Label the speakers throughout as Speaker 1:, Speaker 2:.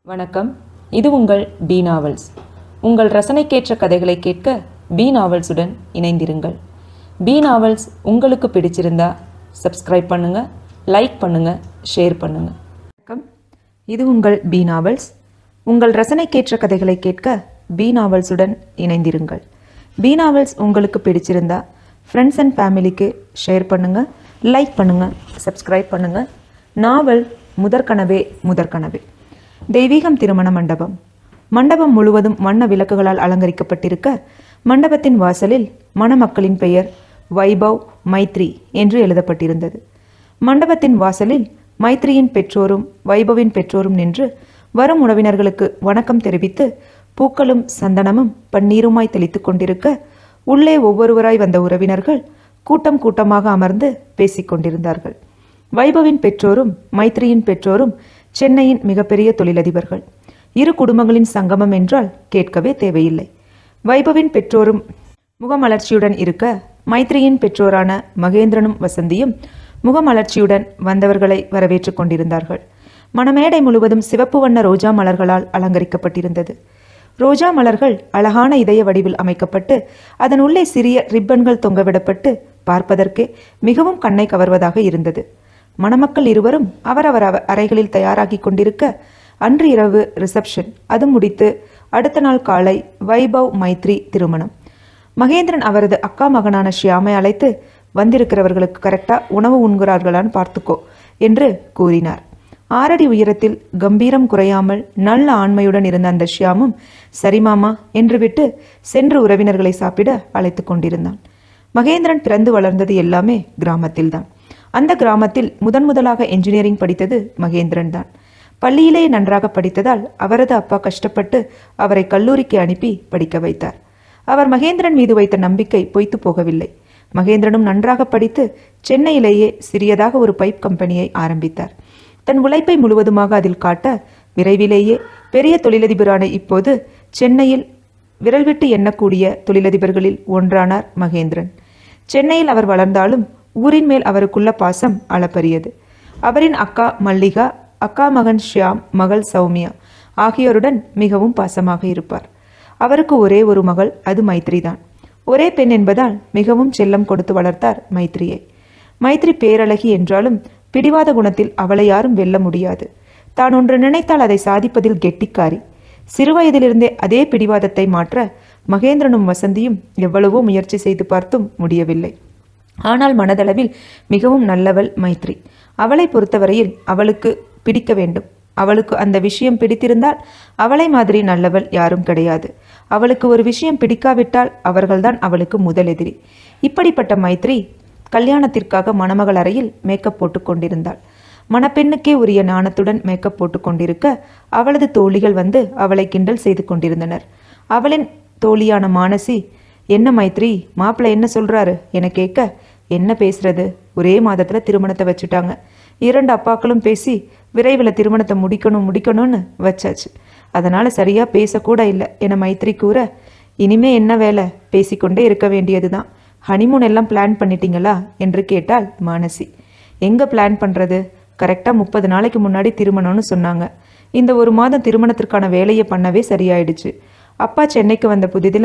Speaker 1: வணக்கம் இது உங்கள் பி நாவல்ஸ் உங்கள் ரசனைக்கேற்ற கதைகளை கேட்க பி நாவல்ஸுடன் இணைந்திருங்கள் பி நாவல்ஸ் உங்களுக்கு பிடிச்சிருந்தா சப்ஸ்கிரைப் பண்ணுங்க லைக் பண்ணுங்க ஷேர் பண்ணுங்க வணக்கம் இது உங்கள் பி நாவல்ஸ் உங்கள் ரசனைக்கேற்ற கதைகளை கேட்க பி நாவல்ஸுடன் இணைந்திருங்கள் பி நாவல்ஸ் உங்களுக்கு பிடிச்சிருந்தா ஃப்ரெண்ட்ஸ் அண்ட் ஃபேமிலிக்கு ஷேர் பண்ணுங்க லைக் பண்ணுங்க சப்ஸ்கிரைப் பண்ணுங்க நாவல் முதற்கனவே முதற்கனவே தெய்வீகம் திருமண மண்டபம் மண்டபம் முழுவதும் வண்ண விளக்குகளால் அலங்கரிக்கப்பட்டிருக்க மண்டபத்தின் வாசலில் மணமக்களின் பெயர் வைபவ் மைத்ரி என்று எழுதப்பட்டிருந்தது மண்டபத்தின் வாசலில் மைத்ரியின் பெற்றோரும் வைபவின் பெற்றோரும் நின்று வரும் உறவினர்களுக்கு வணக்கம் தெரிவித்து பூக்களும் சந்தனமும் பன்னீருமாய் தெளித்துக் கொண்டிருக்க உள்ளே ஒவ்வொருவராய் வந்த உறவினர்கள் கூட்டம் கூட்டமாக அமர்ந்து பேசிக் கொண்டிருந்தார்கள் வைபவின் பெற்றோரும் மைத்ரியின் பெற்றோரும் சென்னையின் மிகப்பெரிய தொழிலதிபர்கள் இரு குடும்பங்களின் சங்கமம் என்றால் கேட்கவே தேவையில்லை வைபவின் பெற்றோரும் முகமலர்ச்சியுடன் இருக்க மைத்ரியின் பெற்றோரான மகேந்திரனும் வசந்தியும் முகமலர்ச்சியுடன் வந்தவர்களை வரவேற்றுக் கொண்டிருந்தார்கள் மணமேடை முழுவதும் சிவப்பு வண்ண ரோஜா மலர்களால் அலங்கரிக்கப்பட்டிருந்தது ரோஜா மலர்கள் அழகான இதய வடிவில் அமைக்கப்பட்டு அதன் உள்ளே சிறிய ரிப்பன்கள் தொங்கவிடப்பட்டு பார்ப்பதற்கே மிகவும் கண்ணை கவர்வதாக இருந்தது மணமக்கள் இருவரும் அவரவர் அவ- அறைகளில் தயாராகி கொண்டிருக்க அன்று இரவு ரிசப்ஷன் அது முடித்து அடுத்த நாள் காலை வைபவ் மைத்ரி திருமணம் மகேந்திரன் அவரது அக்கா மகனான ஷியாமை அழைத்து வந்திருக்கிறவர்களுக்கு கரெக்டா உணவு உண்கிறார்களான்னு பார்த்துக்கோ என்று கூறினார் ஆறடி உயரத்தில் கம்பீரம் குறையாமல் நல்ல ஆண்மையுடன் இருந்த அந்த ஷியாமும் சரி மாமா என்று விட்டு சென்று உறவினர்களை சாப்பிட அழைத்து கொண்டிருந்தான் மகேந்திரன் பிறந்து வளர்ந்தது எல்லாமே கிராமத்தில்தான் அந்த கிராமத்தில் முதன் முதலாக என்ஜினியரிங் படித்தது மகேந்திரன் தான் பள்ளியிலே நன்றாக படித்ததால் அவரது அப்பா கஷ்டப்பட்டு அவரை கல்லூரிக்கு அனுப்பி படிக்க வைத்தார் அவர் மகேந்திரன் மீது வைத்த நம்பிக்கை பொய்த்து போகவில்லை மகேந்திரனும் நன்றாக படித்து சென்னையிலேயே சிறியதாக ஒரு பைப் கம்பெனியை ஆரம்பித்தார் தன் உழைப்பை முழுவதுமாக அதில் காட்ட விரைவிலேயே பெரிய தொழிலதிபரான இப்போது சென்னையில் விரல் விட்டு எண்ணக்கூடிய தொழிலதிபர்களில் ஒன்றானார் மகேந்திரன் சென்னையில் அவர் வளர்ந்தாலும் ஊரின் மேல் அவருக்குள்ள பாசம் அளப்பரியது அவரின் அக்கா மல்லிகா அக்கா மகன் ஷியாம் மகள் சௌமியா ஆகியோருடன் மிகவும் பாசமாக இருப்பார் அவருக்கு ஒரே ஒரு மகள் அது மைத்ரி தான் ஒரே பெண் என்பதால் மிகவும் செல்லம் கொடுத்து வளர்த்தார் மைத்ரியை மைத்ரி பேரழகி என்றாலும் பிடிவாத குணத்தில் அவளை யாரும் வெல்ல முடியாது தான் ஒன்று நினைத்தால் அதை சாதிப்பதில் கெட்டிக்காரி சிறுவயதிலிருந்தே அதே பிடிவாதத்தை மாற்ற மகேந்திரனும் வசந்தியும் எவ்வளவோ முயற்சி செய்து பார்த்தும் முடியவில்லை ஆனால் மனதளவில் மிகவும் நல்லவள் மைத்ரி அவளை பொறுத்தவரையில் அவளுக்கு பிடிக்க வேண்டும் அவளுக்கு அந்த விஷயம் பிடித்திருந்தால் அவளை மாதிரி நல்லவள் யாரும் கிடையாது அவளுக்கு ஒரு விஷயம் பிடிக்காவிட்டால் அவர்கள்தான் அவளுக்கு முதல் எதிரி இப்படிப்பட்ட மைத்ரி கல்யாணத்திற்காக மணமகள் அறையில் மேக்கப் போட்டுக் கொண்டிருந்தாள் மணப்பெண்ணுக்கே உரிய நாணத்துடன் மேக்கப் போட்டுக் கொண்டிருக்க அவளது தோழிகள் வந்து அவளை கிண்டல் செய்து கொண்டிருந்தனர் அவளின் தோழியான மானசி என்ன மைத்ரி மாப்பிள்ளை என்ன சொல்றாரு என கேட்க என்ன பேசுறது ஒரே மாதத்துல திருமணத்தை வச்சுட்டாங்க இரண்டு அப்பாக்களும் பேசி விரைவில் திருமணத்தை முடிக்கணும் முடிக்கணும்னு வச்சாச்சு அதனால சரியா பேசக்கூட இல்லை என மைத்ரி கூற இனிமே என்ன வேலை பேசிக்கொண்டே இருக்க வேண்டியதுதான் ஹனிமூன் எல்லாம் பிளான் பண்ணிட்டீங்களா என்று கேட்டாள் மானசி எங்க பிளான் பண்றது கரெக்டா முப்பது நாளைக்கு முன்னாடி திருமணம்னு சொன்னாங்க இந்த ஒரு மாதம் திருமணத்திற்கான வேலையை பண்ணவே சரியாயிடுச்சு அப்பா சென்னைக்கு வந்த புதிதில்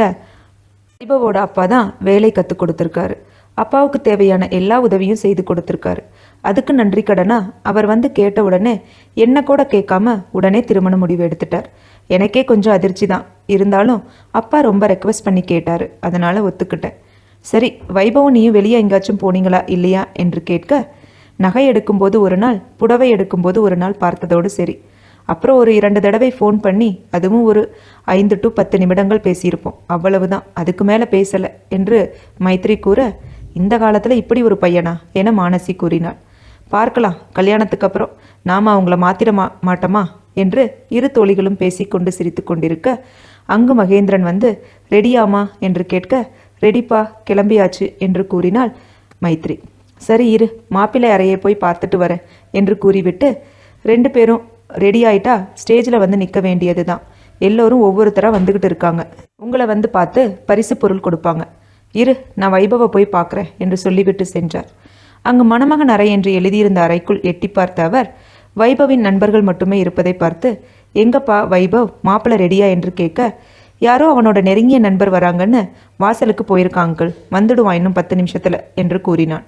Speaker 1: தீபவோட அப்பா தான் வேலை கற்றுக் கொடுத்துருக்காரு அப்பாவுக்கு தேவையான எல்லா உதவியும் செய்து கொடுத்துருக்காரு அதுக்கு நன்றி கடனா அவர் வந்து கேட்ட உடனே என்ன கூட கேட்காம உடனே திருமண முடிவு எடுத்துட்டார் எனக்கே கொஞ்சம் அதிர்ச்சி தான் இருந்தாலும் அப்பா ரொம்ப ரெக்வஸ்ட் பண்ணி கேட்டாரு அதனால ஒத்துக்கிட்டேன் சரி வைபவம் நீயும் வெளியே எங்காச்சும் போனீங்களா இல்லையா என்று கேட்க நகை எடுக்கும்போது ஒரு நாள் புடவை எடுக்கும்போது ஒரு நாள் பார்த்ததோடு சரி அப்புறம் ஒரு இரண்டு தடவை ஃபோன் பண்ணி அதுவும் ஒரு ஐந்து டு பத்து நிமிடங்கள் பேசியிருப்போம் அவ்வளவுதான் அதுக்கு மேலே பேசலை என்று மைத்ரி கூற இந்த காலத்தில் இப்படி ஒரு பையனா என மானசி கூறினாள் பார்க்கலாம் கல்யாணத்துக்கு அப்புறம் நாம அவங்கள மாத்திர மா மாட்டோமா என்று இரு தோழிகளும் பேசிக்கொண்டு சிரித்து கொண்டிருக்க அங்கு மகேந்திரன் வந்து ரெடியாமா என்று கேட்க ரெடிப்பா கிளம்பியாச்சு என்று கூறினாள் மைத்ரி சரி இரு மாப்பிள்ளை அறையை போய் பார்த்துட்டு வரேன் என்று கூறிவிட்டு ரெண்டு பேரும் ரெடி ஆயிட்டா ஸ்டேஜில் வந்து நிற்க வேண்டியது தான் எல்லோரும் ஒவ்வொருத்தராக வந்துக்கிட்டு இருக்காங்க உங்களை வந்து பார்த்து பரிசு பொருள் கொடுப்பாங்க இரு நான் வைபவை போய் பார்க்குறேன் என்று சொல்லிவிட்டு சென்றார் அங்கு மணமகன் அறை என்று எழுதியிருந்த அறைக்குள் எட்டி பார்த்த அவர் வைபவின் நண்பர்கள் மட்டுமே இருப்பதை பார்த்து எங்கப்பா வைபவ் மாப்பிள்ளை ரெடியா என்று கேட்க யாரோ அவனோட நெருங்கிய நண்பர் வராங்கன்னு வாசலுக்கு போயிருக்கான் அங்கிள் வந்துடுவான் இன்னும் பத்து நிமிஷத்துல என்று கூறினான்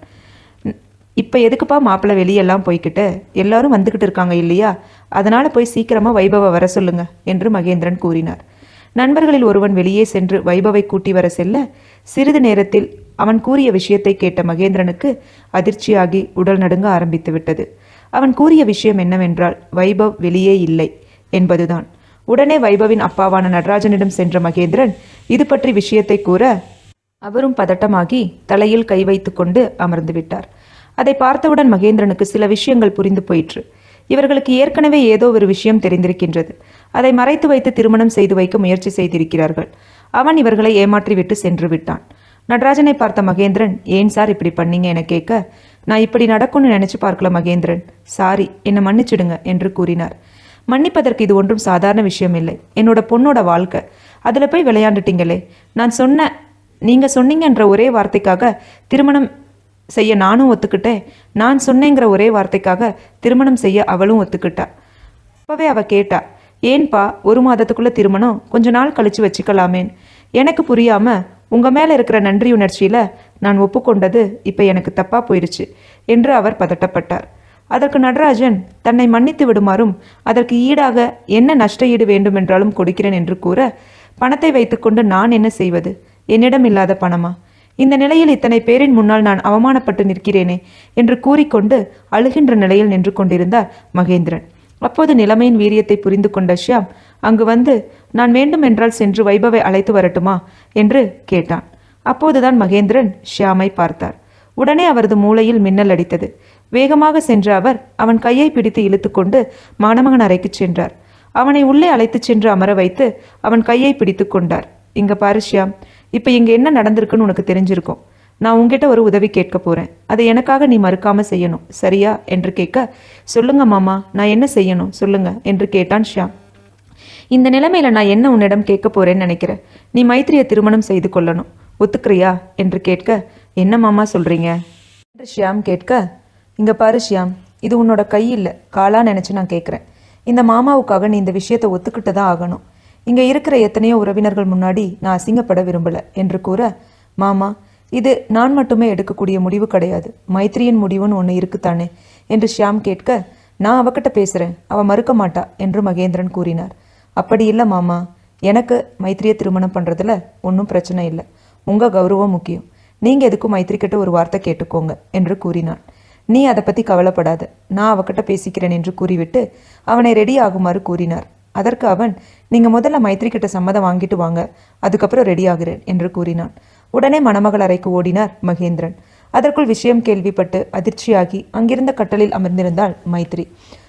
Speaker 1: இப்போ எதுக்குப்பா மாப்பிள்ளை வெளியெல்லாம் போய்க்கிட்டு எல்லாரும் வந்துக்கிட்டு இருக்காங்க இல்லையா அதனால போய் சீக்கிரமா வைபவ வர சொல்லுங்க என்று மகேந்திரன் கூறினார் நண்பர்களில் ஒருவன் வெளியே சென்று வைபவை கூட்டி வர செல்ல சிறிது நேரத்தில் அவன் கூறிய விஷயத்தை கேட்ட மகேந்திரனுக்கு அதிர்ச்சியாகி உடல் நடுங்க ஆரம்பித்து விட்டது அவன் கூறிய விஷயம் என்னவென்றால் வைபவ் வெளியே இல்லை என்பதுதான் உடனே வைபவின் அப்பாவான நடராஜனிடம் சென்ற மகேந்திரன் இது பற்றி விஷயத்தை கூற அவரும் பதட்டமாகி தலையில் கை வைத்துக்கொண்டு அமர்ந்து விட்டார் அதை பார்த்தவுடன் மகேந்திரனுக்கு சில விஷயங்கள் புரிந்து போயிற்று இவர்களுக்கு ஏற்கனவே ஏதோ ஒரு விஷயம் தெரிந்திருக்கின்றது அதை மறைத்து வைத்து திருமணம் செய்து வைக்க முயற்சி செய்திருக்கிறார்கள் அவன் இவர்களை ஏமாற்றிவிட்டு சென்று விட்டான் நடராஜனை பார்த்த மகேந்திரன் ஏன் சார் இப்படி பண்ணீங்க என கேட்க நான் இப்படி நடக்கும்னு நினைச்சு பார்க்கல மகேந்திரன் சாரி என்னை மன்னிச்சிடுங்க என்று கூறினார் மன்னிப்பதற்கு இது ஒன்றும் சாதாரண விஷயம் இல்லை என்னோட பொண்ணோட வாழ்க்கை அதில் போய் விளையாண்டுட்டீங்களே நான் சொன்ன நீங்க சொன்னீங்கன்ற ஒரே வார்த்தைக்காக திருமணம் செய்ய நானும் ஒத்துக்கிட்டேன் நான் சொன்னேங்கிற ஒரே வார்த்தைக்காக திருமணம் செய்ய அவளும் ஒத்துக்கிட்டா அப்பவே அவ கேட்டா ஏன்பா ஒரு மாதத்துக்குள்ள திருமணம் கொஞ்ச நாள் கழிச்சு வச்சுக்கலாமேன் எனக்கு புரியாம உங்க மேல இருக்கிற நன்றி உணர்ச்சியில நான் ஒப்புக்கொண்டது இப்ப எனக்கு தப்பா போயிருச்சு என்று அவர் பதட்டப்பட்டார் அதற்கு நடராஜன் தன்னை மன்னித்து விடுமாறும் அதற்கு ஈடாக என்ன நஷ்ட ஈடு வேண்டுமென்றாலும் கொடுக்கிறேன் என்று கூற பணத்தை வைத்துக்கொண்டு நான் என்ன செய்வது என்னிடம் இல்லாத பணமா இந்த நிலையில் இத்தனை பேரின் முன்னால் நான் அவமானப்பட்டு நிற்கிறேனே என்று கூறிக்கொண்டு அழுகின்ற நிலையில் நின்று கொண்டிருந்தார் மகேந்திரன் அப்போது நிலைமையின் வீரியத்தை புரிந்து கொண்ட ஷியாம் அங்கு வந்து நான் வேண்டுமென்றால் சென்று வைபவை அழைத்து வரட்டுமா என்று கேட்டான் அப்போதுதான் மகேந்திரன் ஷியாமை பார்த்தார் உடனே அவரது மூளையில் மின்னல் அடித்தது வேகமாக சென்ற அவர் அவன் கையை பிடித்து இழுத்துக்கொண்டு மணமகன் அறைக்கு சென்றார் அவனை உள்ளே அழைத்துச் சென்று அமர வைத்து அவன் கையை பிடித்து கொண்டார் இங்க பாரு ஷியாம் இப்போ இங்க என்ன நடந்திருக்குன்னு உனக்கு தெரிஞ்சிருக்கும் நான் உன்கிட்ட ஒரு உதவி கேட்க போறேன் அதை எனக்காக நீ மறுக்காம செய்யணும் சரியா என்று கேட்க சொல்லுங்க மாமா நான் என்ன செய்யணும் சொல்லுங்க என்று கேட்டான் ஷியாம் இந்த நிலைமையில நான் என்ன உன்னிடம் கேட்க போறேன்னு நினைக்கிறேன் நீ மைத்ரியை திருமணம் செய்து கொள்ளணும் ஒத்துக்கிறியா என்று கேட்க என்ன மாமா சொல்றீங்க என்று ஷியாம் கேட்க இங்க பாரு ஷியாம் இது உன்னோட கை இல்லை காலா நினைச்சு நான் கேட்குறேன் இந்த மாமாவுக்காக நீ இந்த விஷயத்தை ஒத்துக்கிட்டு தான் ஆகணும் இங்க இருக்கிற எத்தனையோ உறவினர்கள் முன்னாடி நான் அசிங்கப்பட விரும்பல என்று கூற மாமா இது நான் மட்டுமே எடுக்கக்கூடிய முடிவு கிடையாது மைத்ரியின் முடிவுன்னு ஒன்று இருக்குத்தானே என்று ஷியாம் கேட்க நான் அவகிட்ட பேசுறேன் அவ மறுக்க மாட்டா என்று மகேந்திரன் கூறினார் அப்படி இல்லை மாமா எனக்கு மைத்ரியை திருமணம் பண்றதுல ஒன்றும் பிரச்சனை இல்லை உங்க கௌரவம் முக்கியம் நீங்க எதுக்கும் மைத்ரி கிட்ட ஒரு வார்த்தை கேட்டுக்கோங்க என்று கூறினான் நீ அதை பத்தி கவலைப்படாத நான் அவகிட்ட பேசிக்கிறேன் என்று கூறிவிட்டு அவனை ரெடி ஆகுமாறு கூறினார் அதற்கு அவன் நீங்க முதல்ல மைத்ரி கிட்ட சம்மதம் வாங்கிட்டு வாங்க அதுக்கப்புறம் ரெடி ஆகிறேன் என்று கூறினான் உடனே மணமகள் அறைக்கு ஓடினார் மகேந்திரன் அதற்குள் விஷயம் கேள்விப்பட்டு அதிர்ச்சியாகி அங்கிருந்த கட்டலில் அமர்ந்திருந்தாள் மைத்ரி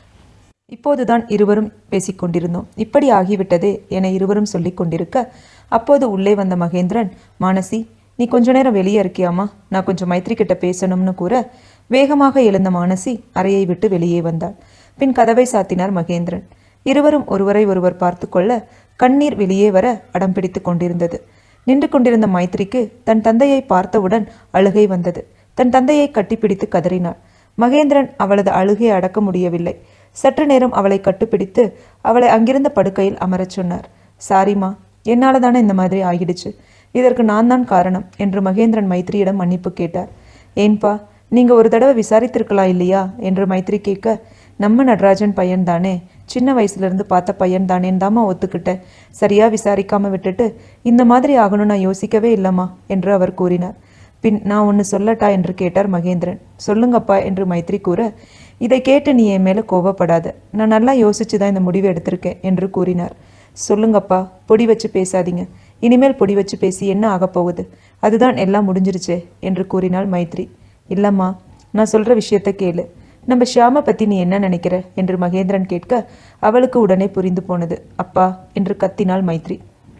Speaker 1: இப்போதுதான் இருவரும் பேசிக்கொண்டிருந்தோம் இப்படி ஆகிவிட்டதே என இருவரும் சொல்லிக் கொண்டிருக்க அப்போது உள்ளே வந்த மகேந்திரன் மானசி நீ கொஞ்ச நேரம் வெளியே இருக்கியாமா நான் கொஞ்சம் மைத்ரி கிட்ட பேசணும்னு கூற வேகமாக எழுந்த மானசி அறையை விட்டு வெளியே வந்தாள் பின் கதவை சாத்தினார் மகேந்திரன் இருவரும் ஒருவரை ஒருவர் பார்த்து கொள்ள கண்ணீர் வெளியே வர அடம் பிடித்து கொண்டிருந்தது நின்று கொண்டிருந்த மைத்ரிக்கு தன் தந்தையை பார்த்தவுடன் அழுகை வந்தது தன் தந்தையை கட்டிப்பிடித்து கதறினாள் மகேந்திரன் அவளது அழுகையை அடக்க முடியவில்லை சற்று நேரம் அவளை கட்டுப்பிடித்து அவளை அங்கிருந்த படுக்கையில் அமரச் சொன்னார் சாரிம்மா என்னால தானே இந்த மாதிரி ஆகிடுச்சு இதற்கு நான் தான் காரணம் என்று மகேந்திரன் மைத்ரியிடம் மன்னிப்பு கேட்டார் ஏன்பா நீங்க ஒரு தடவை விசாரித்திருக்கலாம் இல்லையா என்று மைத்ரி கேட்க நம்ம நடராஜன் பையன் தானே சின்ன வயசுல இருந்து பார்த்த பையன் தானேன்னு தாம்மா ஒத்துக்கிட்டேன் சரியா விசாரிக்காம விட்டுட்டு இந்த மாதிரி ஆகணும் நான் யோசிக்கவே இல்லம்மா என்று அவர் கூறினார் பின் நான் ஒன்று சொல்லட்டா என்று கேட்டார் மகேந்திரன் சொல்லுங்கப்பா என்று மைத்ரி கூற இதை கேட்டு நீ என் மேலே கோபப்படாத நான் நல்லா யோசிச்சு தான் இந்த முடிவு எடுத்திருக்கேன் என்று கூறினார் சொல்லுங்கப்பா பொடி வச்சு பேசாதீங்க இனிமேல் பொடி வச்சு பேசி என்ன ஆகப் போகுது அதுதான் எல்லாம் முடிஞ்சிருச்சே என்று கூறினாள் மைத்ரி இல்லம்மா நான் சொல்ற விஷயத்த கேளு நம்ம ஷியாம பத்தி நீ என்ன நினைக்கிற என்று மகேந்திரன் கேட்க அவளுக்கு உடனே புரிந்து போனது அப்பா என்று கத்தினாள் மைத்ரி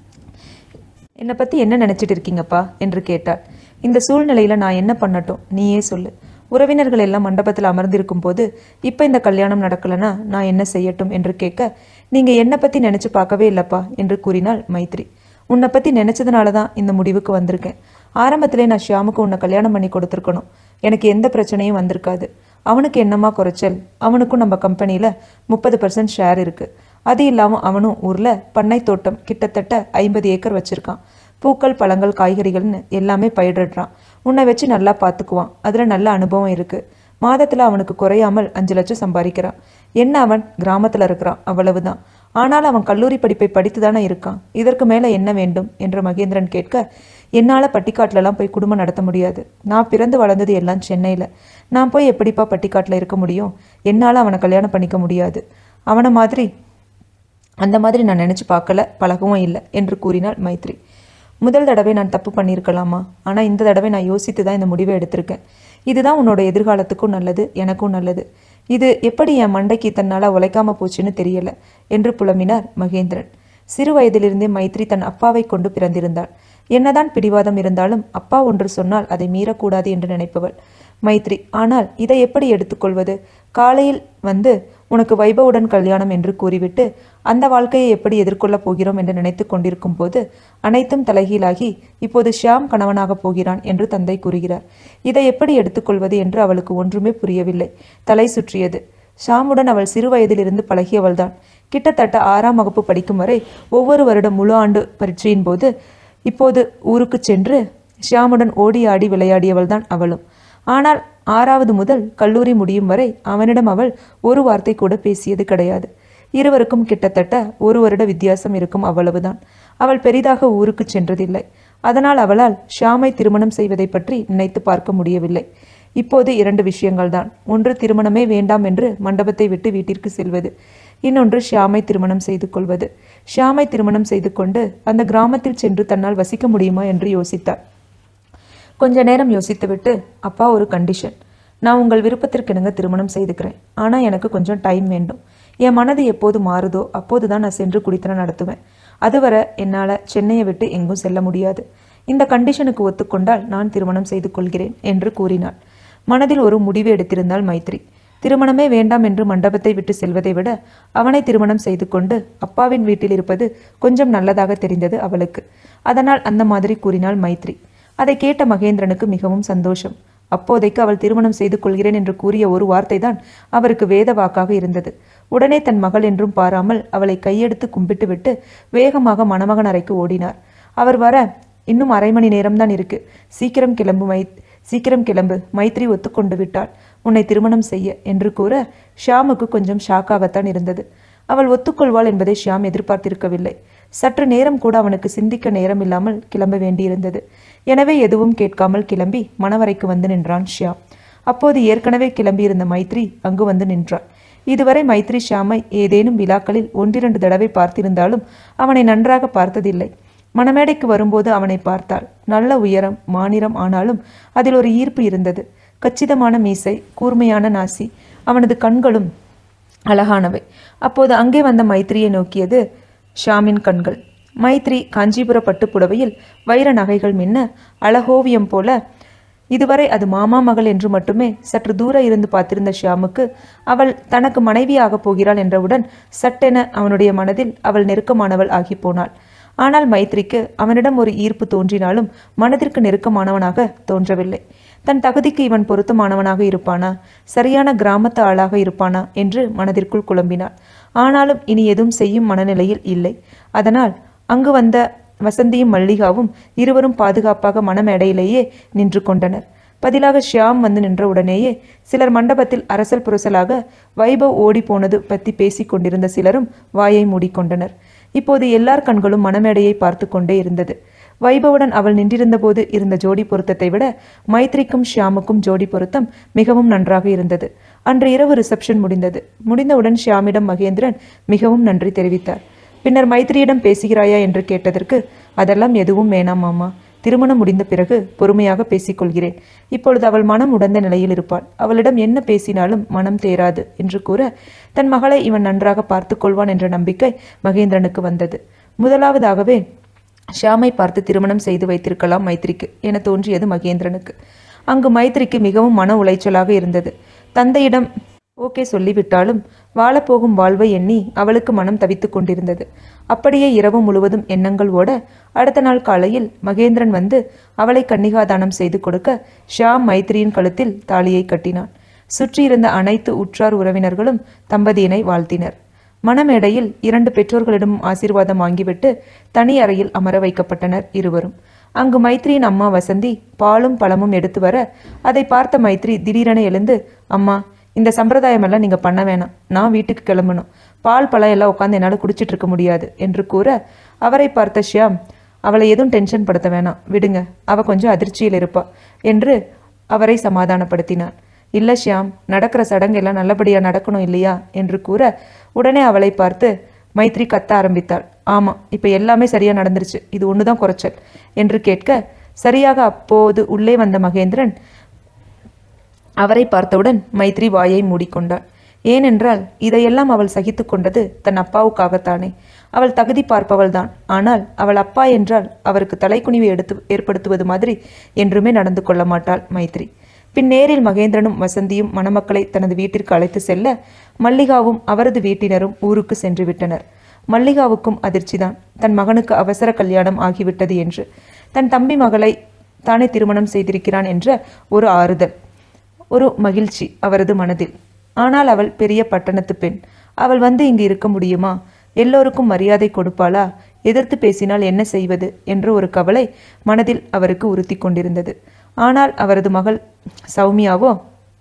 Speaker 1: என்னை பத்தி என்ன நினைச்சிட்டு இருக்கீங்கப்பா என்று கேட்டாள் இந்த சூழ்நிலையில நான் என்ன பண்ணட்டும் நீயே சொல்லு உறவினர்கள் எல்லாம் மண்டபத்தில் அமர்ந்திருக்கும் போது இப்போ இந்த கல்யாணம் நடக்கலனா நான் என்ன செய்யட்டும் என்று கேட்க நீங்க என்னை பத்தி நினைச்சு பார்க்கவே இல்லப்பா என்று கூறினாள் மைத்ரி உன்னை பத்தி நினைச்சதுனால தான் இந்த முடிவுக்கு வந்திருக்கேன் ஆரம்பத்திலே நான் ஷியாமுக்கு உன்னை கல்யாணம் பண்ணி கொடுத்துருக்கணும் எனக்கு எந்த பிரச்சனையும் வந்திருக்காது அவனுக்கு என்னமா குறைச்சல் அவனுக்கும் நம்ம கம்பெனியில் முப்பது பர்சன்ட் ஷேர் இருக்கு அது இல்லாமல் அவனும் ஊரில் பண்ணை தோட்டம் கிட்டத்தட்ட ஐம்பது ஏக்கர் வச்சிருக்கான் பூக்கள் பழங்கள் காய்கறிகள்னு எல்லாமே பயிரிடுறான் உன்னை வச்சு நல்லா பார்த்துக்குவான் அதில் நல்ல அனுபவம் இருக்குது மாதத்தில் அவனுக்கு குறையாமல் அஞ்சு லட்சம் சம்பாதிக்கிறான் என்ன அவன் கிராமத்தில் இருக்கிறான் அவ்வளவுதான் ஆனால் அவன் கல்லூரி படிப்பை படித்து தானே இருக்கான் இதற்கு மேலே என்ன வேண்டும் என்று மகேந்திரன் கேட்க என்னால் பட்டிக்காட்டிலலாம் போய் குடும்பம் நடத்த முடியாது நான் பிறந்து வளர்ந்தது எல்லாம் சென்னையில் நான் போய் எப்படிப்பா பட்டிக்காட்டில் இருக்க முடியும் என்னால் அவனை கல்யாணம் பண்ணிக்க முடியாது அவனை மாதிரி அந்த மாதிரி நான் நினச்சி பார்க்கல பழகவும் இல்லை என்று கூறினாள் மைத்ரி முதல் தடவை நான் தப்பு பண்ணியிருக்கலாமா ஆனால் இந்த தடவை நான் யோசித்து தான் இந்த முடிவை எடுத்திருக்கேன் இதுதான் உன்னோட எதிர்காலத்துக்கும் நல்லது எனக்கும் நல்லது இது எப்படி என் மண்டைக்கு தன்னால் உழைக்காம போச்சுன்னு தெரியல என்று புலம்பினார் மகேந்திரன் சிறு வயதிலிருந்தே மைத்ரி தன் அப்பாவை கொண்டு பிறந்திருந்தாள் என்னதான் பிடிவாதம் இருந்தாலும் அப்பா ஒன்று சொன்னால் அதை மீறக்கூடாது என்று நினைப்பவள் மைத்ரி ஆனால் இதை எப்படி எடுத்துக்கொள்வது காலையில் வந்து உனக்கு வைபவுடன் கல்யாணம் என்று கூறிவிட்டு அந்த வாழ்க்கையை எப்படி எதிர்கொள்ளப் போகிறோம் என்று நினைத்து கொண்டிருக்கும் போது அனைத்தும் தலைகீழாகி இப்போது ஷியாம் கணவனாகப் போகிறான் என்று தந்தை கூறுகிறார் இதை எப்படி எடுத்துக்கொள்வது என்று அவளுக்கு ஒன்றுமே புரியவில்லை தலை சுற்றியது ஷாமுடன் அவள் சிறு வயதிலிருந்து பழகியவள்தான் கிட்டத்தட்ட ஆறாம் வகுப்பு படிக்கும் வரை ஒவ்வொரு வருடம் முழு ஆண்டு பரீட்சையின் போது இப்போது ஊருக்கு சென்று ஷியாமுடன் ஓடி ஆடி விளையாடியவள்தான் அவளும் ஆனால் ஆறாவது முதல் கல்லூரி முடியும் வரை அவனிடம் அவள் ஒரு வார்த்தை கூட பேசியது கிடையாது இருவருக்கும் கிட்டத்தட்ட ஒரு வருட வித்தியாசம் இருக்கும் அவ்வளவுதான் அவள் பெரிதாக ஊருக்கு சென்றதில்லை அதனால் அவளால் ஷியாமை திருமணம் செய்வதை பற்றி நினைத்து பார்க்க முடியவில்லை இப்போது இரண்டு விஷயங்கள்தான் ஒன்று திருமணமே வேண்டாம் என்று மண்டபத்தை விட்டு வீட்டிற்கு செல்வது இன்னொன்று ஷியாமை திருமணம் செய்து கொள்வது ஷியாமை திருமணம் செய்து கொண்டு அந்த கிராமத்தில் சென்று தன்னால் வசிக்க முடியுமா என்று யோசித்தாள் கொஞ்ச நேரம் யோசித்துவிட்டு அப்பா ஒரு கண்டிஷன் நான் உங்கள் விருப்பத்திற்கிணங்க திருமணம் செய்துக்கிறேன் ஆனால் எனக்கு கொஞ்சம் டைம் வேண்டும் என் மனது எப்போது மாறுதோ அப்போது தான் நான் சென்று குடித்தனம் நடத்துவேன் அதுவரை என்னால் சென்னையை விட்டு எங்கும் செல்ல முடியாது இந்த கண்டிஷனுக்கு ஒத்துக்கொண்டால் நான் திருமணம் செய்து கொள்கிறேன் என்று கூறினாள் மனதில் ஒரு முடிவு எடுத்திருந்தாள் மைத்ரி திருமணமே வேண்டாம் என்று மண்டபத்தை விட்டு செல்வதை விட அவனை திருமணம் செய்து கொண்டு அப்பாவின் வீட்டில் இருப்பது கொஞ்சம் நல்லதாக தெரிந்தது அவளுக்கு அதனால் அந்த மாதிரி கூறினாள் மைத்ரி அதை கேட்ட மகேந்திரனுக்கு மிகவும் சந்தோஷம் அப்போதைக்கு அவள் திருமணம் செய்து கொள்கிறேன் என்று கூறிய ஒரு வார்த்தை தான் அவருக்கு வேத வாக்காக இருந்தது உடனே தன் மகள் என்றும் பாராமல் அவளை கையெடுத்து கும்பிட்டுவிட்டு வேகமாக மணமகன் அறைக்கு ஓடினார் அவர் வர இன்னும் அரை மணி நேரம்தான் இருக்கு சீக்கிரம் கிளம்பு மை சீக்கிரம் கிளம்பு மைத்ரி ஒத்துக்கொண்டு விட்டாள் உன்னை திருமணம் செய்ய என்று கூற ஷியாமுக்கு கொஞ்சம் ஷாக்காகத்தான் இருந்தது அவள் ஒத்துக்கொள்வாள் என்பதை ஷியாம் எதிர்பார்த்திருக்கவில்லை சற்று நேரம் கூட அவனுக்கு சிந்திக்க நேரம் இல்லாமல் கிளம்ப வேண்டியிருந்தது எனவே எதுவும் கேட்காமல் கிளம்பி மணவரைக்கு வந்து நின்றான் ஷியாம் அப்போது ஏற்கனவே கிளம்பியிருந்த மைத்ரி அங்கு வந்து நின்றாள் இதுவரை மைத்ரி ஷியாமை ஏதேனும் விழாக்களில் ஒன்றிரண்டு தடவை பார்த்திருந்தாலும் அவனை நன்றாக பார்த்ததில்லை மணமேடைக்கு வரும்போது அவனை பார்த்தாள் நல்ல உயரம் மாநிறம் ஆனாலும் அதில் ஒரு ஈர்ப்பு இருந்தது கச்சிதமான மீசை கூர்மையான நாசி அவனது கண்களும் அழகானவை அப்போது அங்கே வந்த மைத்ரியை நோக்கியது ஷாமின் கண்கள் மைத்ரி காஞ்சிபுர பட்டுப் புடவையில் வைர நகைகள் மின்ன அழகோவியம் போல இதுவரை அது மாமா மகள் என்று மட்டுமே சற்று தூர இருந்து பார்த்திருந்த ஷியாமுக்கு அவள் தனக்கு மனைவியாகப் போகிறாள் என்றவுடன் சட்டென அவனுடைய மனதில் அவள் நெருக்கமானவள் ஆகி போனாள் ஆனால் மைத்ரிக்கு அவனிடம் ஒரு ஈர்ப்பு தோன்றினாலும் மனதிற்கு நெருக்கமானவனாக தோன்றவில்லை தன் தகுதிக்கு இவன் பொருத்தமானவனாக இருப்பானா சரியான கிராமத்து ஆளாக இருப்பானா என்று மனதிற்குள் குழம்பினாள் ஆனாலும் இனி எதுவும் செய்யும் மனநிலையில் இல்லை அதனால் அங்கு வந்த வசந்தியும் மல்லிகாவும் இருவரும் பாதுகாப்பாக மணமேடையிலேயே நின்று கொண்டனர் பதிலாக ஷியாம் வந்து நின்ற உடனேயே சிலர் மண்டபத்தில் அரசல் புரசலாக வைபவ் ஓடி போனது பற்றி பேசிக் கொண்டிருந்த சிலரும் வாயை மூடிக்கொண்டனர் இப்போது எல்லார் கண்களும் மணமேடையை பார்த்து கொண்டே இருந்தது வைபவுடன் அவள் நின்றிருந்தபோது இருந்த ஜோடி பொருத்தத்தை விட மைத்ரிக்கும் ஷியாமுக்கும் ஜோடி பொருத்தம் மிகவும் நன்றாக இருந்தது அன்று இரவு ரிசப்ஷன் முடிந்தது முடிந்தவுடன் ஷியாமிடம் மகேந்திரன் மிகவும் நன்றி தெரிவித்தார் பின்னர் மைத்ரியிடம் பேசுகிறாயா என்று கேட்டதற்கு அதெல்லாம் எதுவும் வேணாம் மாமா திருமணம் முடிந்த பிறகு பொறுமையாக பேசிக்கொள்கிறேன் இப்பொழுது அவள் மனம் உடந்த நிலையில் இருப்பாள் அவளிடம் என்ன பேசினாலும் மனம் தேராது என்று கூற தன் மகளை இவன் நன்றாக பார்த்து கொள்வான் என்ற நம்பிக்கை மகேந்திரனுக்கு வந்தது முதலாவதாகவே ஷியாமை பார்த்து திருமணம் செய்து வைத்திருக்கலாம் மைத்ரிக்கு என தோன்றியது மகேந்திரனுக்கு அங்கு மைத்ரிக்கு மிகவும் மன உளைச்சலாக இருந்தது தந்தையிடம் ஓகே சொல்லிவிட்டாலும் வாழப்போகும் வாழ்வை எண்ணி அவளுக்கு மனம் தவித்துக் கொண்டிருந்தது அப்படியே இரவு முழுவதும் எண்ணங்கள் ஓட அடுத்த நாள் காலையில் மகேந்திரன் வந்து அவளை கன்னிகாதானம் செய்து கொடுக்க ஷியாம் மைத்ரியின் கழுத்தில் தாலியை கட்டினான் சுற்றியிருந்த அனைத்து உற்றார் உறவினர்களும் தம்பதியினை வாழ்த்தினர் மணமேடையில் இரண்டு பெற்றோர்களிடமும் ஆசீர்வாதம் வாங்கிவிட்டு தனி அறையில் அமர வைக்கப்பட்டனர் இருவரும் அங்கு மைத்ரியின் அம்மா வசந்தி பாலும் பழமும் எடுத்து வர அதை பார்த்த மைத்ரி திடீரென எழுந்து அம்மா இந்த சம்பிரதாயம் எல்லாம் நீங்க பண்ண வேணாம் நான் வீட்டுக்கு கிளம்பணும் பால் பழம் எல்லாம் உட்காந்து என்னால் குடிச்சிட்டு இருக்க முடியாது என்று கூற அவரை பார்த்த ஷியாம் அவளை எதுவும் டென்ஷன் படுத்த வேணாம் விடுங்க அவ கொஞ்சம் அதிர்ச்சியில் இருப்பா என்று அவரை சமாதானப்படுத்தினார் இல்ல ஷியாம் நடக்கிற சடங்கு எல்லாம் நல்லபடியா நடக்கணும் இல்லையா என்று கூற உடனே அவளை பார்த்து மைத்ரி கத்த ஆரம்பித்தாள் ஆமா இப்ப எல்லாமே சரியா நடந்துருச்சு இது ஒண்ணுதான் குறைச்சல் என்று கேட்க சரியாக அப்போது உள்ளே வந்த மகேந்திரன் அவரை பார்த்தவுடன் மைத்ரி வாயை மூடிக்கொண்டாள் ஏனென்றால் இதையெல்லாம் அவள் சகித்து கொண்டது தன் அப்பாவுக்காகத்தானே அவள் தகுதி பார்ப்பவள்தான் ஆனால் அவள் அப்பா என்றால் அவருக்கு தலைக்குனிவு எடுத்து ஏற்படுத்துவது மாதிரி என்றுமே நடந்து கொள்ள மாட்டாள் மைத்ரி பின் நேரில் மகேந்திரனும் வசந்தியும் மணமக்களை தனது வீட்டிற்கு அழைத்து செல்ல மல்லிகாவும் அவரது வீட்டினரும் ஊருக்கு சென்று விட்டனர் மல்லிகாவுக்கும் அதிர்ச்சிதான் தன் மகனுக்கு அவசர கல்யாணம் ஆகிவிட்டது என்று தன் தம்பி மகளை தானே திருமணம் செய்திருக்கிறான் என்ற ஒரு ஆறுதல் ஒரு மகிழ்ச்சி அவரது மனதில் ஆனால் அவள் பெரிய பட்டணத்து பெண் அவள் வந்து இங்கு இருக்க முடியுமா எல்லோருக்கும் மரியாதை கொடுப்பாளா எதிர்த்து பேசினால் என்ன செய்வது என்ற ஒரு கவலை மனதில் அவருக்கு உறுத்தி கொண்டிருந்தது ஆனால் அவரது மகள் சௌமியாவோ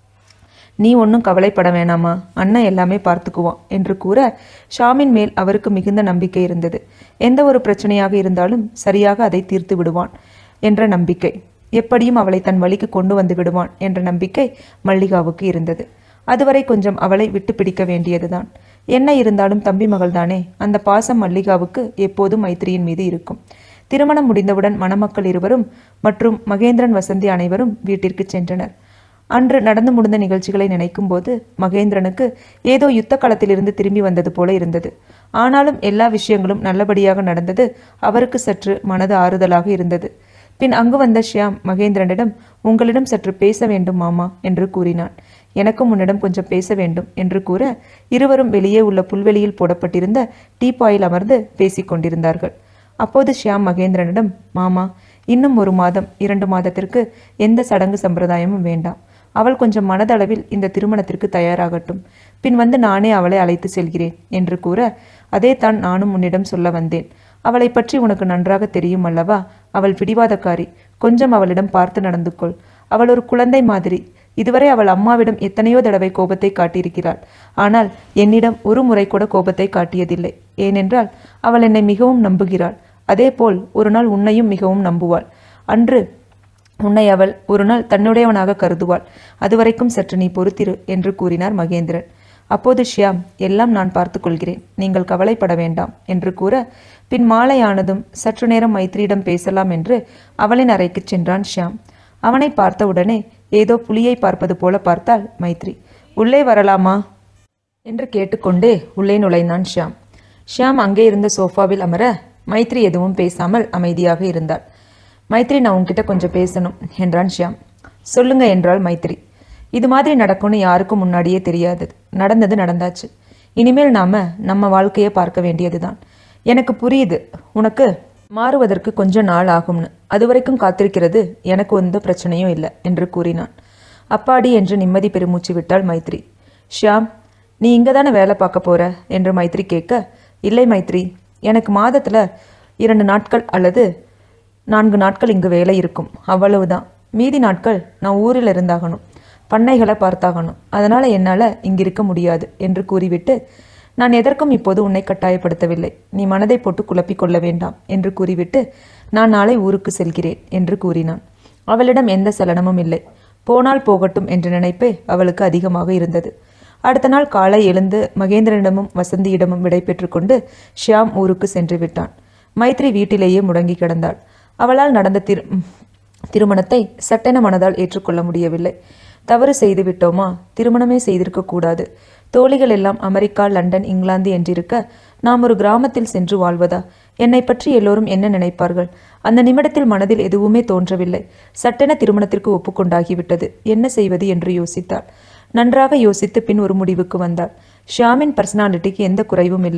Speaker 1: நீ ஒன்றும் கவலைப்பட வேணாமா அண்ணன் எல்லாமே பார்த்துக்குவான் என்று கூற ஷாமின் மேல் அவருக்கு மிகுந்த நம்பிக்கை இருந்தது எந்த ஒரு பிரச்சனையாக இருந்தாலும் சரியாக அதை தீர்த்து விடுவான் என்ற நம்பிக்கை எப்படியும் அவளை தன் வழிக்கு கொண்டு வந்து விடுவான் என்ற நம்பிக்கை மல்லிகாவுக்கு இருந்தது அதுவரை கொஞ்சம் அவளை விட்டு பிடிக்க வேண்டியதுதான் என்ன இருந்தாலும் தம்பி மகள்தானே அந்த பாசம் மல்லிகாவுக்கு எப்போதும் மைத்திரியின் மீது இருக்கும் திருமணம் முடிந்தவுடன் மணமக்கள் இருவரும் மற்றும் மகேந்திரன் வசந்தி அனைவரும் வீட்டிற்கு சென்றனர் அன்று நடந்து முடிந்த நிகழ்ச்சிகளை நினைக்கும் போது மகேந்திரனுக்கு ஏதோ யுத்த களத்திலிருந்து திரும்பி வந்தது போல இருந்தது ஆனாலும் எல்லா விஷயங்களும் நல்லபடியாக நடந்தது அவருக்கு சற்று மனது ஆறுதலாக இருந்தது பின் அங்கு வந்த ஷியாம் மகேந்திரனிடம் உங்களிடம் சற்று பேச வேண்டும் மாமா என்று கூறினான் எனக்கும் உன்னிடம் கொஞ்சம் பேச வேண்டும் என்று கூற இருவரும் வெளியே உள்ள புல்வெளியில் போடப்பட்டிருந்த டீப்பாயில் அமர்ந்து பேசிக் கொண்டிருந்தார்கள் அப்போது ஷியாம் மகேந்திரனிடம் மாமா இன்னும் ஒரு மாதம் இரண்டு மாதத்திற்கு எந்த சடங்கு சம்பிரதாயமும் வேண்டாம் அவள் கொஞ்சம் மனதளவில் இந்த திருமணத்திற்கு தயாராகட்டும் பின் வந்து நானே அவளை அழைத்து செல்கிறேன் என்று கூற அதே தான் நானும் உன்னிடம் சொல்ல வந்தேன் அவளை பற்றி உனக்கு நன்றாக தெரியும் அல்லவா அவள் பிடிவாதக்காரி கொஞ்சம் அவளிடம் பார்த்து நடந்து கொள் அவள் ஒரு குழந்தை மாதிரி இதுவரை அவள் அம்மாவிடம் எத்தனையோ தடவை கோபத்தை காட்டியிருக்கிறாள் ஆனால் என்னிடம் ஒரு முறை கூட கோபத்தை காட்டியதில்லை ஏனென்றால் அவள் என்னை மிகவும் நம்புகிறாள் அதேபோல் ஒரு நாள் உன்னையும் மிகவும் நம்புவாள் அன்று உன்னை அவள் ஒரு நாள் தன்னுடையவனாக கருதுவாள் அதுவரைக்கும் சற்று நீ பொறுத்திரு என்று கூறினார் மகேந்திரன் அப்போது ஷியாம் எல்லாம் நான் பார்த்துக் கொள்கிறேன் நீங்கள் கவலைப்பட வேண்டாம் என்று கூற பின் மாலையானதும் சற்று நேரம் மைத்ரியிடம் பேசலாம் என்று அவளின் அறைக்குச் சென்றான் ஷியாம் அவனை பார்த்தவுடனே ஏதோ புலியை பார்ப்பது போல பார்த்தாள் மைத்ரி உள்ளே வரலாமா என்று கேட்டுக்கொண்டே உள்ளே நுழைந்தான் ஷியாம் ஷியாம் அங்கே இருந்த சோஃபாவில் அமர மைத்ரி எதுவும் பேசாமல் அமைதியாக இருந்தாள் மைத்ரி நான் உன்கிட்ட கொஞ்சம் பேசணும் என்றான் ஷியாம் சொல்லுங்க என்றாள் மைத்ரி இது மாதிரி நடக்கும்னு யாருக்கும் முன்னாடியே தெரியாது நடந்தது நடந்தாச்சு இனிமேல் நாம நம்ம வாழ்க்கையை பார்க்க வேண்டியதுதான் எனக்கு புரியுது உனக்கு மாறுவதற்கு கொஞ்சம் நாள் ஆகும்னு அதுவரைக்கும் காத்திருக்கிறது எனக்கு எந்த பிரச்சனையும் இல்லை என்று கூறினான் அப்பாடி என்று நிம்மதி பெருமூச்சு விட்டாள் மைத்ரி ஷியாம் நீ இங்கே தானே வேலை பார்க்க போற என்று மைத்ரி கேட்க இல்லை மைத்ரி எனக்கு மாதத்துல இரண்டு நாட்கள் அல்லது நான்கு நாட்கள் இங்கு வேலை இருக்கும் அவ்வளவுதான் மீதி நாட்கள் நான் ஊரில் இருந்தாகணும் பண்ணைகளை பார்த்தாகணும் அதனால என்னால் இங்கிருக்க இருக்க முடியாது என்று கூறிவிட்டு நான் எதற்கும் இப்போது உன்னை கட்டாயப்படுத்தவில்லை நீ மனதை போட்டு குழப்பிக் கொள்ள வேண்டாம் என்று கூறிவிட்டு நான் நாளை ஊருக்கு செல்கிறேன் என்று கூறினான் அவளிடம் எந்த சலனமும் இல்லை போனால் போகட்டும் என்ற நினைப்பே அவளுக்கு அதிகமாக இருந்தது அடுத்த நாள் காலை எழுந்து மகேந்திரனிடமும் வசந்தியிடமும் விடை பெற்றுக்கொண்டு ஷியாம் ஊருக்கு சென்று விட்டான் மைத்ரி வீட்டிலேயே முடங்கி கிடந்தாள் அவளால் நடந்த திரு திருமணத்தை சட்டென மனதால் ஏற்றுக்கொள்ள முடியவில்லை தவறு செய்து விட்டோமா திருமணமே செய்திருக்க கூடாது தோழிகள் எல்லாம் அமெரிக்கா லண்டன் இங்கிலாந்து என்றிருக்க நாம் ஒரு கிராமத்தில் சென்று வாழ்வதா என்னை பற்றி எல்லோரும் என்ன நினைப்பார்கள் அந்த நிமிடத்தில் மனதில் எதுவுமே தோன்றவில்லை சட்டென திருமணத்திற்கு ஒப்புக்கொண்டாகிவிட்டது என்ன செய்வது என்று யோசித்தாள் நன்றாக யோசித்து பின் ஒரு முடிவுக்கு வந்தாள் ஷியாமின் பர்சனாலிட்டிக்கு எந்த குறைவும் இல்லை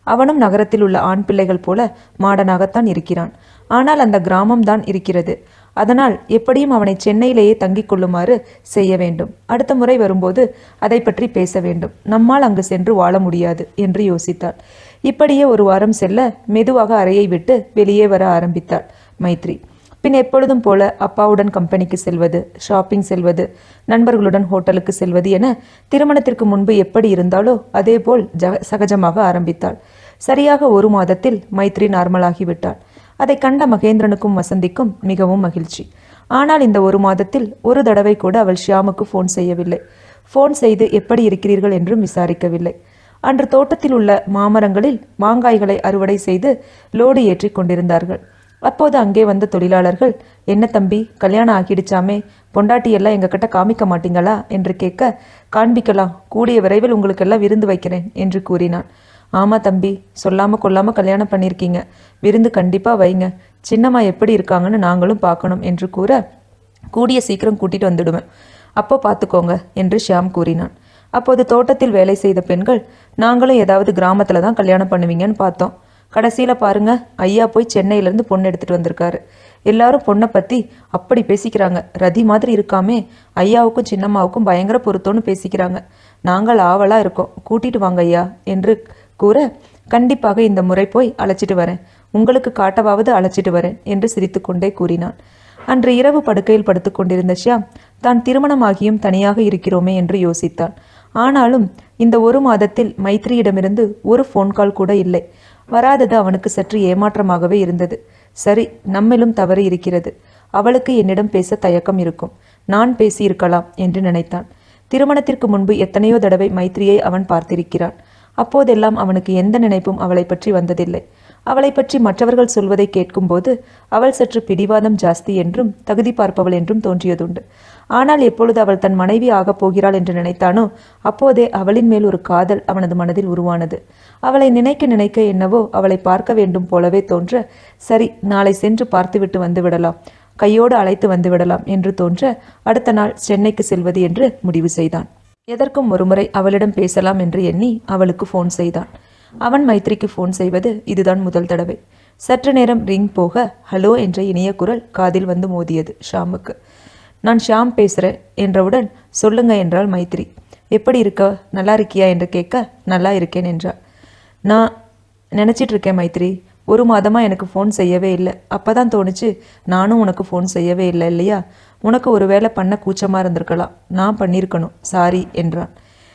Speaker 1: அவனும் நகரத்தில் உள்ள ஆண் பிள்ளைகள் போல மாடனாகத்தான் இருக்கிறான் ஆனால் அந்த கிராமம்தான் இருக்கிறது அதனால் எப்படியும் அவனை சென்னையிலேயே தங்கிக் கொள்ளுமாறு செய்ய வேண்டும் அடுத்த முறை வரும்போது அதை பற்றி பேச வேண்டும் நம்மால் அங்கு சென்று வாழ முடியாது என்று யோசித்தாள் இப்படியே ஒரு வாரம் செல்ல மெதுவாக அறையை விட்டு வெளியே வர ஆரம்பித்தாள் மைத்ரி பின் எப்பொழுதும் போல அப்பாவுடன் கம்பெனிக்கு செல்வது ஷாப்பிங் செல்வது நண்பர்களுடன் ஹோட்டலுக்கு செல்வது என திருமணத்திற்கு முன்பு எப்படி இருந்தாலோ அதேபோல் ஜ சகஜமாக ஆரம்பித்தாள் சரியாக ஒரு மாதத்தில் மைத்ரி நார்மலாகிவிட்டாள் அதை கண்ட மகேந்திரனுக்கும் வசந்திக்கும் மிகவும் மகிழ்ச்சி ஆனால் இந்த ஒரு மாதத்தில் ஒரு தடவை கூட அவள் ஷியாமுக்கு ஃபோன் செய்யவில்லை ஃபோன் செய்து எப்படி இருக்கிறீர்கள் என்றும் விசாரிக்கவில்லை அன்று தோட்டத்தில் உள்ள மாமரங்களில் மாங்காய்களை அறுவடை செய்து லோடு ஏற்றி கொண்டிருந்தார்கள் அப்போது அங்கே வந்த தொழிலாளர்கள் என்ன தம்பி கல்யாணம் ஆகிடுச்சாமே பொண்டாட்டி எல்லாம் எங்ககிட்ட காமிக்க மாட்டீங்களா என்று கேட்க காண்பிக்கலாம் கூடிய விரைவில் உங்களுக்கெல்லாம் விருந்து வைக்கிறேன் என்று கூறினான் ஆமா தம்பி சொல்லாம கொள்ளாம கல்யாணம் பண்ணியிருக்கீங்க விருந்து கண்டிப்பா வைங்க சின்னம்மா எப்படி இருக்காங்கன்னு நாங்களும் பார்க்கணும் என்று கூற கூடிய சீக்கிரம் கூட்டிட்டு வந்துடுவேன் அப்போ பார்த்துக்கோங்க என்று ஷியாம் கூறினான் அப்போது தோட்டத்தில் வேலை செய்த பெண்கள் நாங்களும் ஏதாவது கிராமத்துல தான் கல்யாணம் பண்ணுவீங்கன்னு பார்த்தோம் கடைசியில பாருங்க ஐயா போய் சென்னையிலேருந்து பொண்ணு எடுத்துட்டு வந்திருக்காரு எல்லாரும் பொண்ணை பத்தி அப்படி பேசிக்கிறாங்க ரதி மாதிரி இருக்காமே ஐயாவுக்கும் சின்னம்மாவுக்கும் பயங்கர பொருத்தம்னு பேசிக்கிறாங்க நாங்கள் ஆவலா இருக்கோம் கூட்டிட்டு வாங்க ஐயா என்று கூற கண்டிப்பாக இந்த முறை போய் அழைச்சிட்டு வரேன் உங்களுக்கு காட்டவாவது அழைச்சிட்டு வரேன் என்று சிரித்துக்கொண்டே கூறினான் அன்று இரவு படுக்கையில் படுத்துக் கொண்டிருந்த ஷியாம் தான் திருமணமாகியும் தனியாக இருக்கிறோமே என்று யோசித்தான் ஆனாலும் இந்த ஒரு மாதத்தில் மைத்ரியிடமிருந்து ஒரு ஃபோன் கால் கூட இல்லை வராதது அவனுக்கு சற்று ஏமாற்றமாகவே இருந்தது சரி நம்மிலும் தவறு இருக்கிறது அவளுக்கு என்னிடம் பேச தயக்கம் இருக்கும் நான் பேசி இருக்கலாம் என்று நினைத்தான் திருமணத்திற்கு முன்பு எத்தனையோ தடவை மைத்ரியை அவன் பார்த்திருக்கிறான் அப்போதெல்லாம் அவனுக்கு எந்த நினைப்பும் அவளை பற்றி வந்ததில்லை அவளை பற்றி மற்றவர்கள் சொல்வதை கேட்கும்போது அவள் சற்று பிடிவாதம் ஜாஸ்தி என்றும் தகுதி பார்ப்பவள் என்றும் தோன்றியதுண்டு ஆனால் எப்பொழுது அவள் தன் மனைவி ஆகப் போகிறாள் என்று நினைத்தானோ அப்போதே அவளின் மேல் ஒரு காதல் அவனது மனதில் உருவானது அவளை நினைக்க நினைக்க என்னவோ அவளை பார்க்க வேண்டும் போலவே தோன்ற சரி நாளை சென்று பார்த்துவிட்டு வந்து விடலாம் கையோடு அழைத்து வந்து விடலாம் என்று தோன்ற அடுத்த நாள் சென்னைக்கு செல்வது என்று முடிவு செய்தான் எதற்கும் ஒருமுறை அவளிடம் பேசலாம் என்று எண்ணி அவளுக்கு ஃபோன் செய்தான் அவன் மைத்ரிக்கு ஃபோன் செய்வது இதுதான் முதல் தடவை சற்று நேரம் ரிங் போக ஹலோ என்ற இனிய குரல் காதில் வந்து மோதியது ஷாமுக்கு நான் ஷாம் பேசுகிறேன் என்றவுடன் சொல்லுங்க என்றாள் மைத்ரி எப்படி இருக்க நல்லா இருக்கியா என்று கேட்க நல்லா இருக்கேன் என்றாள் நான் நினச்சிட்டு இருக்கேன் மைத்ரி ஒரு மாதமாக எனக்கு ஃபோன் செய்யவே இல்லை அப்போ தான் தோணுச்சு நானும் உனக்கு ஃபோன் செய்யவே இல்லை இல்லையா உனக்கு ஒரு வேளை பண்ண கூச்சமாக இருந்திருக்கலாம் நான் பண்ணியிருக்கணும் சாரி என்றான்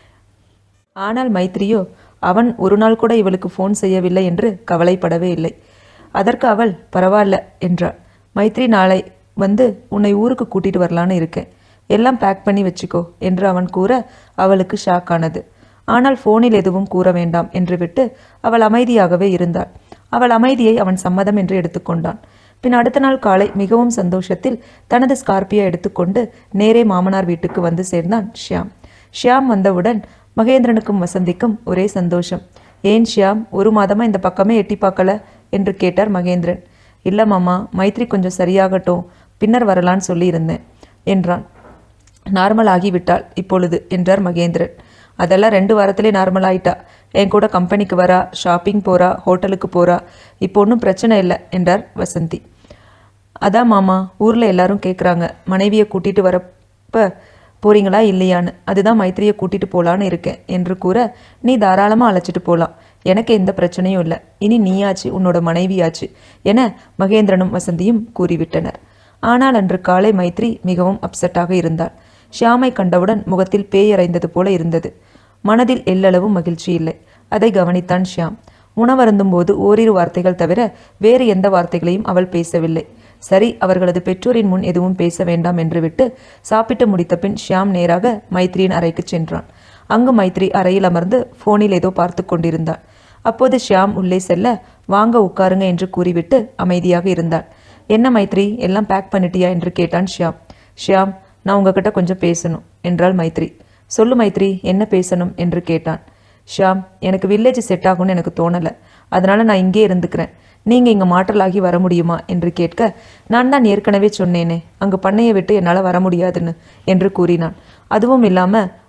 Speaker 1: ஆனால் மைத்ரியோ அவன் ஒரு நாள் கூட இவளுக்கு ஃபோன் செய்யவில்லை என்று கவலைப்படவே இல்லை அதற்கு அவள் பரவாயில்ல என்றாள் மைத்ரி நாளை வந்து உன்னை ஊருக்கு கூட்டிட்டு வரலான்னு இருக்கேன் எல்லாம் பேக் பண்ணி வச்சுக்கோ என்று அவன் கூற அவளுக்கு ஷாக் ஆனது ஆனால் ஃபோனில் எதுவும் கூற வேண்டாம் என்று விட்டு அவள் அமைதியாகவே இருந்தாள் அவள் அமைதியை அவன் சம்மதம் என்று எடுத்துக்கொண்டான் பின் அடுத்த நாள் காலை மிகவும் சந்தோஷத்தில் தனது ஸ்கார்பியோ எடுத்துக்கொண்டு நேரே மாமனார் வீட்டுக்கு வந்து சேர்ந்தான் ஷியாம் ஷியாம் வந்தவுடன் மகேந்திரனுக்கும் வசந்திக்கும் ஒரே சந்தோஷம் ஏன் ஷியாம் ஒரு மாதமா இந்த பக்கமே எட்டி பார்க்கல என்று கேட்டார் மகேந்திரன் இல்ல மாமா மைத்ரி கொஞ்சம் சரியாகட்டும் பின்னர் வரலான்னு சொல்லி இருந்தேன் என்றான் நார்மல் ஆகிவிட்டாள் இப்பொழுது என்றார் மகேந்திரன் அதெல்லாம் ரெண்டு வாரத்திலே நார்மல் ஆயிட்டா என் கூட கம்பெனிக்கு வரா ஷாப்பிங் போறா ஹோட்டலுக்கு போறா இப்போ ஒன்றும் பிரச்சனை இல்லை என்றார் வசந்தி அதான் மாமா ஊரில் எல்லாரும் கேட்குறாங்க மனைவியை கூட்டிட்டு வரப்ப போறீங்களா இல்லையான்னு அதுதான் மைத்திரியை கூட்டிட்டு போலான்னு இருக்கேன் என்று கூற நீ தாராளமாக அழைச்சிட்டு போகலாம் எனக்கு எந்த பிரச்சனையும் இல்லை இனி நீயாச்சு உன்னோட மனைவியாச்சு என மகேந்திரனும் வசந்தியும் கூறிவிட்டனர் ஆனால் அன்று காலை மைத்ரி மிகவும் அப்செட்டாக இருந்தாள் ஷியாமை கண்டவுடன் முகத்தில் பேயறைந்தது போல இருந்தது மனதில் எல்லளவும் மகிழ்ச்சி இல்லை அதை கவனித்தான் ஷியாம் உணவருந்தும் போது ஓரிரு வார்த்தைகள் தவிர வேறு எந்த வார்த்தைகளையும் அவள் பேசவில்லை சரி அவர்களது பெற்றோரின் முன் எதுவும் பேச வேண்டாம் என்று விட்டு சாப்பிட்டு முடித்த பின் ஷியாம் நேராக மைத்ரியின் அறைக்கு சென்றான் அங்கு மைத்ரி அறையில் அமர்ந்து போனில் ஏதோ பார்த்து கொண்டிருந்தாள் அப்போது ஷியாம் உள்ளே செல்ல வாங்க உட்காருங்க என்று கூறிவிட்டு அமைதியாக இருந்தாள் என்ன மைத்ரி எல்லாம் பேக் பண்ணிட்டியா என்று கேட்டான் ஷியாம் ஷியாம் நான் உங்ககிட்ட கொஞ்சம் பேசணும் என்றாள் மைத்ரி சொல்லு மைத்ரி என்ன பேசணும் என்று கேட்டான் ஷியாம் எனக்கு வில்லேஜ் செட் ஆகும்னு எனக்கு தோணலை அதனால நான் இங்கே இருந்துக்கிறேன் நீங்க இங்க மாற்றலாகி வர முடியுமா என்று கேட்க நான் தான் ஏற்கனவே சொன்னேனே அங்கு பண்ணையை விட்டு என்னால் வர முடியாதுன்னு என்று கூறினான் அதுவும் இல்லாம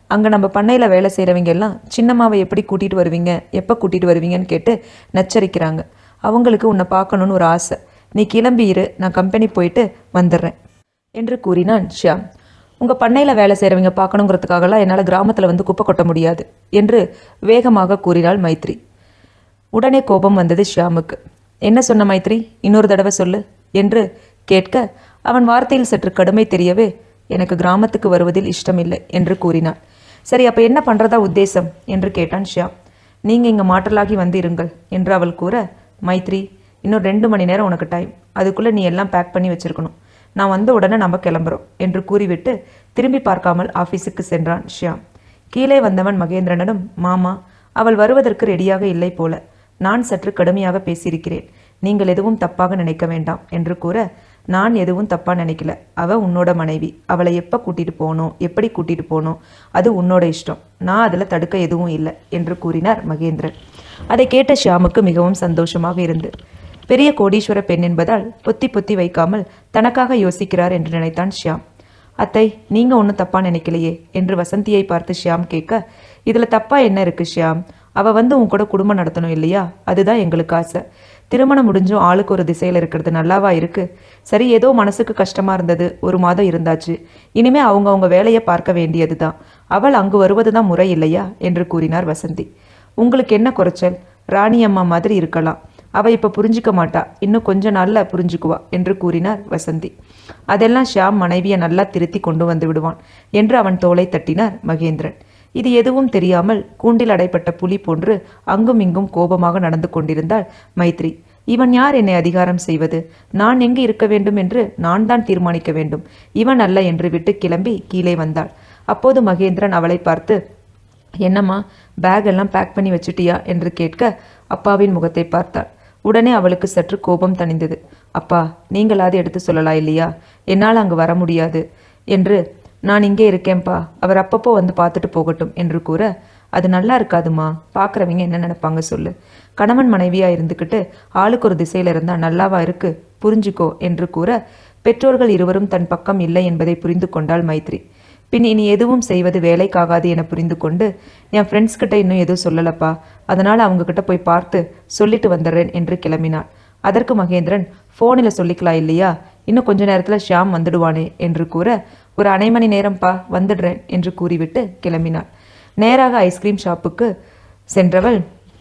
Speaker 1: அங்கே நம்ம பண்ணையில் வேலை செய்கிறவங்க எல்லாம் சின்னம்மாவை எப்படி கூட்டிகிட்டு வருவீங்க எப்போ கூட்டிகிட்டு வருவீங்கன்னு கேட்டு நச்சரிக்கிறாங்க அவங்களுக்கு உன்னை பார்க்கணுன்னு ஒரு ஆசை நீ கிளம்பி இரு நான் கம்பெனி போயிட்டு வந்துடுறேன் என்று கூறினான் ஷியாம் உங்கள் பண்ணையில் வேலை செய்கிறவங்க பார்க்கணுங்கிறதுக்காகலாம் என்னால் கிராமத்தில் வந்து குப்பை கொட்ட முடியாது என்று வேகமாக கூறினாள் மைத்ரி உடனே கோபம் வந்தது ஷியாமுக்கு என்ன சொன்ன மைத்ரி இன்னொரு தடவை சொல்லு என்று கேட்க அவன் வார்த்தையில் சற்று கடுமை தெரியவே எனக்கு கிராமத்துக்கு வருவதில் இஷ்டமில்லை என்று கூறினான் சரி அப்போ என்ன பண்ணுறதா உத்தேசம் என்று கேட்டான் ஷியாம் நீங்கள் இங்கே மாற்றலாகி வந்து இருங்கள் என்று அவள் கூற மைத்ரி இன்னும் ரெண்டு மணி நேரம் உனக்கு டைம் அதுக்குள்ளே நீ எல்லாம் பேக் பண்ணி வச்சிருக்கணும் நான் வந்த உடனே நம்ம கிளம்புறோம் என்று கூறிவிட்டு திரும்பி பார்க்காமல் ஆஃபீஸுக்கு சென்றான் ஷியாம் கீழே வந்தவன் மகேந்திரனிடம் மாமா அவள் வருவதற்கு ரெடியாக இல்லை போல நான் சற்று கடுமையாக பேசியிருக்கிறேன் நீங்கள் எதுவும் தப்பாக நினைக்க வேண்டாம் என்று கூற நான் எதுவும் தப்பா நினைக்கல அவ உன்னோட மனைவி அவளை எப்போ கூட்டிட்டு போகணும் எப்படி கூட்டிட்டு போகணும் அது உன்னோட இஷ்டம் நான் அதில் தடுக்க எதுவும் இல்லை என்று கூறினார் மகேந்திரன் அதை கேட்ட ஷியாமுக்கு மிகவும் சந்தோஷமாக இருந்து பெரிய கோடீஸ்வர பெண் என்பதால் பொத்தி பொத்தி வைக்காமல் தனக்காக யோசிக்கிறார் என்று நினைத்தான் ஷியாம் அத்தை நீங்க ஒன்றும் தப்பா நினைக்கலையே என்று வசந்தியை பார்த்து ஷியாம் கேட்க இதுல தப்பா என்ன இருக்கு ஷியாம் அவ வந்து உன் கூட குடும்பம் நடத்தணும் இல்லையா அதுதான் எங்களுக்கு ஆசை திருமணம் முடிஞ்சும் ஆளுக்கு ஒரு திசையில் இருக்கிறது நல்லாவா இருக்கு சரி ஏதோ மனசுக்கு கஷ்டமா இருந்தது ஒரு மாதம் இருந்தாச்சு இனிமே அவங்க அவங்க வேலையை பார்க்க வேண்டியதுதான் அவள் அங்கு வருவதுதான் முறை இல்லையா என்று கூறினார் வசந்தி உங்களுக்கு என்ன குறைச்சல் ராணி அம்மா மாதிரி இருக்கலாம் அவ இப்ப புரிஞ்சுக்க மாட்டா இன்னும் கொஞ்ச நாள்ல புரிஞ்சுக்குவா என்று கூறினார் வசந்தி அதெல்லாம் ஷியாம் மனைவியை நல்லா திருத்தி கொண்டு வந்து விடுவான் என்று அவன் தோளை தட்டினார் மகேந்திரன் இது எதுவும் தெரியாமல் கூண்டில் அடைப்பட்ட புலி போன்று அங்கும் இங்கும் கோபமாக நடந்து கொண்டிருந்தாள் மைத்ரி இவன் யார் என்னை அதிகாரம் செய்வது நான் எங்கு இருக்க வேண்டும் என்று நான் தான் தீர்மானிக்க வேண்டும் இவன் அல்ல என்று விட்டு கிளம்பி கீழே வந்தாள் அப்போது மகேந்திரன் அவளை பார்த்து என்னம்மா பேக் எல்லாம் பேக் பண்ணி வச்சுட்டியா என்று கேட்க அப்பாவின் முகத்தை பார்த்தாள் உடனே அவளுக்கு சற்று கோபம் தணிந்தது அப்பா நீங்களாவது எடுத்து சொல்லலாம் இல்லையா என்னால் அங்கு வர முடியாது என்று நான் இங்கே இருக்கேன்ப்பா அவர் அப்பப்போ வந்து பார்த்துட்டு போகட்டும் என்று கூற அது நல்லா இருக்காதுமா பார்க்குறவங்க என்ன நினைப்பாங்க சொல்லு கணவன் மனைவியா இருந்துக்கிட்டு ஆளுக்கு ஒரு திசையில இருந்தா நல்லாவா இருக்கு புரிஞ்சுக்கோ என்று கூற பெற்றோர்கள் இருவரும் தன் பக்கம் இல்லை என்பதை புரிந்து கொண்டாள் மைத்ரி பின் இனி எதுவும் செய்வது வேலைக்காகாது என புரிந்து கொண்டு என் ஃப்ரெண்ட்ஸ் கிட்ட இன்னும் எதுவும் சொல்லலப்பா அதனால அவங்க கிட்ட போய் பார்த்து சொல்லிட்டு வந்துடுறேன் என்று கிளம்பினாள் அதற்கு மகேந்திரன் ஃபோனில் சொல்லிக்கலாம் இல்லையா இன்னும் கொஞ்ச நேரத்துல ஷியாம் வந்துடுவானே என்று கூற ஒரு அரை மணி நேரம்ப்பா வந்துடுறேன் என்று கூறிவிட்டு கிளம்பினாள் நேராக ஐஸ்கிரீம் ஷாப்புக்கு சென்றவள்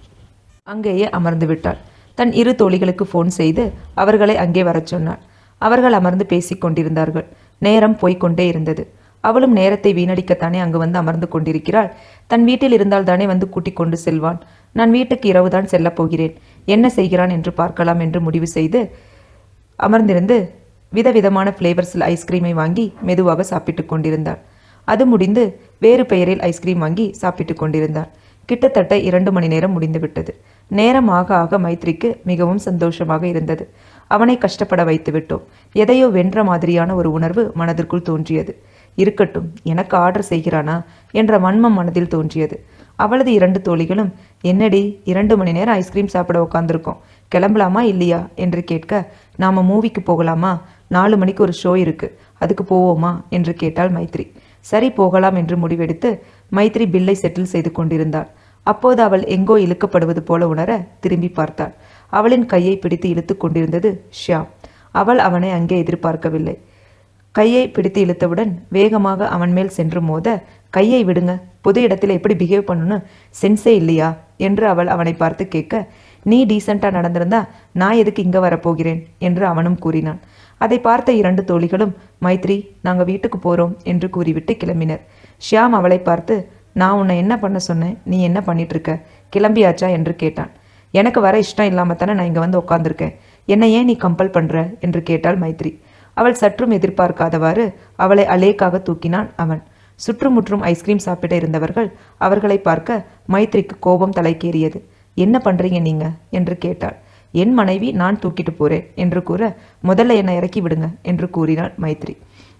Speaker 1: அங்கேயே அமர்ந்து விட்டாள் தன் இரு தோழிகளுக்கு ஃபோன் செய்து அவர்களை அங்கே வரச் சொன்னாள் அவர்கள் அமர்ந்து பேசிக் கொண்டிருந்தார்கள் நேரம் போய்க்கொண்டே இருந்தது அவளும் நேரத்தை வீணடிக்கத்தானே அங்கு வந்து அமர்ந்து கொண்டிருக்கிறாள் தன் வீட்டில் இருந்தால் தானே வந்து கூட்டிக் கொண்டு செல்வான் நான் வீட்டுக்கு இரவுதான் செல்லப் போகிறேன் என்ன செய்கிறான் என்று பார்க்கலாம் என்று முடிவு செய்து அமர்ந்திருந்து விதவிதமான ஃப்ளேவர்ஸில் ஐஸ்கிரீமை வாங்கி மெதுவாக சாப்பிட்டு கொண்டிருந்தாள் அது முடிந்து வேறு பெயரில் ஐஸ்கிரீம் வாங்கி சாப்பிட்டு கொண்டிருந்தாள் கிட்டத்தட்ட இரண்டு மணி நேரம் முடிந்துவிட்டது நேரம் ஆக ஆக மைத்ரிக்கு மிகவும் சந்தோஷமாக இருந்தது அவனை கஷ்டப்பட வைத்து விட்டோம் எதையோ வென்ற மாதிரியான ஒரு உணர்வு மனதிற்குள் தோன்றியது இருக்கட்டும் எனக்கு ஆர்டர் செய்கிறானா என்ற வன்மம் மனதில் தோன்றியது அவளது இரண்டு தோழிகளும் என்னடி இரண்டு மணி நேரம் ஐஸ்கிரீம் சாப்பிட உட்காந்துருக்கோம் கிளம்பலாமா இல்லையா என்று கேட்க நாம மூவிக்கு போகலாமா நாலு மணிக்கு ஒரு ஷோ இருக்கு அதுக்கு போவோமா என்று கேட்டாள் மைத்ரி சரி போகலாம் என்று முடிவெடுத்து மைத்ரி பில்லை செட்டில் செய்து கொண்டிருந்தாள் அப்போது அவள் எங்கோ இழுக்கப்படுவது போல உணர திரும்பி பார்த்தாள் அவளின் கையை பிடித்து இழுத்து கொண்டிருந்தது ஷியாம் அவள் அவனை அங்கே எதிர்பார்க்கவில்லை கையை பிடித்து இழுத்தவுடன் வேகமாக அவன் மேல் சென்று மோத கையை விடுங்க பொது இடத்துல எப்படி பிஹேவ் பண்ணணும் சென்ஸே இல்லையா என்று அவள் அவனை பார்த்து கேட்க நீ டீசெண்டா நடந்திருந்தா நான் எதுக்கு இங்க வரப்போகிறேன் என்று அவனும் கூறினான் அதை பார்த்த இரண்டு தோழிகளும் மைத்ரி நாங்க வீட்டுக்கு போறோம் என்று கூறிவிட்டு கிளம்பினர் ஷியாம் அவளை பார்த்து நான் உன்னை என்ன பண்ண சொன்னேன் நீ என்ன பண்ணிட்டு இருக்க கிளம்பியாச்சா என்று கேட்டான் எனக்கு வர இஷ்டம் இல்லாம தானே நான் இங்க வந்து உட்காந்துருக்கேன் என்னை ஏன் நீ கம்பல் பண்ற என்று கேட்டாள் மைத்ரி அவள் சற்றும் எதிர்பார்க்காதவாறு அவளை அலேக்காக தூக்கினான் அவன் சுற்றுமுற்றும் ஐஸ்கிரீம் சாப்பிட இருந்தவர்கள் அவர்களை பார்க்க மைத்ரிக்கு கோபம் தலைக்கேறியது என்ன பண்றீங்க நீங்க என்று கேட்டாள் என் மனைவி நான் தூக்கிட்டு போறேன் என்று கூற முதல்ல என்னை இறக்கி விடுங்க என்று கூறினாள் மைத்ரி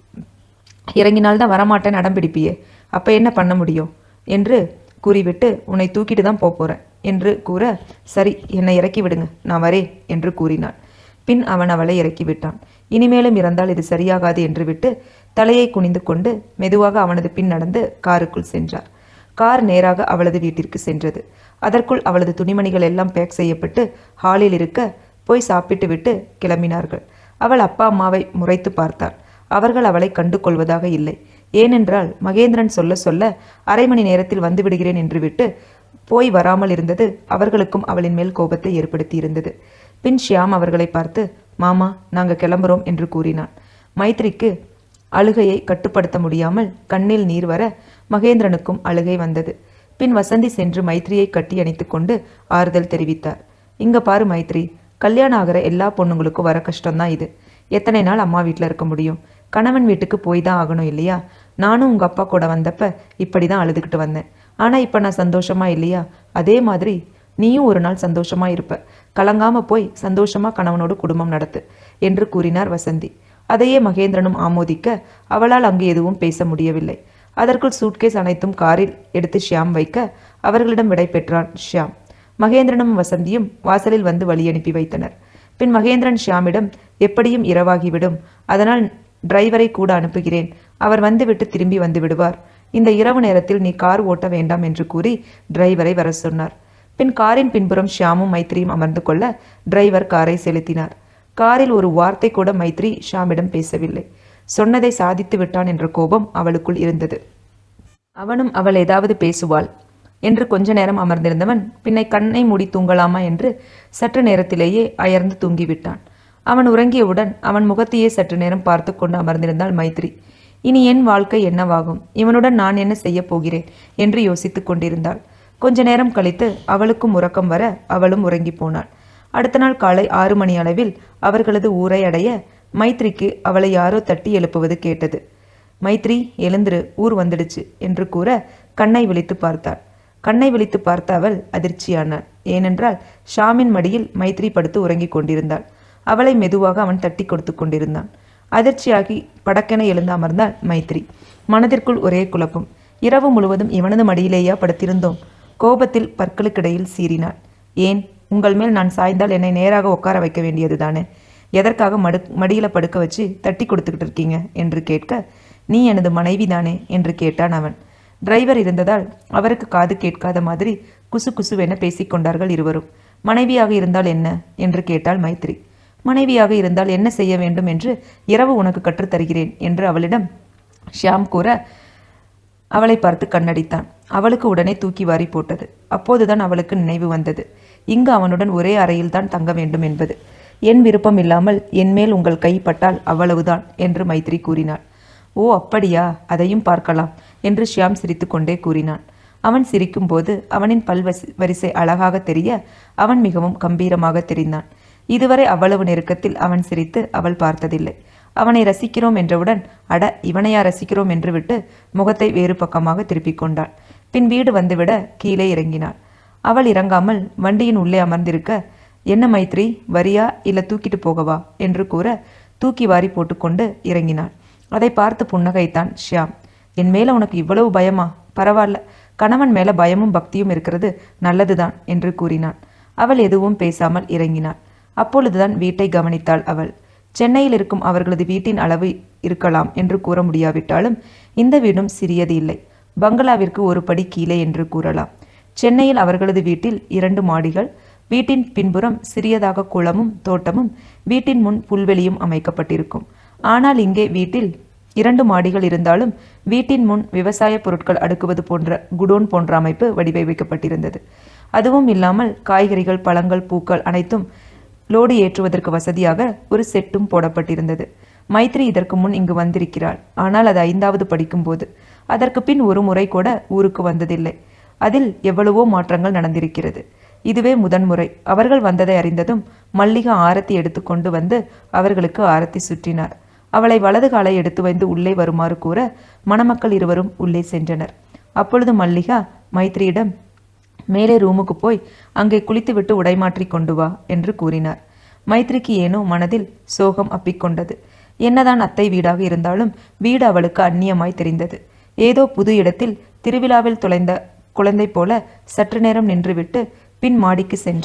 Speaker 1: இறங்கினால்தான் வரமாட்டேன் அடம் பிடிப்பியே அப்ப என்ன பண்ண முடியும் என்று கூறிவிட்டு உன்னை தூக்கிட்டு தான் போப் போறேன் என்று கூற சரி என்னை இறக்கி விடுங்க நான் வரேன் என்று கூறினாள் பின் அவன் அவளை இறக்கிவிட்டான் இனிமேலும் இறந்தால் இது சரியாகாது என்று விட்டு தலையை குனிந்து கொண்டு மெதுவாக அவனது பின் நடந்து காருக்குள் சென்றார் கார் நேராக அவளது வீட்டிற்கு சென்றது அதற்குள் அவளது துணிமணிகள் எல்லாம் பேக் செய்யப்பட்டு ஹாலில் இருக்க போய் சாப்பிட்டு விட்டு கிளம்பினார்கள் அவள் அப்பா அம்மாவை முறைத்து பார்த்தாள் அவர்கள் அவளை கண்டு கொள்வதாக இல்லை ஏனென்றால் மகேந்திரன் சொல்ல சொல்ல அரை மணி நேரத்தில் வந்து விடுகிறேன் என்று விட்டு போய் வராமல் இருந்தது அவர்களுக்கும் அவளின் மேல் கோபத்தை ஏற்படுத்தி இருந்தது பின் ஷியாம் அவர்களை பார்த்து மாமா நாங்க கிளம்புறோம் என்று கூறினான் மைத்ரிக்கு அழுகையை கட்டுப்படுத்த முடியாமல் கண்ணில் நீர் வர மகேந்திரனுக்கும் அழுகை வந்தது பின் வசந்தி சென்று மைத்ரியை கட்டி அணைத்து கொண்டு ஆறுதல் தெரிவித்தார் இங்க பாரு மைத்ரி கல்யாணம் ஆகிற எல்லா பொண்ணுங்களுக்கும் வர கஷ்டம்தான் இது எத்தனை நாள் அம்மா வீட்டில் இருக்க முடியும் கணவன் வீட்டுக்கு போய் தான் ஆகணும் இல்லையா நானும் உங்க அப்பா கூட வந்தப்ப இப்படி தான் அழுதுகிட்டு வந்தேன் ஆனா இப்ப நான் சந்தோஷமா இல்லையா அதே மாதிரி நீயும் ஒரு நாள் சந்தோஷமா இருப்ப கலங்காம போய் சந்தோஷமா கணவனோடு குடும்பம் நடத்து என்று கூறினார் வசந்தி அதையே மகேந்திரனும் ஆமோதிக்க அவளால் அங்கு எதுவும் பேச முடியவில்லை அதற்குள் சூட்கேஸ் அனைத்தும் காரில் எடுத்து ஷியாம் வைக்க அவர்களிடம் விடை பெற்றான் ஷியாம் மகேந்திரனும் வசந்தியும் வாசலில் வந்து வழி அனுப்பி வைத்தனர் பின் மகேந்திரன் ஷியாமிடம் எப்படியும் இரவாகிவிடும் அதனால் டிரைவரை கூட அனுப்புகிறேன் அவர் வந்துவிட்டு திரும்பி வந்து விடுவார் இந்த இரவு நேரத்தில் நீ கார் ஓட்ட வேண்டாம் என்று கூறி டிரைவரை வர சொன்னார் பின் காரின் பின்புறம் ஷியாமும் மைத்ரியும் அமர்ந்து கொள்ள டிரைவர் காரை செலுத்தினார் காரில் ஒரு வார்த்தை கூட மைத்ரி ஷியாமிடம் பேசவில்லை சொன்னதை சாதித்து விட்டான் என்ற கோபம் அவளுக்குள் இருந்தது அவனும் அவள் ஏதாவது பேசுவாள் என்று கொஞ்ச நேரம் அமர்ந்திருந்தவன் பின்னை கண்ணை மூடி தூங்கலாமா என்று சற்று நேரத்திலேயே அயர்ந்து தூங்கிவிட்டான் அவன் உறங்கியவுடன் அவன் முகத்தையே சற்று நேரம் பார்த்து கொண்டு அமர்ந்திருந்தாள் மைத்ரி இனி என் வாழ்க்கை என்னவாகும் இவனுடன் நான் என்ன செய்யப் போகிறேன் என்று யோசித்துக் கொண்டிருந்தாள் கொஞ்ச நேரம் கழித்து அவளுக்கும் உறக்கம் வர அவளும் உறங்கி போனாள் அடுத்த நாள் காலை ஆறு மணி அளவில் அவர்களது ஊரை அடைய மைத்ரிக்கு அவளை யாரோ தட்டி எழுப்புவது கேட்டது மைத்ரி எழுந்திரு ஊர் வந்துடுச்சு என்று கூற கண்ணை விழித்து பார்த்தாள் கண்ணை விழித்து பார்த்த அவள் அதிர்ச்சியானாள் ஏனென்றால் ஷாமின் மடியில் மைத்ரி படுத்து உறங்கிக் கொண்டிருந்தாள் அவளை மெதுவாக அவன் தட்டி கொடுத்து கொண்டிருந்தான் அதிர்ச்சியாகி படக்கென எழுந்து அமர்ந்தாள் மைத்ரி மனதிற்குள் ஒரே குழப்பம் இரவு முழுவதும் இவனது மடியிலேயா படுத்திருந்தோம் கோபத்தில் பற்களுக்கிடையில் சீறினாள் ஏன் உங்கள் மேல் நான் சாய்ந்தால் என்னை நேராக உட்கார வைக்க வேண்டியதுதானே எதற்காக மடு மடியில படுக்க வச்சு தட்டி கொடுத்துக்கிட்டு இருக்கீங்க என்று கேட்க நீ எனது மனைவி தானே என்று கேட்டான் அவன் டிரைவர் இருந்ததால் அவருக்கு காது கேட்காத மாதிரி குசு குசுவென பேசிக்கொண்டார்கள் இருவரும் மனைவியாக இருந்தால் என்ன என்று கேட்டாள் மைத்ரி மனைவியாக இருந்தால் என்ன செய்ய வேண்டும் என்று இரவு உனக்கு கற்றுத் தருகிறேன் என்று அவளிடம் ஷியாம் கூற அவளை பார்த்து கண்ணடித்தான் அவளுக்கு உடனே தூக்கி வாரி போட்டது அப்போதுதான் அவளுக்கு நினைவு வந்தது இங்கு அவனுடன் ஒரே அறையில்தான் தங்க வேண்டும் என்பது என் விருப்பம் இல்லாமல் என் மேல் உங்கள் கை பட்டால் அவ்வளவுதான் என்று மைத்ரி கூறினாள் ஓ அப்படியா அதையும் பார்க்கலாம் என்று ஷியாம் சிரித்துக்கொண்டே கூறினான் அவன் சிரிக்கும்போது அவனின் பல் வசி- வரிசை அழகாக தெரிய அவன் மிகவும் கம்பீரமாக தெரிந்தான் இதுவரை அவ்வளவு நெருக்கத்தில் அவன் சிரித்து அவள் பார்த்ததில்லை அவனை ரசிக்கிறோம் என்றவுடன் அட இவனையா ரசிக்கிறோம் என்று விட்டு முகத்தை வேறு பக்கமாக திருப்பிக் கொண்டாள் பின் வீடு வந்துவிட கீழே இறங்கினாள் அவள் இறங்காமல் வண்டியின் உள்ளே அமர்ந்திருக்க என்ன மைத்ரி வரியா இல்ல தூக்கிட்டு போகவா என்று கூற தூக்கி வாரி போட்டுக்கொண்டு இறங்கினாள் அதை பார்த்து புன்னகைத்தான் ஷியாம் என் மேல உனக்கு இவ்வளவு பயமா பரவாயில்ல கணவன் மேல பயமும் பக்தியும் இருக்கிறது நல்லதுதான் என்று கூறினான் அவள் எதுவும் பேசாமல் இறங்கினாள் அப்பொழுதுதான் வீட்டை கவனித்தாள் அவள் சென்னையில் இருக்கும் அவர்களது வீட்டின் அளவு இருக்கலாம் என்று கூற முடியாவிட்டாலும் இந்த வீடும் சிறியது இல்லை பங்களாவிற்கு ஒரு படி கீழே என்று கூறலாம் சென்னையில் அவர்களது வீட்டில் இரண்டு மாடிகள் வீட்டின் பின்புறம் சிறியதாக குளமும் தோட்டமும் வீட்டின் முன் புல்வெளியும் அமைக்கப்பட்டிருக்கும் ஆனால் இங்கே வீட்டில் இரண்டு மாடிகள் இருந்தாலும் வீட்டின் முன் விவசாய பொருட்கள் அடுக்குவது போன்ற குடோன் போன்ற அமைப்பு வடிவமைக்கப்பட்டிருந்தது அதுவும் இல்லாமல் காய்கறிகள் பழங்கள் பூக்கள் அனைத்தும் லோடு ஏற்றுவதற்கு வசதியாக ஒரு செட்டும் போடப்பட்டிருந்தது மைத்ரி இதற்கு முன் இங்கு வந்திருக்கிறாள் ஆனால் அது ஐந்தாவது படிக்கும்போது அதற்கு பின் ஒரு முறை கூட ஊருக்கு வந்ததில்லை அதில் எவ்வளவோ மாற்றங்கள் நடந்திருக்கிறது இதுவே முதன்முறை அவர்கள் வந்ததை அறிந்ததும் மல்லிகா ஆரத்தி எடுத்துக்கொண்டு வந்து அவர்களுக்கு ஆரத்தி சுற்றினார் அவளை வலது காலை எடுத்து வந்து உள்ளே வருமாறு கூற மணமக்கள் இருவரும் உள்ளே சென்றனர் அப்பொழுது மல்லிகா மைத்ரியிடம் மேலே ரூமுக்கு போய் அங்கே குளித்துவிட்டு உடை மாற்றி கொண்டு வா என்று கூறினார் மைத்ரிக்கு ஏனோ மனதில் சோகம் அப்பிக்கொண்டது என்னதான் அத்தை வீடாக இருந்தாலும் வீடு அவளுக்கு அந்நியமாய் தெரிந்தது ஏதோ புது இடத்தில் திருவிழாவில் தொலைந்த குழந்தை போல சற்று நேரம் நின்றுவிட்டு பின் மாடிக்கு சென்றார்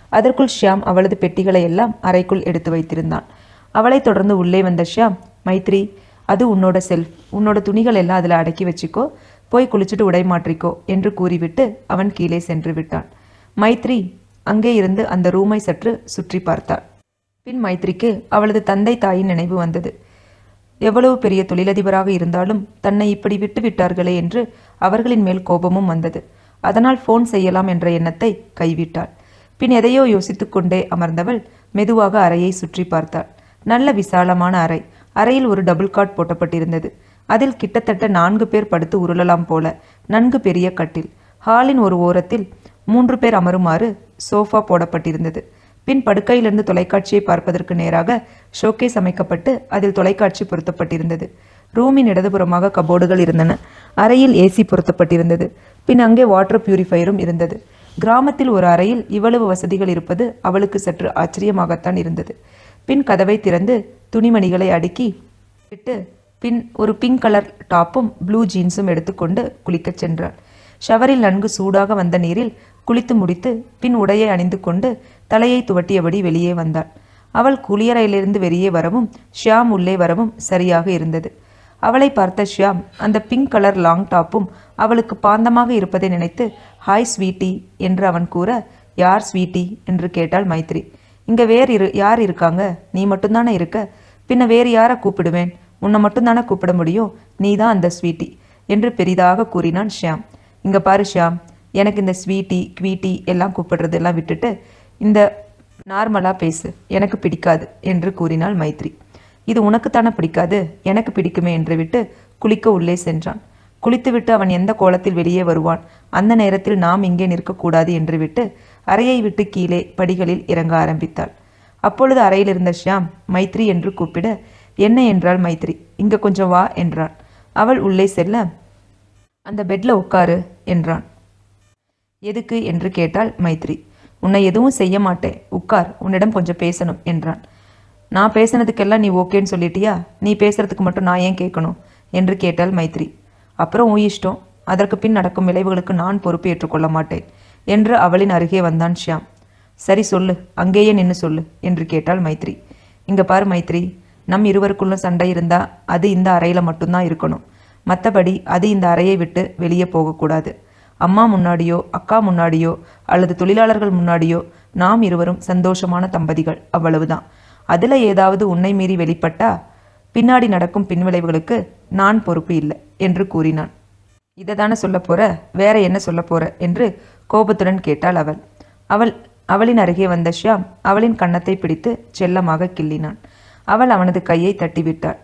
Speaker 1: அதற்குள் ஷியாம் அவளது பெட்டிகளை எல்லாம் அறைக்குள் எடுத்து வைத்திருந்தான் அவளைத் தொடர்ந்து உள்ளே வந்த ஷியாம் மைத்ரி அது உன்னோட செல்ஃப் உன்னோட துணிகள் எல்லாம் அதில் அடக்கி வச்சுக்கோ போய் குளிச்சுட்டு உடை மாற்றிக்கோ என்று கூறிவிட்டு அவன் கீழே சென்று விட்டான் மைத்ரி அங்கே இருந்து அந்த ரூமை சற்று சுற்றி பார்த்தாள் பின் மைத்ரிக்கு அவளது தந்தை தாயின் நினைவு வந்தது எவ்வளவு பெரிய தொழிலதிபராக இருந்தாலும் தன்னை இப்படி விட்டு விட்டார்களே என்று அவர்களின் மேல் கோபமும் வந்தது அதனால் ஃபோன் செய்யலாம் என்ற எண்ணத்தை கைவிட்டாள் பின் எதையோ யோசித்துக்கொண்டே அமர்ந்தவள் மெதுவாக அறையை சுற்றி பார்த்தாள் நல்ல விசாலமான அறை அறையில் ஒரு டபுள் காட் போட்டப்பட்டிருந்தது அதில் கிட்டத்தட்ட நான்கு பேர் படுத்து உருளலாம் போல நன்கு பெரிய கட்டில் ஹாலின் ஒரு ஓரத்தில் மூன்று பேர் அமருமாறு சோஃபா போடப்பட்டிருந்தது பின் படுக்கையிலிருந்து தொலைக்காட்சியை பார்ப்பதற்கு நேராக ஷோகேஸ் அமைக்கப்பட்டு அதில் தொலைக்காட்சி பொருத்தப்பட்டிருந்தது ரூமின் இடதுபுறமாக கபோர்டுகள் இருந்தன அறையில் ஏசி பொருத்தப்பட்டிருந்தது பின் அங்கே வாட்டர் பியூரிஃபையரும் இருந்தது கிராமத்தில் ஒரு அறையில் இவ்வளவு வசதிகள் இருப்பது அவளுக்கு சற்று ஆச்சரியமாகத்தான் இருந்தது பின் கதவை திறந்து துணிமணிகளை அடுக்கி விட்டு பின் ஒரு பிங்க் கலர் டாப்பும் ப்ளூ ஜீன்ஸும் எடுத்துக்கொண்டு குளிக்கச் சென்றாள் ஷவரில் நன்கு சூடாக வந்த நீரில் குளித்து முடித்து பின் உடையை அணிந்து கொண்டு தலையை துவட்டியபடி வெளியே வந்தாள் அவள் குளியறையிலிருந்து வெளியே வரவும் ஷியாம் உள்ளே வரவும் சரியாக இருந்தது அவளை பார்த்த ஷியாம் அந்த பிங்க் கலர் லாங் டாப்பும் அவளுக்கு பாந்தமாக இருப்பதை நினைத்து ஹாய் ஸ்வீட்டி என்று அவன் கூற யார் ஸ்வீட்டி என்று கேட்டாள் மைத்ரி இங்க வேறு இரு யார் இருக்காங்க நீ மட்டும்தானே இருக்க பின்ன வேறு யாரை கூப்பிடுவேன் உன்னை மட்டும்தானே கூப்பிட முடியும் நீ தான் அந்த ஸ்வீட்டி என்று பெரிதாக கூறினான் ஷியாம் இங்க பாரு ஷியாம் எனக்கு இந்த ஸ்வீட்டி குவீட்டி எல்லாம் கூப்பிடுறதெல்லாம் விட்டுட்டு இந்த நார்மலா பேசு எனக்கு பிடிக்காது என்று கூறினாள் மைத்ரி இது உனக்குத்தானே பிடிக்காது எனக்கு பிடிக்குமே என்று விட்டு குளிக்க உள்ளே சென்றான் குளித்துவிட்டு அவன் எந்த கோலத்தில் வெளியே வருவான் அந்த நேரத்தில் நாம் இங்கே நிற்கக்கூடாது என்று விட்டு அறையை விட்டு கீழே படிகளில் இறங்க ஆரம்பித்தாள் அப்பொழுது அறையில் இருந்த ஷியாம் மைத்ரி என்று கூப்பிட என்ன என்றாள் மைத்ரி இங்க கொஞ்சம் வா என்றான் அவள் உள்ளே செல்ல அந்த பெட்ல உட்காரு என்றான் எதுக்கு என்று கேட்டாள் மைத்ரி உன்னை எதுவும் செய்ய மாட்டேன் உட்கார் உன்னிடம் கொஞ்சம் பேசணும் என்றான் நான் பேசுனதுக்கெல்லாம் நீ ஓகேன்னு சொல்லிட்டியா நீ பேசுறதுக்கு மட்டும் நான் ஏன் கேட்கணும் என்று கேட்டாள் மைத்ரி அப்புறம் உன் இஷ்டம் அதற்கு பின் நடக்கும் விளைவுகளுக்கு நான் பொறுப்பு ஏற்றுக்கொள்ள மாட்டேன் என்று அவளின் அருகே வந்தான் ஷியாம் சரி சொல்லு அங்கேயே நின்று சொல்லு என்று கேட்டாள் மைத்ரி இங்க பாரு மைத்ரி நம் இருவருக்குள்ள சண்டை இருந்தா அது இந்த அறையில மட்டும்தான் இருக்கணும் மற்றபடி அது இந்த அறையை விட்டு வெளியே போகக்கூடாது அம்மா முன்னாடியோ அக்கா முன்னாடியோ அல்லது தொழிலாளர்கள் முன்னாடியோ நாம் இருவரும் சந்தோஷமான தம்பதிகள் அவ்வளவுதான் அதுல ஏதாவது உன்னை மீறி வெளிப்பட்டா பின்னாடி நடக்கும் பின்விளைவுகளுக்கு நான் பொறுப்பு இல்லை என்று கூறினான் இதை தானே சொல்ல போற வேற என்ன சொல்ல போற என்று கோபத்துடன் கேட்டாள் அவள் அவள் அவளின் அருகே வந்த ஷியாம் அவளின் கன்னத்தை பிடித்து செல்லமாக கிள்ளினான் அவள் அவனது கையை தட்டிவிட்டாள்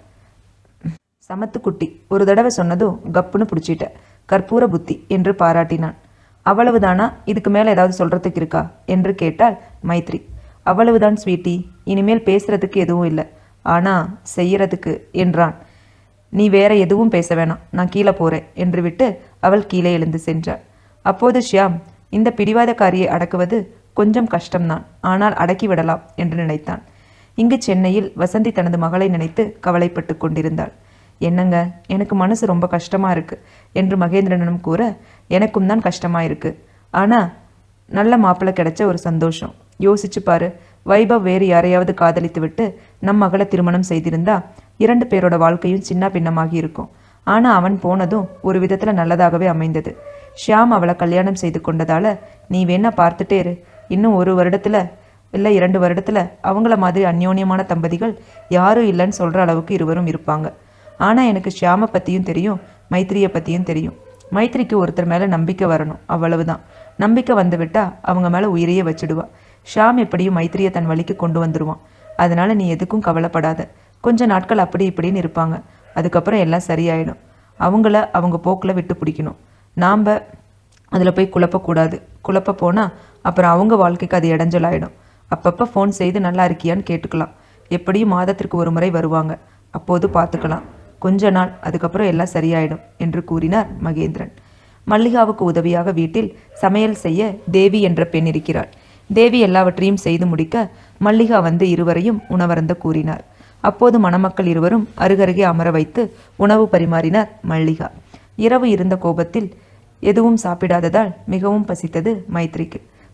Speaker 1: சமத்து குட்டி ஒரு தடவை சொன்னதும் கப்புன்னு பிடிச்சிட்ட கற்பூர புத்தி என்று பாராட்டினான் அவ்வளவுதானா இதுக்கு மேல ஏதாவது சொல்றதுக்கு இருக்கா என்று கேட்டாள் மைத்ரி அவ்வளவுதான் ஸ்வீட்டி இனிமேல் பேசுறதுக்கு எதுவும் இல்லை ஆனா செய்யறதுக்கு என்றான் நீ வேற எதுவும் பேச வேணாம் நான் கீழே போறேன் என்று விட்டு அவள் கீழே எழுந்து சென்றாள் அப்போது ஷியாம் இந்த பிடிவாதக்காரியை அடக்குவது கொஞ்சம் கஷ்டம்தான் ஆனால் அடக்கி விடலாம் என்று நினைத்தான் இங்கு சென்னையில் வசந்தி தனது மகளை நினைத்து கவலைப்பட்டு கொண்டிருந்தாள் என்னங்க எனக்கு மனசு ரொம்ப கஷ்டமா இருக்கு என்று மகேந்திரனிடம் கூற எனக்கும் தான் கஷ்டமா இருக்கு ஆனா நல்ல மாப்பிள்ளை கிடைச்ச ஒரு சந்தோஷம் யோசிச்சு பாரு வைபவ் வேறு யாரையாவது காதலித்து விட்டு நம் மகளை திருமணம் செய்திருந்தா இரண்டு பேரோட வாழ்க்கையும் சின்ன பின்னமாகி இருக்கும் ஆனா அவன் போனதும் ஒரு விதத்துல நல்லதாகவே அமைந்தது ஷியாம் அவளை கல்யாணம் செய்து கொண்டதால நீ வேணா பார்த்துட்டே இரு இன்னும் ஒரு வருடத்துல இல்லை இரண்டு வருடத்துல அவங்கள மாதிரி அந்யோன்யமான தம்பதிகள் யாரும் இல்லைன்னு சொல்ற அளவுக்கு இருவரும் இருப்பாங்க ஆனா எனக்கு ஷியாமை பத்தியும் தெரியும் மைத்ரியை பத்தியும் தெரியும் மைத்ரிக்கு ஒருத்தர் மேல நம்பிக்கை வரணும் அவ்வளவுதான் நம்பிக்கை வந்து விட்டா அவங்க மேல உயிரையே வச்சிடுவா ஷியாம் எப்படியும் மைத்ரியை தன் வழிக்கு கொண்டு வந்துருவான் அதனால நீ எதுக்கும் கவலைப்படாத கொஞ்ச நாட்கள் அப்படி இப்படின்னு இருப்பாங்க அதுக்கப்புறம் எல்லாம் சரியாயிடும் அவங்கள அவங்க போக்கில் விட்டு பிடிக்கணும் நாம் அதில் போய் குழப்பக்கூடாது குழப்ப போனால் அப்புறம் அவங்க வாழ்க்கைக்கு அது இடைஞ்சலாயிடும் அப்பப்போ ஃபோன் செய்து நல்லா இருக்கியான்னு கேட்டுக்கலாம் எப்படியும் மாதத்திற்கு ஒரு முறை வருவாங்க அப்போது பார்த்துக்கலாம் கொஞ்ச நாள் அதுக்கப்புறம் எல்லாம் சரியாயிடும் என்று கூறினார் மகேந்திரன் மல்லிகாவுக்கு உதவியாக வீட்டில் சமையல் செய்ய தேவி என்ற பெண் இருக்கிறாள் தேவி எல்லாவற்றையும் செய்து முடிக்க மல்லிகா வந்து இருவரையும் உணவருந்த கூறினார் அப்போது மணமக்கள் இருவரும் அருகருகே அமர வைத்து உணவு பரிமாறினார் மல்லிகா இரவு இருந்த கோபத்தில் எதுவும் சாப்பிடாததால் மிகவும் பசித்தது மைத்ரிக்கு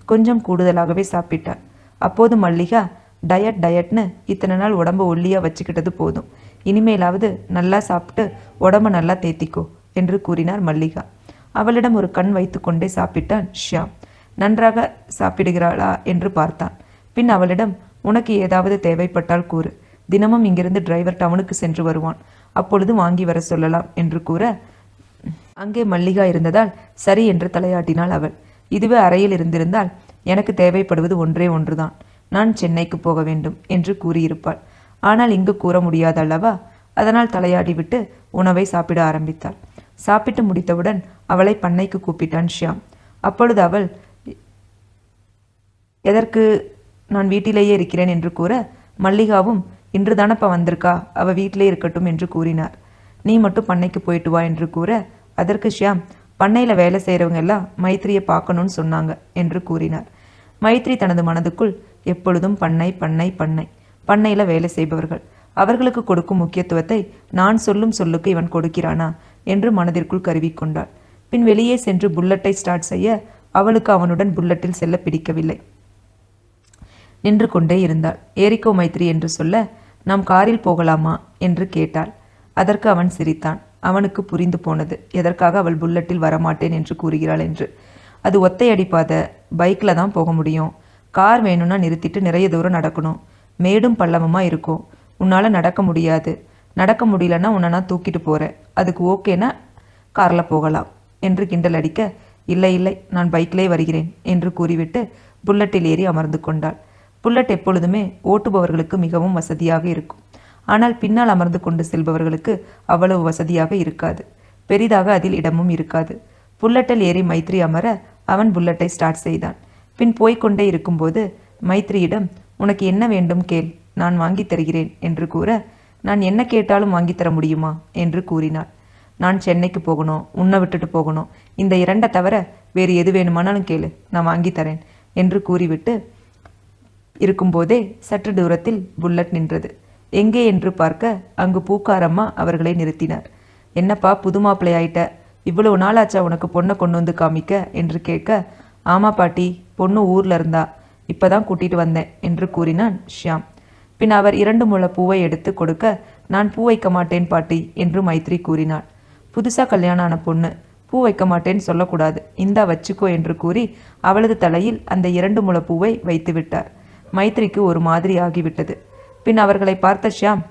Speaker 1: கொஞ்சம் கூடுதலாகவே சாப்பிட்டாள் அப்போது மல்லிகா டயட் டயட்னு இத்தனை நாள் உடம்ப ஒல்லியாக வச்சுக்கிட்டது போதும் இனிமேலாவது நல்லா சாப்பிட்டு உடம்ப நல்லா தேத்திக்கோ என்று கூறினார் மல்லிகா அவளிடம் ஒரு கண் வைத்துக்கொண்டே சாப்பிட்டான் ஷியாம் நன்றாக சாப்பிடுகிறாளா என்று பார்த்தான் பின் அவளிடம் உனக்கு ஏதாவது தேவைப்பட்டால் கூறு தினமும் இங்கிருந்து டிரைவர் டவுனுக்கு சென்று வருவான் அப்பொழுது வாங்கி வர சொல்லலாம் என்று கூற அங்கே மல்லிகா இருந்ததால் சரி என்று தலையாட்டினாள் அவள் இதுவே அறையில் இருந்திருந்தால் எனக்கு தேவைப்படுவது ஒன்றே ஒன்றுதான் நான் சென்னைக்கு போக வேண்டும் என்று கூறியிருப்பாள் ஆனால் இங்கு கூற முடியாதல்லவா அதனால் தலையாடிவிட்டு உணவை சாப்பிட ஆரம்பித்தாள் சாப்பிட்டு முடித்தவுடன் அவளை பண்ணைக்கு கூப்பிட்டான் ஷியாம் அப்பொழுது அவள் எதற்கு நான் வீட்டிலேயே இருக்கிறேன் என்று கூற மல்லிகாவும் இன்று தானப்பா வந்திருக்கா அவ வீட்டிலே இருக்கட்டும் என்று கூறினார் நீ மட்டும் பண்ணைக்கு போயிட்டு வா என்று கூற அதற்கு ஷியாம் பண்ணையில் வேலை செய்கிறவங்க எல்லாம் மைத்ரியை பார்க்கணும்னு சொன்னாங்க என்று கூறினார் மைத்ரி தனது மனதுக்குள் எப்பொழுதும் பண்ணை பண்ணை பண்ணை பண்ணையில் வேலை செய்பவர்கள் அவர்களுக்கு கொடுக்கும் முக்கியத்துவத்தை நான் சொல்லும் சொல்லுக்கு இவன் கொடுக்கிறானா என்று மனதிற்குள் கருவிக்கொண்டாள் பின் வெளியே சென்று புல்லட்டை ஸ்டார்ட் செய்ய அவளுக்கு அவனுடன் புல்லட்டில் செல்ல பிடிக்கவில்லை நின்று கொண்டே இருந்தாள் ஏரிக்கோ மைத்ரி என்று சொல்ல நாம் காரில் போகலாமா என்று கேட்டாள் அதற்கு அவன் சிரித்தான் அவனுக்கு புரிந்து போனது எதற்காக அவள் புல்லட்டில் வரமாட்டேன் என்று கூறுகிறாள் என்று அது ஒத்தையடி பாதை பைக்கில் தான் போக முடியும் கார் வேணும்னா நிறுத்திட்டு நிறைய தூரம் நடக்கணும் மேடும் பள்ளமுமா இருக்கும் உன்னால் நடக்க முடியாது நடக்க முடியலன்னா உன்னை நான் தூக்கிட்டு போகிறேன் அதுக்கு ஓகேனா காரில் போகலாம் என்று கிண்டல் அடிக்க இல்லை இல்லை நான் பைக்கிலே வருகிறேன் என்று கூறிவிட்டு புல்லட்டில் ஏறி அமர்ந்து கொண்டாள் புல்லட் எப்பொழுதுமே ஓட்டுபவர்களுக்கு மிகவும் வசதியாக இருக்கும் ஆனால் பின்னால் அமர்ந்து கொண்டு செல்பவர்களுக்கு அவ்வளவு வசதியாக இருக்காது பெரிதாக அதில் இடமும் இருக்காது புல்லட்டில் ஏறி மைத்ரி அமர அவன் புல்லட்டை ஸ்டார்ட் செய்தான் பின் போய்க்கொண்டே இருக்கும்போது மைத்ரியிடம் உனக்கு என்ன வேண்டும் கேள் நான் வாங்கி தருகிறேன் என்று கூற நான் என்ன கேட்டாலும் வாங்கி தர முடியுமா என்று கூறினாள் நான் சென்னைக்கு போகணும் உன்னை விட்டுட்டு போகணும் இந்த இரண்டை தவிர வேறு எது வேணுமானாலும் கேளு நான் வாங்கி தரேன் என்று கூறிவிட்டு இருக்கும்போதே சற்று தூரத்தில் புல்லட் நின்றது எங்கே என்று பார்க்க அங்கு பூக்காரம்மா அவர்களை நிறுத்தினார் என்னப்பா புது மாப்பிள்ளை ஆயிட்ட இவ்வளவு நாளாச்சா உனக்கு பொண்ணை கொண்டு வந்து காமிக்க என்று கேட்க ஆமா பாட்டி பொண்ணு ஊர்ல இருந்தா இப்பதான் கூட்டிட்டு வந்தேன் என்று கூறினான் ஷியாம் பின் அவர் இரண்டு முழ பூவை எடுத்து கொடுக்க நான் பூ வைக்க மாட்டேன் பாட்டி என்று மைத்ரி கூறினாள் புதுசா கல்யாணம் ஆன பொண்ணு பூ வைக்க மாட்டேன்னு சொல்லக்கூடாது இந்தா வச்சுக்கோ என்று கூறி அவளது தலையில் அந்த இரண்டு முழ பூவை வைத்து விட்டார் மைத்ரிக்கு ஒரு மாதிரி ஆகிவிட்டது பின் அவர்களை பார்த்த ஷியாம்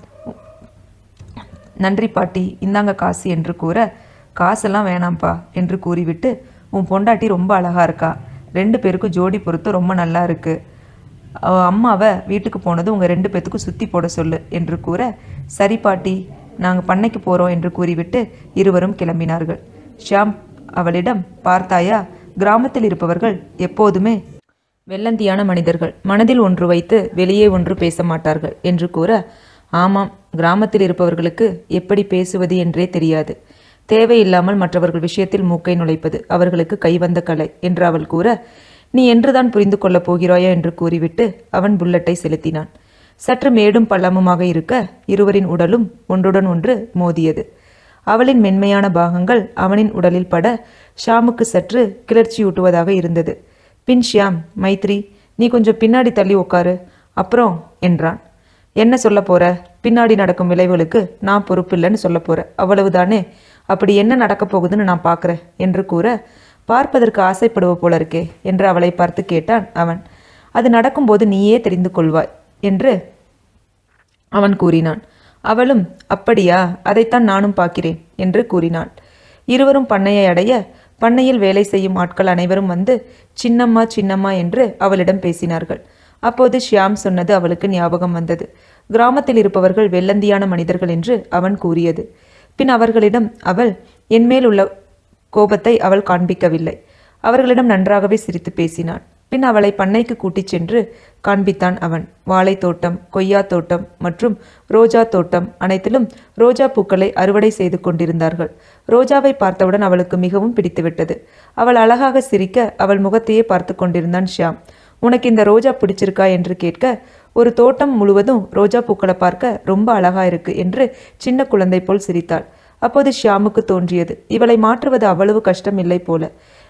Speaker 1: நன்றி பாட்டி இந்தாங்க காசு என்று கூற காசெல்லாம் வேணாம்ப்பா என்று கூறிவிட்டு உன் பொண்டாட்டி ரொம்ப அழகா இருக்கா ரெண்டு பேருக்கும் ஜோடி பொருத்தம் ரொம்ப நல்லா இருக்கு அவ அம்மாவை வீட்டுக்கு போனது உங்கள் ரெண்டு பேத்துக்கும் சுற்றி போட சொல்லு என்று கூற சரி பாட்டி நாங்கள் பண்ணைக்கு போகிறோம் என்று கூறிவிட்டு இருவரும் கிளம்பினார்கள் ஷியாம் அவளிடம் பார்த்தாயா கிராமத்தில் இருப்பவர்கள் எப்போதுமே வெள்ளந்தியான மனிதர்கள் மனதில் ஒன்று வைத்து வெளியே ஒன்று பேச மாட்டார்கள் என்று கூற ஆமாம் கிராமத்தில் இருப்பவர்களுக்கு எப்படி பேசுவது என்றே தெரியாது தேவையில்லாமல் மற்றவர்கள் விஷயத்தில் மூக்கை நுழைப்பது அவர்களுக்கு கைவந்த கலை என்று அவள் கூற நீ என்றுதான் புரிந்து கொள்ளப் போகிறாயா என்று கூறிவிட்டு அவன் புல்லட்டை செலுத்தினான் சற்று மேடும் பள்ளமுமாக இருக்க இருவரின் உடலும் ஒன்றுடன் ஒன்று மோதியது அவளின் மென்மையான பாகங்கள் அவனின் உடலில் பட ஷாமுக்கு சற்று கிளர்ச்சியூட்டுவதாக இருந்தது பின் ஷியாம் மைத்ரி நீ கொஞ்சம் பின்னாடி தள்ளி உட்காரு அப்புறம் என்றான் என்ன சொல்ல போற பின்னாடி நடக்கும் விளைவுகளுக்கு நான் பொறுப்பில்லைன்னு சொல்ல போற அவ்வளவுதானே அப்படி என்ன நடக்கப் போகுதுன்னு நான் பார்க்கறேன் என்று கூற பார்ப்பதற்கு ஆசைப்படுவ போல இருக்கே என்று அவளை பார்த்து கேட்டான் அவன் அது நடக்கும்போது நீயே தெரிந்து கொள்வாய் என்று அவன் கூறினான் அவளும் அப்படியா அதைத்தான் நானும் பார்க்கிறேன் என்று கூறினாள் இருவரும் பண்ணையை அடைய பண்ணையில் வேலை செய்யும் ஆட்கள் அனைவரும் வந்து சின்னம்மா சின்னம்மா என்று அவளிடம் பேசினார்கள் அப்போது ஷியாம் சொன்னது அவளுக்கு ஞாபகம் வந்தது கிராமத்தில் இருப்பவர்கள் வெள்ளந்தியான மனிதர்கள் என்று அவன் கூறியது பின் அவர்களிடம் அவள் என்மேல் உள்ள கோபத்தை அவள் காண்பிக்கவில்லை அவர்களிடம் நன்றாகவே சிரித்து பேசினாள் பின் அவளை பண்ணைக்கு கூட்டிச் சென்று காண்பித்தான் அவன் வாழைத் தோட்டம் கொய்யா தோட்டம் மற்றும் ரோஜா தோட்டம் அனைத்திலும் ரோஜா பூக்களை அறுவடை செய்து கொண்டிருந்தார்கள் ரோஜாவை பார்த்தவுடன் அவளுக்கு மிகவும் பிடித்துவிட்டது அவள் அழகாக சிரிக்க அவள் முகத்தையே பார்த்து கொண்டிருந்தான் ஷியாம் உனக்கு இந்த ரோஜா பிடிச்சிருக்கா என்று கேட்க ஒரு தோட்டம் முழுவதும் ரோஜா பூக்களை பார்க்க ரொம்ப அழகா இருக்கு என்று சின்ன குழந்தை போல் சிரித்தாள் அப்போது ஷியாமுக்கு தோன்றியது இவளை மாற்றுவது அவ்வளவு கஷ்டம் இல்லை போல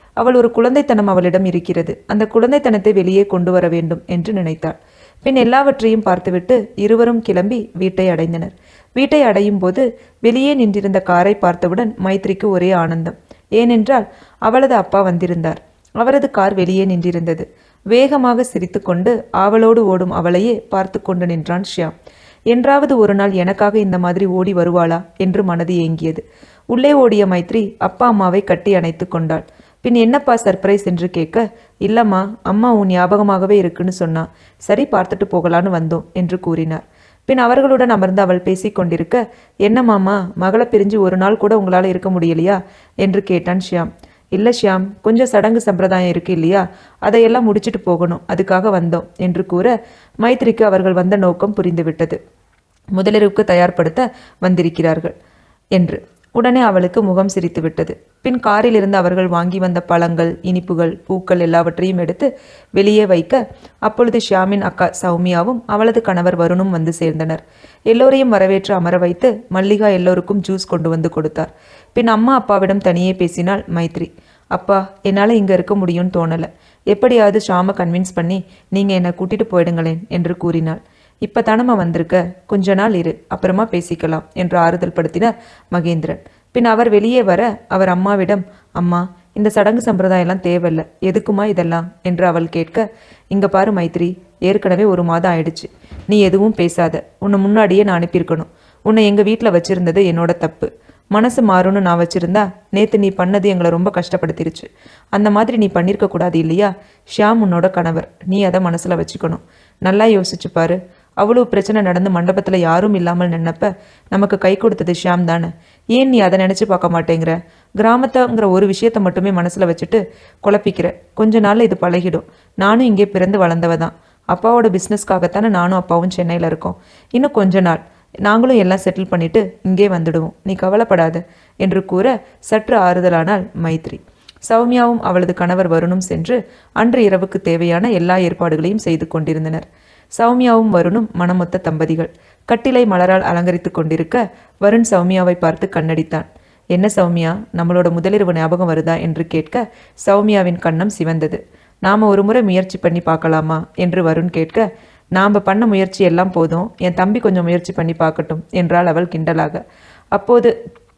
Speaker 1: அவள் ஒரு குழந்தைத்தனம் அவளிடம் இருக்கிறது அந்த குழந்தைத்தனத்தை வெளியே கொண்டு வர வேண்டும் என்று நினைத்தாள் பின் எல்லாவற்றையும் பார்த்துவிட்டு இருவரும் கிளம்பி வீட்டை அடைந்தனர் வீட்டை அடையும் போது வெளியே நின்றிருந்த காரை பார்த்தவுடன் மைத்ரிக்கு ஒரே ஆனந்தம் ஏனென்றால் அவளது அப்பா வந்திருந்தார் அவரது கார் வெளியே நின்றிருந்தது வேகமாக சிரித்துக்கொண்டு ஆவலோடு ஓடும் அவளையே பார்த்து கொண்டு நின்றான் ஷியாம் என்றாவது ஒரு நாள் எனக்காக இந்த மாதிரி ஓடி வருவாளா என்று மனது ஏங்கியது உள்ளே ஓடிய மைத்ரி அப்பா அம்மாவை கட்டி அணைத்து கொண்டாள் பின் என்னப்பா சர்ப்ரைஸ் என்று கேட்க இல்லம்மா அம்மா உன் ஞாபகமாகவே இருக்குன்னு சொன்னா சரி பார்த்துட்டு போகலான்னு வந்தோம் என்று கூறினார் பின் அவர்களுடன் அமர்ந்து அவள் பேசிக் கொண்டிருக்க என்ன மாமா மகளை பிரிஞ்சு ஒரு நாள் கூட உங்களால் இருக்க முடியலையா என்று கேட்டான் ஷியாம் இல்லை ஷியாம் கொஞ்சம் சடங்கு சம்பிரதாயம் இருக்கு இல்லையா அதையெல்லாம் முடிச்சிட்டு போகணும் அதுக்காக வந்தோம் என்று கூற மைத்ரிக்கு அவர்கள் வந்த நோக்கம் புரிந்துவிட்டது முதலிரவுக்கு தயார்படுத்த வந்திருக்கிறார்கள் என்று உடனே அவளுக்கு முகம் சிரித்து விட்டது பின் காரில் இருந்து அவர்கள் வாங்கி வந்த பழங்கள் இனிப்புகள் பூக்கள் எல்லாவற்றையும் எடுத்து வெளியே வைக்க அப்பொழுது ஷியாமின் அக்கா சௌமியாவும் அவளது கணவர் வருணும் வந்து சேர்ந்தனர் எல்லோரையும் வரவேற்று அமர வைத்து மல்லிகா எல்லோருக்கும் ஜூஸ் கொண்டு வந்து கொடுத்தார் பின் அம்மா அப்பாவிடம் தனியே பேசினாள் மைத்ரி அப்பா என்னால் இங்கே இருக்க முடியும்னு தோணலை எப்படியாவது ஷாமை கன்வின்ஸ் பண்ணி நீங்கள் என்னை கூட்டிட்டு போயிடுங்களேன் என்று கூறினாள் இப்போ தானம்மா வந்திருக்க கொஞ்ச நாள் இரு அப்புறமா பேசிக்கலாம் என்று ஆறுதல் படுத்தினார் மகேந்திரன் பின் அவர் வெளியே வர அவர் அம்மாவிடம் அம்மா இந்த சடங்கு சம்பிரதாயம்லாம் தேவையில்ல எதுக்குமா இதெல்லாம் என்று அவள் கேட்க இங்க பாரு மைத்ரி ஏற்கனவே ஒரு மாதம் ஆயிடுச்சு நீ எதுவும் பேசாத உன்னை முன்னாடியே நான் அனுப்பியிருக்கணும் உன்னை எங்க வீட்டில் வச்சிருந்தது என்னோட தப்பு மனசு மாறும்னு நான் வச்சிருந்தா நேத்து நீ பண்ணது எங்களை ரொம்ப கஷ்டப்படுத்திருச்சு அந்த மாதிரி நீ பண்ணியிருக்க கூடாது இல்லையா ஷியாம் உன்னோட கணவர் நீ அதை மனசுல வச்சுக்கணும் நல்லா யோசிச்சு பாரு அவ்வளவு பிரச்சனை நடந்து மண்டபத்துல யாரும் இல்லாமல் நின்னப்ப நமக்கு கை கொடுத்தது ஷியாம் தானே ஏன் நீ அதை நினைச்சு பார்க்க மாட்டேங்கிற கிராமத்தங்கிற ஒரு விஷயத்த மட்டுமே மனசுல வச்சுட்டு குழப்பிக்கிற கொஞ்ச நாள்ல இது பழகிடும் நானும் இங்கே பிறந்து வளர்ந்தவ தான் அப்பாவோட பிஸ்னஸ்க்காகத்தானே நானும் அப்பாவும் சென்னையில் இருக்கோம் இன்னும் கொஞ்ச நாள் நாங்களும் எல்லாம் செட்டில் பண்ணிட்டு இங்கே வந்துடுவோம் நீ கவலைப்படாத என்று கூற சற்று ஆறுதலானாள் மைத்ரி சௌமியாவும் அவளது கணவர் வருணும் சென்று அன்று இரவுக்கு தேவையான எல்லா ஏற்பாடுகளையும் செய்து கொண்டிருந்தனர் சௌமியாவும் வருணும் மனமொத்த தம்பதிகள் கட்டிலை மலரால் அலங்கரித்துக் கொண்டிருக்க வருண் சௌமியாவை பார்த்து கண்ணடித்தான் என்ன சௌமியா நம்மளோட முதலிரவு ஞாபகம் வருதா என்று கேட்க சௌமியாவின் கண்ணம் சிவந்தது நாம ஒரு முறை முயற்சி பண்ணி பார்க்கலாமா என்று வருண் கேட்க நாம பண்ண முயற்சி எல்லாம் போதும் என் தம்பி கொஞ்சம் முயற்சி பண்ணி பார்க்கட்டும் என்றாள் அவள் கிண்டலாக அப்போது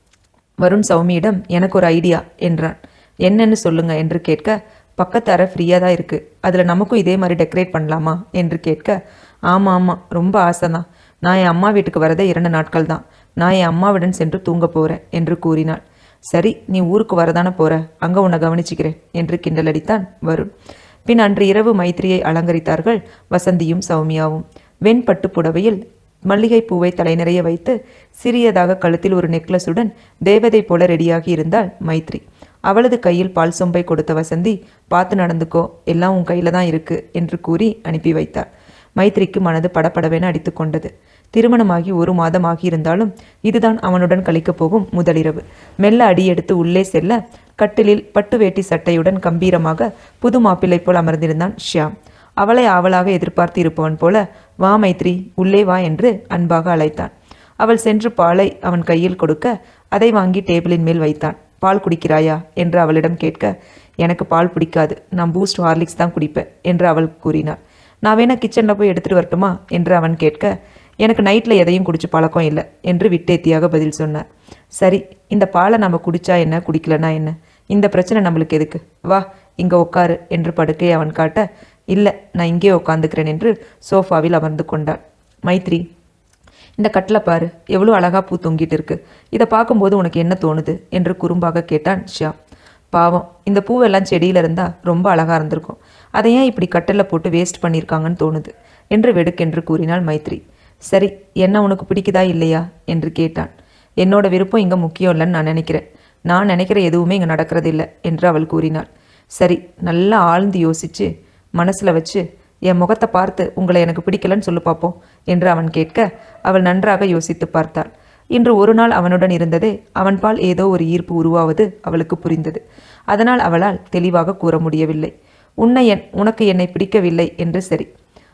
Speaker 1: வருண் சௌமியிடம் எனக்கு ஒரு ஐடியா என்றான் என்னன்னு சொல்லுங்க என்று கேட்க பக்கத்து அறை ஃப்ரீயாக தான் இருக்கு அதில் நமக்கும் இதே மாதிரி டெக்கரேட் பண்ணலாமா என்று கேட்க ஆமாம் ஆமாம் ரொம்ப ஆசைதான் நான் என் அம்மா வீட்டுக்கு வரதே இரண்டு நாட்கள் தான் நான் என் அம்மாவுடன் சென்று தூங்க போறேன் என்று கூறினாள் சரி நீ ஊருக்கு வரதானே போற அங்க உன்னை கவனிச்சுக்கிறேன் என்று கிண்டலடித்தான் வருண் பின் அன்று இரவு மைத்திரியை அலங்கரித்தார்கள் வசந்தியும் சௌமியாவும் வெண்பட்டு புடவையில் மல்லிகை பூவை தலை நிறைய வைத்து சிறியதாக கழுத்தில் ஒரு நெக்லஸுடன் தேவதை போல ரெடியாகி இருந்தாள் மைத்ரி அவளது கையில் பால் சொம்பை கொடுத்த வசந்தி பார்த்து நடந்துக்கோ எல்லாம் உன் கையில தான் இருக்கு என்று கூறி அனுப்பி வைத்தாள் மைத்ரிக்கு மனது படபடவென அடித்துக் கொண்டது திருமணமாகி ஒரு மாதமாகி இருந்தாலும் இதுதான் அவனுடன் கழிக்கப் போகும் முதலிரவு மெல்ல அடியெடுத்து உள்ளே செல்ல கட்டிலில் பட்டு வேட்டி சட்டையுடன் கம்பீரமாக புது மாப்பிள்ளை போல் அமர்ந்திருந்தான் ஷியாம் அவளை ஆவலாக எதிர்பார்த்து இருப்பவன் போல வா மைத்ரி உள்ளே வா என்று அன்பாக அழைத்தான் அவள் சென்று பாலை அவன் கையில் கொடுக்க அதை வாங்கி டேபிளின் மேல் வைத்தான் பால் குடிக்கிறாயா என்று அவளிடம் கேட்க எனக்கு பால் பிடிக்காது நான் பூஸ்ட் ஹார்லிக்ஸ் தான் குடிப்பேன் என்று அவள் கூறினாள் நான் வேணா கிச்சனில் போய் எடுத்துட்டு வரட்டுமா என்று அவன் கேட்க எனக்கு நைட்டில் எதையும் குடிச்சு பழக்கம் இல்லை என்று விட்டேத்தியாக பதில் சொன்னார் சரி இந்த பாலை நம்ம குடிச்சா என்ன குடிக்கலனா என்ன இந்த பிரச்சனை நம்மளுக்கு எதுக்கு வா இங்கே உட்காரு என்று படுக்கையை அவன் காட்ட இல்லை நான் இங்கே உட்காந்துக்கிறேன் என்று சோஃபாவில் அமர்ந்து கொண்டாள் மைத்ரி இந்த கட்டில பாரு எவ்வளோ அழகா பூ தொங்கிட்டு இருக்கு இதை பார்க்கும்போது உனக்கு என்ன தோணுது என்று குறும்பாக கேட்டான் ஷியா பாவம் இந்த பூவெல்லாம் செடியில இருந்தா ரொம்ப அழகா இருந்திருக்கும் அதை ஏன் இப்படி கட்டில போட்டு வேஸ்ட் பண்ணியிருக்காங்கன்னு தோணுது என்று வெடுக்கென்று கூறினாள் மைத்ரி சரி என்ன உனக்கு பிடிக்குதா இல்லையா என்று கேட்டான் என்னோட விருப்பம் இங்க முக்கியம் இல்லைன்னு நான் நினைக்கிறேன் நான் நினைக்கிற எதுவுமே இங்க நடக்கிறது இல்லை என்று அவள் கூறினாள் சரி நல்லா ஆழ்ந்து யோசிச்சு மனசுல வச்சு என் முகத்தை பார்த்து உங்களை எனக்கு பிடிக்கலன்னு சொல்லு பார்ப்போம் என்று அவன் கேட்க அவள் நன்றாக யோசித்து பார்த்தாள் இன்று ஒரு நாள் அவனுடன் இருந்ததே அவன் பால் ஏதோ ஒரு ஈர்ப்பு உருவாவது அவளுக்கு புரிந்தது அதனால் அவளால் தெளிவாக கூற முடியவில்லை உன்னை என் உனக்கு என்னை பிடிக்கவில்லை என்று சரி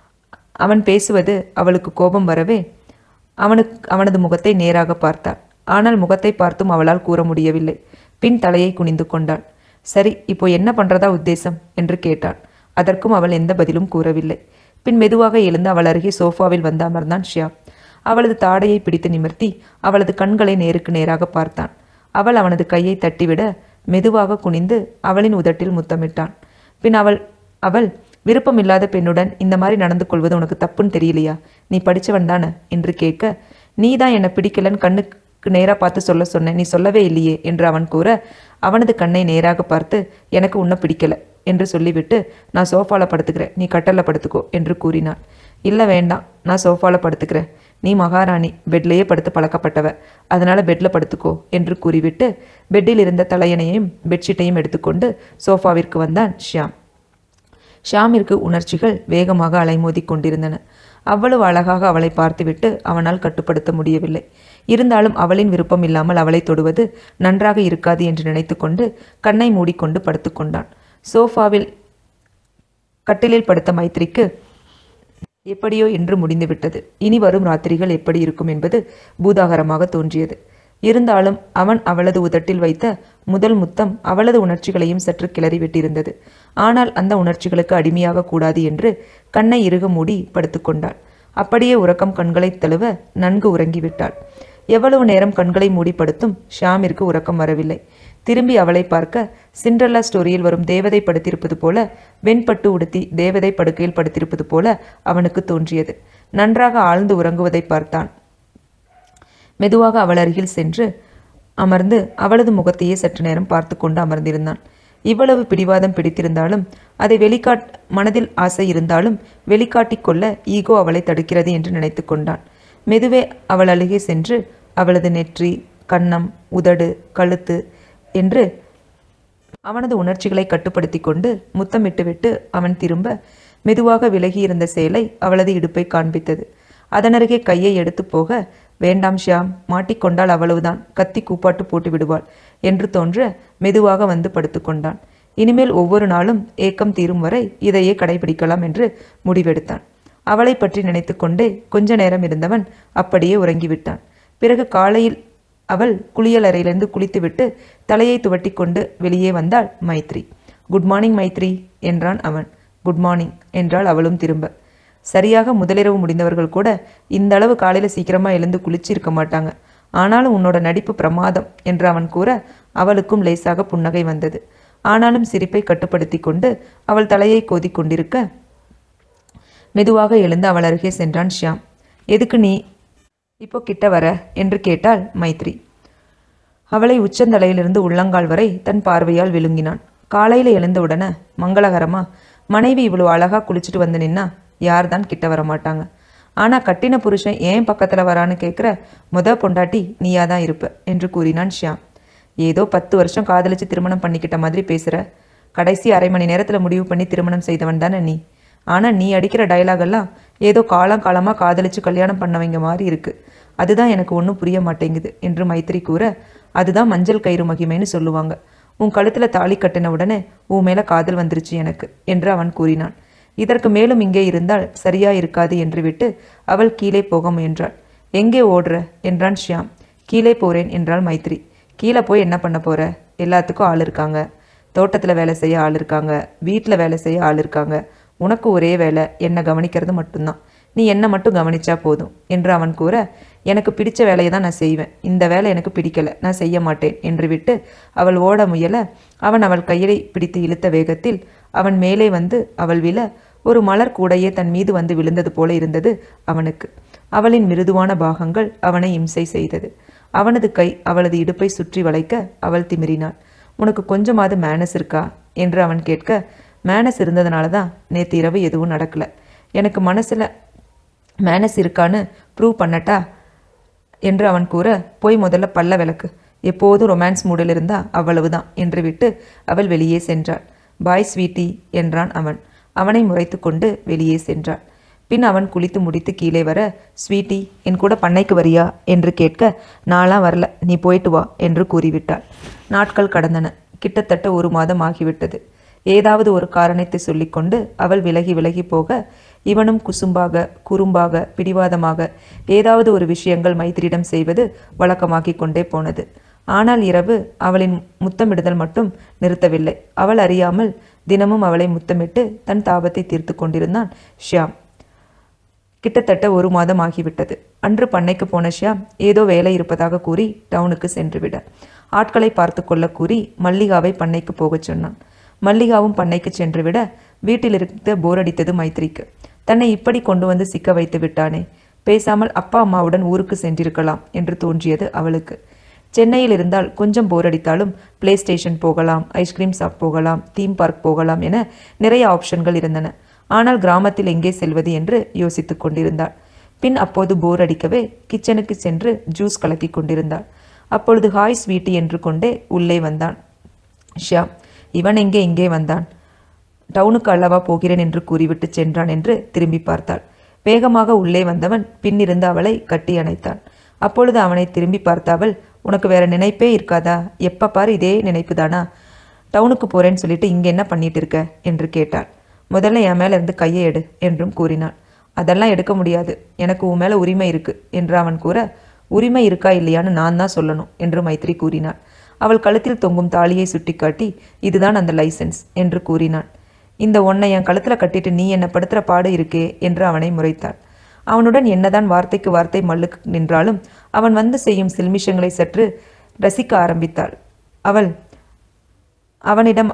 Speaker 1: அவன் பேசுவது அவளுக்கு கோபம் வரவே அவனுக்கு அவனது முகத்தை நேராக பார்த்தாள் ஆனால் முகத்தை பார்த்தும் அவளால் கூற முடியவில்லை பின் தலையை குனிந்து கொண்டாள் சரி இப்போ என்ன பண்றதா உத்தேசம் என்று கேட்டான் அதற்கும் அவள் எந்த பதிலும் கூறவில்லை பின் மெதுவாக எழுந்து அவள் அருகே சோஃபாவில் வந்து அமர்ந்தான் ஷியாம் அவளது தாடையை பிடித்து நிமிர்த்தி அவளது கண்களை நேருக்கு நேராக பார்த்தான் அவள் அவனது கையை தட்டிவிட மெதுவாக குனிந்து அவளின் உதட்டில் முத்தமிட்டான் பின் அவள் அவள் விருப்பமில்லாத பெண்ணுடன் இந்த மாதிரி நடந்து கொள்வது உனக்கு தப்புன்னு தெரியலையா நீ படிச்சவன் தானே என்று கேட்க நீ தான் என்னை பிடிக்கலன்னு கண்ணுக்கு நேராக பார்த்து சொல்ல சொன்னேன் நீ சொல்லவே இல்லையே என்று அவன் கூற அவனது கண்ணை நேராக பார்த்து எனக்கு உன்னை பிடிக்கல என்று சொல்லிவிட்டு நான் சோஃபால படுத்துக்கிறேன் நீ கட்டல்ல படுத்துக்கோ என்று கூறினான் இல்லை வேண்டாம் நான் சோஃபால படுத்துக்கிறேன் நீ மகாராணி பெட்லேயே படுத்து பழக்கப்பட்டவ அதனால பெட்ல படுத்துக்கோ என்று கூறிவிட்டு பெட்டில் இருந்த தலையணையையும் பெட்ஷீட்டையும் எடுத்துக்கொண்டு சோஃபாவிற்கு வந்தான் ஷியாம் ஷியாமிற்கு உணர்ச்சிகள் வேகமாக அலைமோதி கொண்டிருந்தன அவ்வளவு அழகாக அவளை பார்த்துவிட்டு அவனால் கட்டுப்படுத்த முடியவில்லை இருந்தாலும் அவளின் விருப்பம் இல்லாமல் அவளை தொடுவது நன்றாக இருக்காது என்று நினைத்துக்கொண்டு கண்ணை மூடிக்கொண்டு படுத்துக்கொண்டான் சோஃபாவில் கட்டிலில் படுத்த மைத்ரிக்கு எப்படியோ என்று முடிந்துவிட்டது இனி வரும் ராத்திரிகள் எப்படி இருக்கும் என்பது பூதாகரமாக தோன்றியது இருந்தாலும் அவன் அவளது உதட்டில் வைத்த முதல் முத்தம் அவளது உணர்ச்சிகளையும் சற்று கிளறிவிட்டிருந்தது ஆனால் அந்த உணர்ச்சிகளுக்கு அடிமையாக கூடாது என்று கண்ணை இறுக மூடி படுத்துக்கொண்டாள் அப்படியே உறக்கம் கண்களை தழுவ நன்கு உறங்கிவிட்டாள் எவ்வளவு நேரம் கண்களை மூடி படுத்தும் ஷாமிற்கு உறக்கம் வரவில்லை திரும்பி அவளை பார்க்க சிண்ட்ரல்லா ஸ்டோரியில் வரும் தேவதை படுத்திருப்பது போல வெண்பட்டு உடுத்தி தேவதை படுக்கையில் படுத்திருப்பது போல அவனுக்கு தோன்றியது நன்றாக ஆழ்ந்து உறங்குவதை பார்த்தான் மெதுவாக அவள் அருகில் சென்று அமர்ந்து அவளது முகத்தையே சற்று நேரம் பார்த்து கொண்டு அமர்ந்திருந்தான் இவ்வளவு பிடிவாதம் பிடித்திருந்தாலும் அதை வெளிக்காட் மனதில் ஆசை இருந்தாலும் வெளிக்காட்டிக் கொள்ள ஈகோ அவளை தடுக்கிறது என்று நினைத்து கொண்டான் மெதுவே அவள் அருகே சென்று அவளது நெற்றி கன்னம் உதடு கழுத்து என்று அவனது உணர்ச்சிகளை கட்டுப்படுத்தி கொண்டு முத்தமிட்டுவிட்டு அவன் திரும்ப மெதுவாக விலகி இருந்த சேலை அவளது இடுப்பை காண்பித்தது அதனருகே கையை எடுத்து போக வேண்டாம் ஷியாம் மாட்டிக்கொண்டால் அவ்வளவுதான் கத்தி கூப்பாட்டு போட்டு விடுவாள் என்று தோன்ற மெதுவாக வந்து படுத்துக்கொண்டான் இனிமேல் ஒவ்வொரு நாளும் ஏக்கம் தீரும் வரை இதையே கடைபிடிக்கலாம் என்று முடிவெடுத்தான் அவளை பற்றி நினைத்துக்கொண்டே கொஞ்ச நேரம் இருந்தவன் அப்படியே உறங்கிவிட்டான் பிறகு காலையில் அவள் குளியல் அறையிலிருந்து குளித்துவிட்டு தலையை துவட்டி கொண்டு வெளியே வந்தாள் மைத்ரி குட் மார்னிங் மைத்ரி என்றான் அவன் குட் மார்னிங் என்றாள் அவளும் திரும்ப சரியாக முதலிரவு முடிந்தவர்கள் கூட இந்த அளவு காலையில் சீக்கிரமா எழுந்து குளிச்சு இருக்க மாட்டாங்க ஆனாலும் உன்னோட நடிப்பு பிரமாதம் என்று அவன் கூற அவளுக்கும் லேசாக புன்னகை வந்தது ஆனாலும் சிரிப்பை கட்டுப்படுத்தி கொண்டு அவள் தலையை கோதி கொண்டிருக்க மெதுவாக எழுந்து அவள் அருகே சென்றான் ஷியாம் எதுக்கு நீ இப்போ கிட்ட வர என்று கேட்டாள் மைத்ரி அவளை உச்சந்தலையிலிருந்து உள்ளங்கால் வரை தன் பார்வையால் விழுங்கினான் காலையில் எழுந்தவுடனே மங்களகரமா மனைவி இவ்வளோ அழகா குளிச்சுட்டு வந்து நின்னா யார் தான் கிட்ட வர மாட்டாங்க ஆனால் கட்டின புருஷன் ஏன் பக்கத்தில் வரான்னு கேட்குற முத பொண்டாட்டி நீயா தான் இருப்ப என்று கூறினான் ஷியாம் ஏதோ பத்து வருஷம் காதலிச்சு திருமணம் பண்ணிக்கிட்ட மாதிரி பேசுற கடைசி அரை மணி நேரத்தில் முடிவு பண்ணி திருமணம் செய்தவன் தானே நீ ஆனால் நீ அடிக்கிற டயலாக் எல்லாம் ஏதோ காலம் காலமாக காதலிச்சு கல்யாணம் பண்ணவங்க மாதிரி இருக்கு அதுதான் எனக்கு ஒன்றும் புரிய மாட்டேங்குது என்று மைத்திரி கூற அதுதான் மஞ்சள் கயிறு மகிமைன்னு சொல்லுவாங்க உன் கழுத்தில் தாலி கட்டின உடனே உன் மேலே காதல் வந்துருச்சு எனக்கு என்று அவன் கூறினான் இதற்கு மேலும் இங்கே இருந்தால் சரியா இருக்காது என்று விட்டு அவள் கீழே போக முயன்றாள் எங்கே ஓடுற என்றான் ஷியாம் கீழே போறேன் என்றாள் மைத்ரி கீழே போய் என்ன பண்ண போற எல்லாத்துக்கும் ஆள் இருக்காங்க தோட்டத்தில் வேலை செய்ய ஆள் இருக்காங்க வீட்டில் வேலை செய்ய ஆள் இருக்காங்க உனக்கு ஒரே வேலை என்னை கவனிக்கிறது மட்டும்தான் நீ என்னை மட்டும் கவனிச்சா போதும் என்று அவன் கூற எனக்கு பிடிச்ச வேலையை தான் நான் செய்வேன் இந்த வேலை எனக்கு பிடிக்கல நான் செய்ய மாட்டேன் என்று விட்டு அவள் ஓட முயல அவன் அவள் கையை பிடித்து இழுத்த வேகத்தில் அவன் மேலே வந்து அவள் விழ ஒரு மலர் கூடையே தன் மீது வந்து விழுந்தது போல இருந்தது அவனுக்கு அவளின் மிருதுவான பாகங்கள் அவனை இம்சை செய்தது அவனது கை அவளது இடுப்பை சுற்றி வளைக்க அவள் திமிரினாள் உனக்கு கொஞ்சமாவது மேனஸ் இருக்கா என்று அவன் கேட்க மேனஸ் இருந்ததுனால தான் நேற்று இரவு எதுவும் நடக்கல எனக்கு மனசுல மேனஸ் இருக்கான்னு ப்ரூவ் பண்ணட்டா என்று அவன் கூற போய் முதல்ல பல்ல விளக்கு எப்போதும் ரொமான்ஸ் மூடில் இருந்தா அவ்வளவுதான் என்று விட்டு அவள் வெளியே சென்றாள் பாய் ஸ்வீட்டி என்றான் அவன் அவனை முறைத்து கொண்டு வெளியே சென்றாள் பின் அவன் குளித்து முடித்து கீழே வர ஸ்வீட்டி என் கூட பண்ணைக்கு வரியா என்று கேட்க நாளாம் வரல நீ போயிட்டு வா என்று கூறிவிட்டாள் நாட்கள் கடந்தன கிட்டத்தட்ட ஒரு மாதம் ஆகிவிட்டது ஏதாவது ஒரு காரணத்தை சொல்லிக்கொண்டு அவள் விலகி விலகி போக இவனும் குசும்பாக குறும்பாக பிடிவாதமாக ஏதாவது ஒரு விஷயங்கள் மைத்திரியிடம் செய்வது வழக்கமாகிக் கொண்டே போனது ஆனால் இரவு அவளின் முத்தமிடுதல் மட்டும் நிறுத்தவில்லை அவள் அறியாமல் தினமும் அவளை முத்தமிட்டு தன் தாபத்தை தீர்த்து கொண்டிருந்தான் ஷியாம் கிட்டத்தட்ட ஒரு மாதம் ஆகிவிட்டது அன்று பண்ணைக்கு போன ஷியாம் ஏதோ வேலை இருப்பதாக கூறி டவுனுக்கு சென்று விட ஆட்களை பார்த்து கொள்ள கூறி மல்லிகாவை பண்ணைக்கு போகச் சொன்னான் மல்லிகாவும் பண்ணைக்கு சென்று விட வீட்டில் இருந்த போர் அடித்தது மைத்ரிக்கு தன்னை இப்படி கொண்டு வந்து சிக்க வைத்து விட்டானே பேசாமல் அப்பா அம்மாவுடன் ஊருக்கு சென்றிருக்கலாம் என்று தோன்றியது அவளுக்கு சென்னையில் இருந்தால் கொஞ்சம் போர் அடித்தாலும் பிளே ஸ்டேஷன் போகலாம் ஐஸ்கிரீம் ஷாப் போகலாம் தீம் பார்க் போகலாம் என நிறைய ஆப்ஷன்கள் இருந்தன ஆனால் கிராமத்தில் எங்கே செல்வது என்று யோசித்துக் கொண்டிருந்தாள் பின் அப்போது போர் அடிக்கவே கிச்சனுக்கு சென்று ஜூஸ் கலக்கி கொண்டிருந்தாள் அப்பொழுது ஹாய் ஸ்வீட்டி என்று கொண்டே உள்ளே வந்தான் ஷியாம் இவன் எங்கே இங்கே வந்தான் டவுனுக்கு அல்லவா போகிறேன் என்று கூறிவிட்டு சென்றான் என்று திரும்பி பார்த்தாள் வேகமாக உள்ளே வந்தவன் பின்னிருந்து அவளை கட்டி அணைத்தான் அப்பொழுது அவனை திரும்பி பார்த்த அவள் உனக்கு வேற நினைப்பே இருக்காதா எப்ப பாரு இதே நினைப்பு தானா டவுனுக்கு போறேன்னு சொல்லிட்டு இங்க என்ன பண்ணிட்டு இருக்க என்று கேட்டாள் முதல்ல என் மேல இருந்து கையை எடு என்றும் கூறினாள் அதெல்லாம் எடுக்க முடியாது எனக்கு உன் மேல உரிமை இருக்கு என்று அவன் கூற உரிமை இருக்கா இல்லையான்னு நான் தான் சொல்லணும் என்று மைத்ரி கூறினாள் அவள் கழுத்தில் தொங்கும் தாலியை சுட்டிக்காட்டி இதுதான் அந்த லைசென்ஸ் என்று கூறினான் இந்த ஒன்னை என் கழுத்துல கட்டிட்டு நீ என்ன படுத்துற பாடு இருக்கே என்று அவனை முறைத்தாள் அவனுடன் என்னதான் வார்த்தைக்கு வார்த்தை மல்லுக்கு நின்றாலும் அவன் வந்து செய்யும் சில்மிஷங்களை சற்று ரசிக்க ஆரம்பித்தாள் அவள் அவனிடம்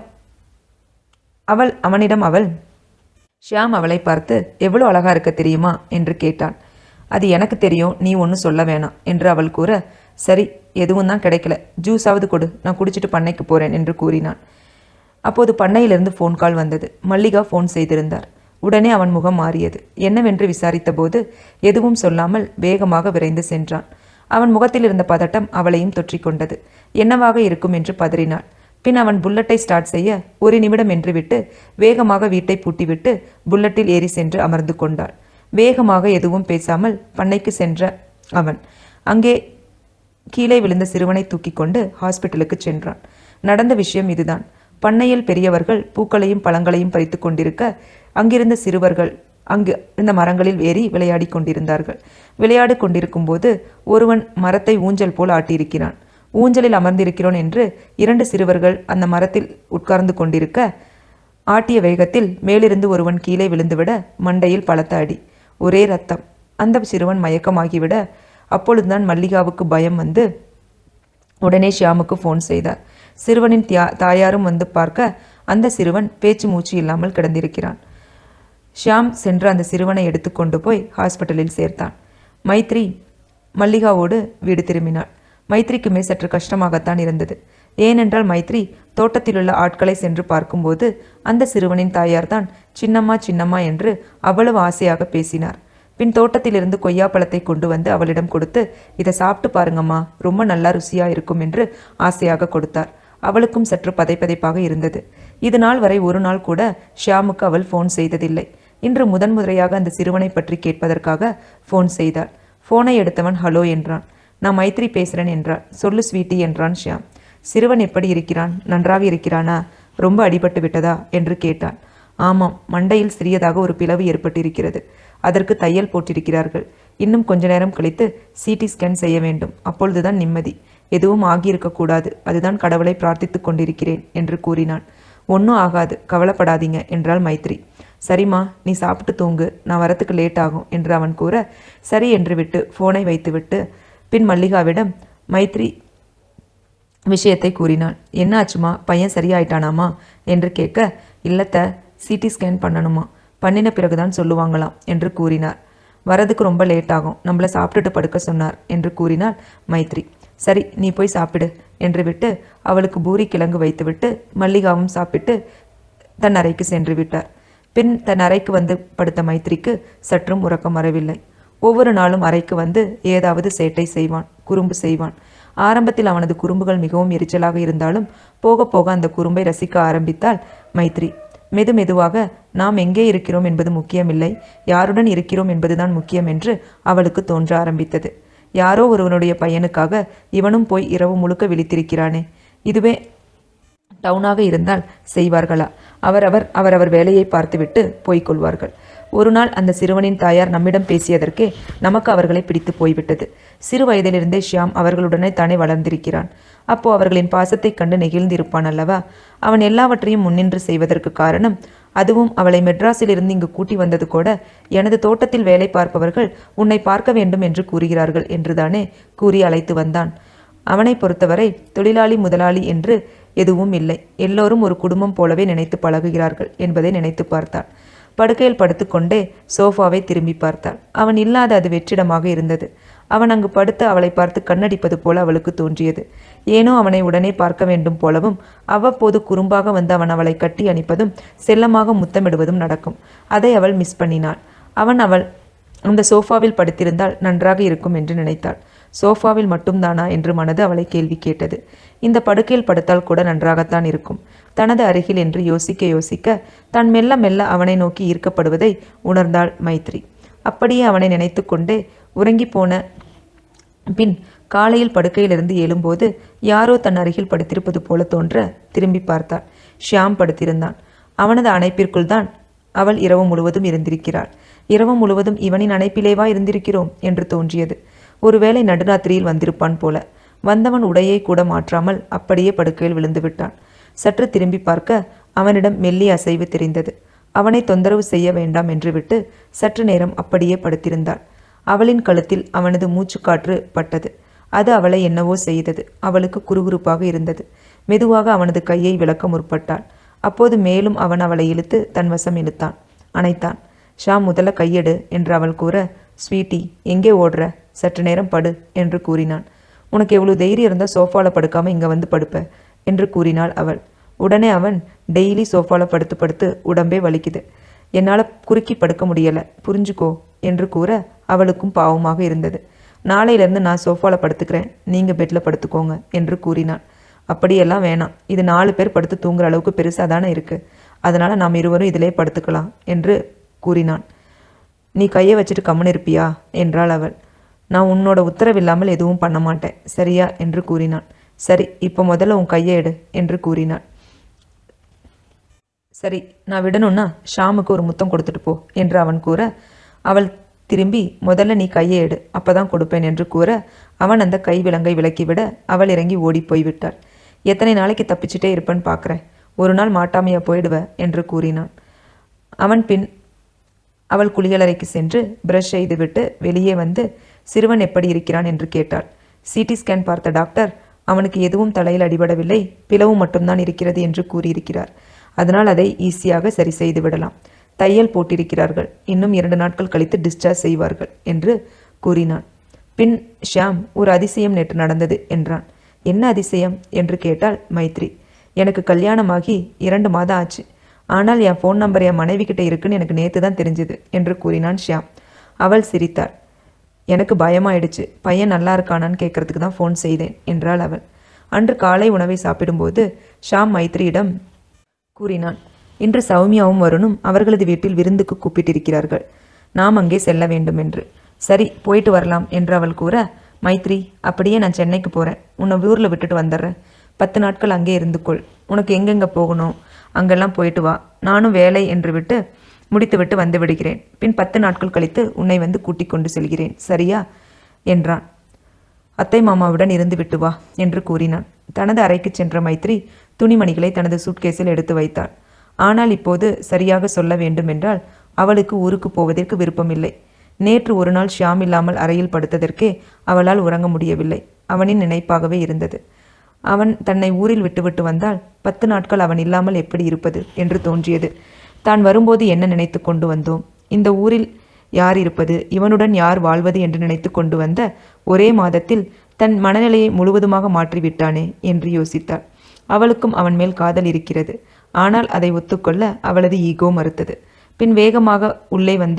Speaker 1: அவள் அவனிடம் அவள் ஷியாம் அவளை பார்த்து எவ்வளோ அழகா இருக்க தெரியுமா என்று கேட்டான் அது எனக்கு தெரியும் நீ ஒன்றும் சொல்ல வேணாம் என்று அவள் கூற சரி எதுவும் தான் கிடைக்கல ஜூஸாவது கொடு நான் குடிச்சிட்டு பண்ணைக்கு போறேன் என்று கூறினான் அப்போது பண்ணையிலிருந்து ஃபோன் கால் வந்தது மல்லிகா ஃபோன் செய்திருந்தார் உடனே அவன் முகம் மாறியது என்னவென்று விசாரித்தபோது எதுவும் சொல்லாமல் வேகமாக விரைந்து சென்றான் அவன் முகத்தில் இருந்த பதட்டம் அவளையும் தொற்றிக்கொண்டது என்னவாக இருக்கும் என்று பதறினாள் பின் அவன் புல்லட்டை ஸ்டார்ட் செய்ய ஒரு நிமிடம் என்று விட்டு வேகமாக வீட்டை பூட்டிவிட்டு புல்லட்டில் ஏறி சென்று அமர்ந்து கொண்டாள் வேகமாக எதுவும் பேசாமல் பண்ணைக்கு சென்ற அவன் அங்கே கீழே விழுந்த சிறுவனை தூக்கி கொண்டு ஹாஸ்பிட்டலுக்கு சென்றான் நடந்த விஷயம் இதுதான் பண்ணையில் பெரியவர்கள் பூக்களையும் பழங்களையும் பறித்து கொண்டிருக்க அங்கிருந்த சிறுவர்கள் அங்கு இருந்த மரங்களில் ஏறி விளையாடி கொண்டிருந்தார்கள் விளையாடி கொண்டிருக்கும் போது ஒருவன் மரத்தை ஊஞ்சல் போல் ஆட்டியிருக்கிறான் ஊஞ்சலில் அமர்ந்திருக்கிறோன் என்று இரண்டு சிறுவர்கள் அந்த மரத்தில் உட்கார்ந்து கொண்டிருக்க ஆட்டிய வேகத்தில் மேலிருந்து ஒருவன் கீழே விழுந்துவிட மண்டையில் பலத்த அடி ஒரே ரத்தம் அந்த சிறுவன் மயக்கமாகிவிட அப்பொழுதுதான் மல்லிகாவுக்கு பயம் வந்து உடனே ஷியாமுக்கு ஃபோன் செய்தார் சிறுவனின் தியா தாயாரும் வந்து பார்க்க அந்த சிறுவன் பேச்சு மூச்சு இல்லாமல் கிடந்திருக்கிறான் ஷியாம் சென்று அந்த சிறுவனை எடுத்துக்கொண்டு போய் ஹாஸ்பிட்டலில் சேர்த்தான் மைத்ரி மல்லிகாவோடு வீடு திரும்பினாள் மைத்ரிக்குமே சற்று கஷ்டமாகத்தான் இருந்தது ஏனென்றால் மைத்ரி தோட்டத்திலுள்ள ஆட்களை சென்று பார்க்கும்போது அந்த சிறுவனின் தாயார்தான் சின்னம்மா சின்னம்மா என்று அவ்வளவு ஆசையாக பேசினார் பின் தோட்டத்திலிருந்து கொய்யாப்பழத்தை கொண்டு வந்து அவளிடம் கொடுத்து இதை சாப்பிட்டு பாருங்கம்மா ரொம்ப நல்லா ருசியா இருக்கும் என்று ஆசையாக கொடுத்தார் அவளுக்கும் சற்று பதைப்பதைப்பாக இருந்தது இது நாள் வரை ஒரு நாள் கூட ஷியாமுக்கு அவள் ஃபோன் செய்ததில்லை இன்று முதன் முறையாக அந்த சிறுவனை பற்றி கேட்பதற்காக ஃபோன் செய்தாள் ஃபோனை எடுத்தவன் ஹலோ என்றான் நான் மைத்ரி பேசுறேன் என்றாள் சொல்லு ஸ்வீட்டி என்றான் ஷியாம் சிறுவன் எப்படி இருக்கிறான் நன்றாக இருக்கிறானா ரொம்ப அடிபட்டு விட்டதா என்று கேட்டான் ஆமாம் மண்டையில் சிறியதாக ஒரு பிளவு ஏற்பட்டிருக்கிறது அதற்கு தையல் போட்டிருக்கிறார்கள் இன்னும் கொஞ்ச நேரம் கழித்து சிடி ஸ்கேன் செய்ய வேண்டும் அப்பொழுதுதான் நிம்மதி எதுவும் ஆகியிருக்கக்கூடாது அதுதான் கடவுளை பிரார்த்தித்துக் கொண்டிருக்கிறேன் என்று கூறினான் ஒன்றும் ஆகாது கவலைப்படாதீங்க என்றாள் மைத்ரி சரிம்மா நீ சாப்பிட்டு தூங்கு நான் வரத்துக்கு லேட் ஆகும் என்று அவன் கூற சரி என்று விட்டு ஃபோனை வைத்துவிட்டு பின் மல்லிகாவிடம் மைத்ரி விஷயத்தை கூறினாள் என்ன ஆச்சுமா பையன் சரியாயிட்டானாமா என்று கேட்க இல்லத்த சிடி ஸ்கேன் பண்ணணுமா பண்ணின பிறகுதான் சொல்லுவாங்களாம் என்று கூறினார் வரதுக்கு ரொம்ப லேட் ஆகும் நம்மள சாப்பிட்டுட்டு படுக்க சொன்னார் என்று கூறினாள் மைத்ரி சரி நீ போய் சாப்பிடு என்று விட்டு அவளுக்கு பூரி கிழங்கு வைத்துவிட்டு மல்லிகாவும் சாப்பிட்டு தன் அறைக்கு சென்று விட்டார் பின் தன் அறைக்கு வந்து படுத்த மைத்ரிக்கு சற்றும் உறக்கம் வரவில்லை ஒவ்வொரு நாளும் அறைக்கு வந்து ஏதாவது சேட்டை செய்வான் குறும்பு செய்வான் ஆரம்பத்தில் அவனது குறும்புகள் மிகவும் எரிச்சலாக இருந்தாலும் போக போக அந்த குறும்பை ரசிக்க ஆரம்பித்தாள் மைத்ரி மெது மெதுவாக நாம் எங்கே இருக்கிறோம் என்பது முக்கியமில்லை யாருடன் இருக்கிறோம் என்பதுதான் முக்கியம் என்று அவளுக்கு தோன்ற ஆரம்பித்தது யாரோ ஒருவனுடைய பையனுக்காக இவனும் போய் இரவு முழுக்க விழித்திருக்கிறானே இதுவே டவுனாக இருந்தால் செய்வார்களா அவரவர் அவரவர் வேலையை பார்த்துவிட்டு போய்க் கொள்வார்கள் ஒரு நாள் அந்த சிறுவனின் தாயார் நம்மிடம் பேசியதற்கே நமக்கு அவர்களை பிடித்து போய்விட்டது சிறு வயதிலிருந்தே ஷியாம் அவர்களுடனே தானே வளர்ந்திருக்கிறான் அப்போ அவர்களின் பாசத்தைக் கண்டு நெகிழ்ந்திருப்பான் அல்லவா அவன் எல்லாவற்றையும் முன்னின்று செய்வதற்கு காரணம் அதுவும் அவளை மெட்ராஸிலிருந்து இங்கு கூட்டி வந்தது கூட எனது தோட்டத்தில் வேலை பார்ப்பவர்கள் உன்னை பார்க்க வேண்டும் என்று கூறுகிறார்கள் என்றுதானே கூறி அழைத்து வந்தான் அவனை பொறுத்தவரை தொழிலாளி முதலாளி என்று எதுவும் இல்லை எல்லோரும் ஒரு குடும்பம் போலவே நினைத்து பழகுகிறார்கள் என்பதை நினைத்து பார்த்தாள் படுக்கையில் படுத்துக்கொண்டே சோஃபாவை திரும்பி பார்த்தாள் அவன் இல்லாத அது வெற்றிடமாக இருந்தது அவன் அங்கு படுத்து அவளை பார்த்து கண்ணடிப்பது போல அவளுக்கு தோன்றியது ஏனோ அவனை உடனே பார்க்க வேண்டும் போலவும் அவ்வப்போது குறும்பாக வந்து அவன் அவளை கட்டி அணிப்பதும் செல்லமாக முத்தமிடுவதும் நடக்கும் அதை அவள் மிஸ் பண்ணினாள் அவன் அவள் அந்த சோஃபாவில் படுத்திருந்தால் நன்றாக இருக்கும் என்று நினைத்தாள் சோஃபாவில் மட்டும்தானா என்று மனது அவளை கேள்வி கேட்டது இந்த படுக்கையில் படுத்தால் கூட நன்றாகத்தான் இருக்கும் தனது அருகில் என்று யோசிக்க யோசிக்க தான் மெல்ல மெல்ல அவனை நோக்கி ஈர்க்கப்படுவதை உணர்ந்தாள் மைத்ரி அப்படியே அவனை நினைத்து கொண்டே உறங்கி போன பின் காலையில் படுக்கையிலிருந்து எழும்போது யாரோ தன் அருகில் படுத்திருப்பது போல தோன்ற திரும்பி பார்த்தாள் ஷியாம் படுத்திருந்தான் அவனது அணைப்பிற்குள் தான் அவள் இரவு முழுவதும் இருந்திருக்கிறாள் இரவு முழுவதும் இவனின் அணைப்பிலேவா இருந்திருக்கிறோம் என்று தோன்றியது ஒருவேளை நடுராத்திரியில் வந்திருப்பான் போல வந்தவன் உடையை கூட மாற்றாமல் அப்படியே படுக்கையில் விழுந்து விட்டான் சற்று திரும்பி பார்க்க அவனிடம் மெல்லிய அசைவு தெரிந்தது அவனை தொந்தரவு செய்ய வேண்டாம் என்று விட்டு சற்று நேரம் அப்படியே படுத்திருந்தாள் அவளின் கழுத்தில் அவனது மூச்சுக்காற்று பட்டது அது அவளை என்னவோ செய்தது அவளுக்கு குறுகுறுப்பாக இருந்தது மெதுவாக அவனது கையை விளக்க முற்பட்டாள் அப்போது மேலும் அவன் அவளை இழுத்து தன் வசம் இழுத்தான் அணைத்தான் ஷா முதல்ல கையெடு என்று அவள் கூற ஸ்வீட்டி எங்கே ஓடுற சற்று நேரம் படு என்று கூறினான் உனக்கு எவ்வளவு தைரியம் இருந்தால் சோஃபால படுக்காம இங்க வந்து படுப்ப என்று கூறினாள் அவள் உடனே அவன் டெய்லி சோஃபால படுத்து படுத்து உடம்பே வலிக்குது என்னால் குறுக்கி படுக்க முடியல புரிஞ்சுக்கோ என்று கூற அவளுக்கும் பாவமாக இருந்தது நாளையிலேருந்து நான் சோஃபால படுத்துக்கிறேன் நீங்கள் பெட்டில் படுத்துக்கோங்க என்று கூறினான் அப்படியெல்லாம் வேணாம் இது நாலு பேர் படுத்து தூங்குற அளவுக்கு பெருசாக தானே இருக்கு அதனால நாம் இருவரும் இதிலே படுத்துக்கலாம் என்று கூறினான் நீ கையை வச்சுட்டு கம்முன்னு இருப்பியா என்றாள் அவள் நான் உன்னோட உத்தரவில்லாமல் எதுவும் பண்ண மாட்டேன் சரியா என்று கூறினான் சரி இப்போ முதல்ல உன் கையை எடு என்று கூறினான் சரி நான் விடணும்னா ஷாமுக்கு ஒரு முத்தம் கொடுத்துட்டு போ என்று அவன் கூற அவள் திரும்பி முதல்ல நீ கையை எடு அப்பதான் கொடுப்பேன் என்று கூற அவன் அந்த கை விலங்கை விலக்கிவிட அவள் இறங்கி ஓடி போய்விட்டாள் எத்தனை நாளைக்கு தப்பிச்சுட்டே இருப்பேன்னு பார்க்குறேன் ஒரு நாள் மாட்டாமையா போயிடுவ என்று கூறினான் அவன் பின் அவள் குளியலறைக்கு சென்று பிரஷ் செய்துவிட்டு வெளியே வந்து சிறுவன் எப்படி இருக்கிறான் என்று கேட்டாள் சிடி ஸ்கேன் பார்த்த டாக்டர் அவனுக்கு எதுவும் தலையில் அடிபடவில்லை பிளவு மட்டும்தான் இருக்கிறது என்று கூறியிருக்கிறார் அதனால் அதை ஈஸியாக சரி செய்து விடலாம் தையல் போட்டிருக்கிறார்கள் இன்னும் இரண்டு நாட்கள் கழித்து டிஸ்சார்ஜ் செய்வார்கள் என்று கூறினான் பின் ஷியாம் ஒரு அதிசயம் நேற்று நடந்தது என்றான் என்ன அதிசயம் என்று கேட்டாள் மைத்ரி எனக்கு கல்யாணமாகி இரண்டு மாதம் ஆச்சு ஆனால் என் ஃபோன் நம்பர் என் மனைவி கிட்ட இருக்குன்னு எனக்கு நேற்று தான் தெரிஞ்சுது என்று கூறினான் ஷியாம் அவள் சிரித்தாள் எனக்கு பயமாயிடுச்சு பையன் நல்லா இருக்கானான்னு கேட்கறதுக்கு தான் ஃபோன் செய்தேன் என்றாள் அவள் அன்று காலை உணவை சாப்பிடும்போது ஷாம் மைத்ரியிடம் கூறினான் இன்று சௌமியாவும் வருணும் அவர்களது வீட்டில் விருந்துக்கு கூப்பிட்டிருக்கிறார்கள் நாம் அங்கே செல்ல வேண்டும் என்று சரி போயிட்டு வரலாம் என்று அவள் கூற மைத்ரி அப்படியே நான் சென்னைக்கு போகிறேன் உன்னை ஊரில் விட்டுட்டு வந்துடுறேன் பத்து நாட்கள் அங்கே இருந்துக்கொள் உனக்கு எங்கெங்கே போகணும் அங்கெல்லாம் போயிட்டு வா நானும் வேலை என்று விட்டு முடித்துவிட்டு வந்து விடுகிறேன் பின் பத்து நாட்கள் கழித்து உன்னை வந்து கூட்டிக் கொண்டு செல்கிறேன் சரியா என்றான் அத்தை மாமாவுடன் இருந்து விட்டு வா என்று கூறினான் தனது அறைக்கு சென்ற மைத்ரி துணிமணிகளை தனது சூட்கேஸில் எடுத்து வைத்தாள் ஆனால் இப்போது சரியாக சொல்ல வேண்டும் என்றால் அவளுக்கு ஊருக்கு போவதற்கு விருப்பமில்லை நேற்று ஒரு நாள் ஷியாம் இல்லாமல் அறையில் படுத்ததற்கே அவளால் உறங்க முடியவில்லை அவனின் நினைப்பாகவே இருந்தது அவன் தன்னை ஊரில் விட்டுவிட்டு வந்தால் பத்து நாட்கள் அவன் இல்லாமல் எப்படி இருப்பது என்று தோன்றியது தான் வரும்போது என்ன நினைத்து கொண்டு வந்தோம் இந்த ஊரில் யார் இருப்பது இவனுடன் யார் வாழ்வது என்று நினைத்து கொண்டு வந்த ஒரே மாதத்தில் தன் மனநிலையை முழுவதுமாக மாற்றிவிட்டானே என்று யோசித்தாள் அவளுக்கும் அவன் மேல் காதல் இருக்கிறது ஆனால் அதை ஒத்துக்கொள்ள அவளது ஈகோ மறுத்தது பின் வேகமாக உள்ளே வந்த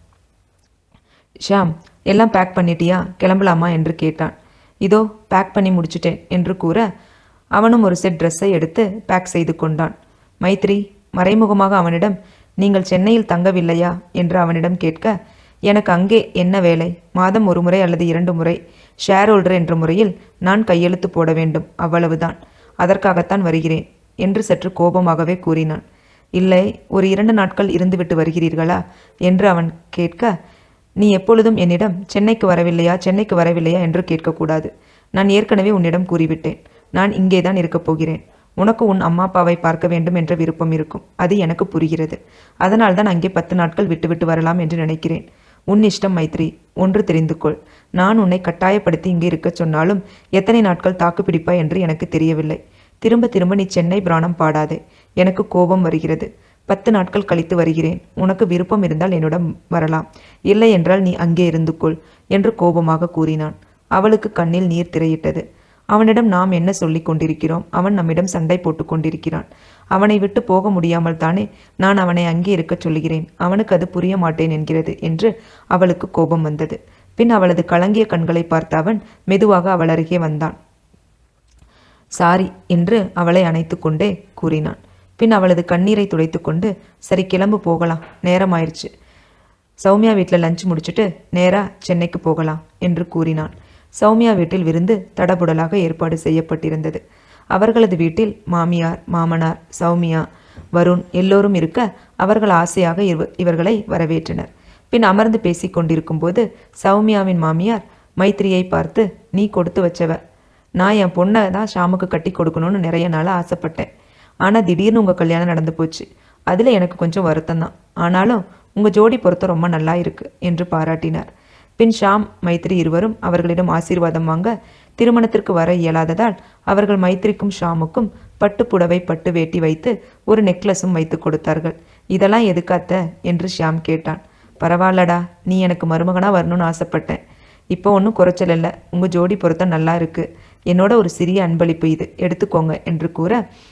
Speaker 1: ஷாம் எல்லாம் பேக் பண்ணிட்டியா கிளம்பலாமா என்று கேட்டான் இதோ பேக் பண்ணி முடிச்சிட்டேன் என்று கூற அவனும் ஒரு செட் ட்ரெஸ்ஸை எடுத்து பேக் செய்து கொண்டான் மைத்ரி மறைமுகமாக அவனிடம் நீங்கள் சென்னையில் தங்கவில்லையா என்று அவனிடம் கேட்க எனக்கு அங்கே என்ன வேலை மாதம் ஒரு முறை அல்லது இரண்டு முறை ஷேர் ஹோல்டர் என்ற முறையில் நான் கையெழுத்து போட வேண்டும் அவ்வளவுதான் அதற்காகத்தான் வருகிறேன் என்று சற்று கோபமாகவே கூறினான் இல்லை ஒரு இரண்டு நாட்கள் இருந்துவிட்டு வருகிறீர்களா என்று அவன் கேட்க நீ எப்பொழுதும் என்னிடம் சென்னைக்கு வரவில்லையா சென்னைக்கு வரவில்லையா என்று கேட்கக்கூடாது நான் ஏற்கனவே உன்னிடம் கூறிவிட்டேன் நான் இங்கே தான் இருக்கப் போகிறேன் உனக்கு உன் அம்மா அப்பாவை பார்க்க வேண்டும் என்ற விருப்பம் இருக்கும் அது எனக்கு புரிகிறது அதனால் தான் அங்கே பத்து நாட்கள் விட்டுவிட்டு வரலாம் என்று நினைக்கிறேன் உன் இஷ்டம் மைத்ரி ஒன்று தெரிந்து கொள் நான் உன்னை கட்டாயப்படுத்தி இங்கே இருக்கச் சொன்னாலும் எத்தனை நாட்கள் தாக்கு பிடிப்பாய் என்று எனக்கு தெரியவில்லை திரும்ப திரும்ப நீ சென்னை பிராணம் பாடாதே எனக்கு கோபம் வருகிறது பத்து நாட்கள் கழித்து வருகிறேன் உனக்கு விருப்பம் இருந்தால் என்னிடம் வரலாம் இல்லை என்றால் நீ அங்கே இருந்து கொள் என்று கோபமாக கூறினான் அவளுக்கு கண்ணில் நீர் திரையிட்டது அவனிடம் நாம் என்ன சொல்லிக் கொண்டிருக்கிறோம் அவன் நம்மிடம் சண்டை போட்டுக் கொண்டிருக்கிறான் அவனை விட்டு போக முடியாமல் தானே நான் அவனை அங்கே இருக்கச் சொல்கிறேன் அவனுக்கு அது புரிய மாட்டேன் என்கிறது என்று அவளுக்கு கோபம் வந்தது பின் அவளது கலங்கிய கண்களை பார்த்த அவன் மெதுவாக அவள் அருகே வந்தான் சாரி என்று அவளை அணைத்து கொண்டே கூறினான் பின் அவளது கண்ணீரை துடைத்துக்கொண்டு சரி கிளம்பு போகலாம் நேரமாயிருச்சு சௌமியா வீட்டில் லஞ்ச் முடிச்சுட்டு நேரா சென்னைக்கு போகலாம் என்று கூறினான் சௌமியா வீட்டில் விருந்து தடபுடலாக ஏற்பாடு செய்யப்பட்டிருந்தது அவர்களது வீட்டில் மாமியார் மாமனார் சௌமியா வருண் எல்லோரும் இருக்க அவர்கள் ஆசையாக இவ இவர்களை வரவேற்றனர் பின் அமர்ந்து பேசிக் கொண்டிருக்கும்போது சௌமியாவின் மாமியார் மைத்திரியை பார்த்து நீ கொடுத்து வச்சவ நான் என் பொண்ணை தான் ஷாமுக்கு கட்டி கொடுக்கணும்னு நிறைய நாளாக ஆசைப்பட்டேன் ஆனால் திடீர்னு உங்கள் கல்யாணம் நடந்து போச்சு அதில் எனக்கு கொஞ்சம் வருத்தம் தான் ஆனாலும் உங்கள் ஜோடி பொருத்தம் ரொம்ப நல்லா இருக்கு என்று பாராட்டினார் பின் ஷாம் மைத்ரி இருவரும் அவர்களிடம் ஆசீர்வாதம் வாங்க திருமணத்திற்கு வர இயலாததால் அவர்கள் மைத்ரிக்கும் ஷாமுக்கும் பட்டு புடவை பட்டு வேட்டி வைத்து ஒரு நெக்லஸும் வைத்து கொடுத்தார்கள் இதெல்லாம் எதுக்காத்த என்று ஷியாம் கேட்டான் பரவாயில்லடா நீ எனக்கு மருமகனா வரணும்னு ஆசைப்பட்டேன் இப்போ ஒன்றும் குறைச்சல் இல்லை உங்கள் ஜோடி பொருத்தம் நல்லா இருக்கு என்னோட ஒரு சிறிய அன்பளிப்பு இது எடுத்துக்கோங்க என்று கூற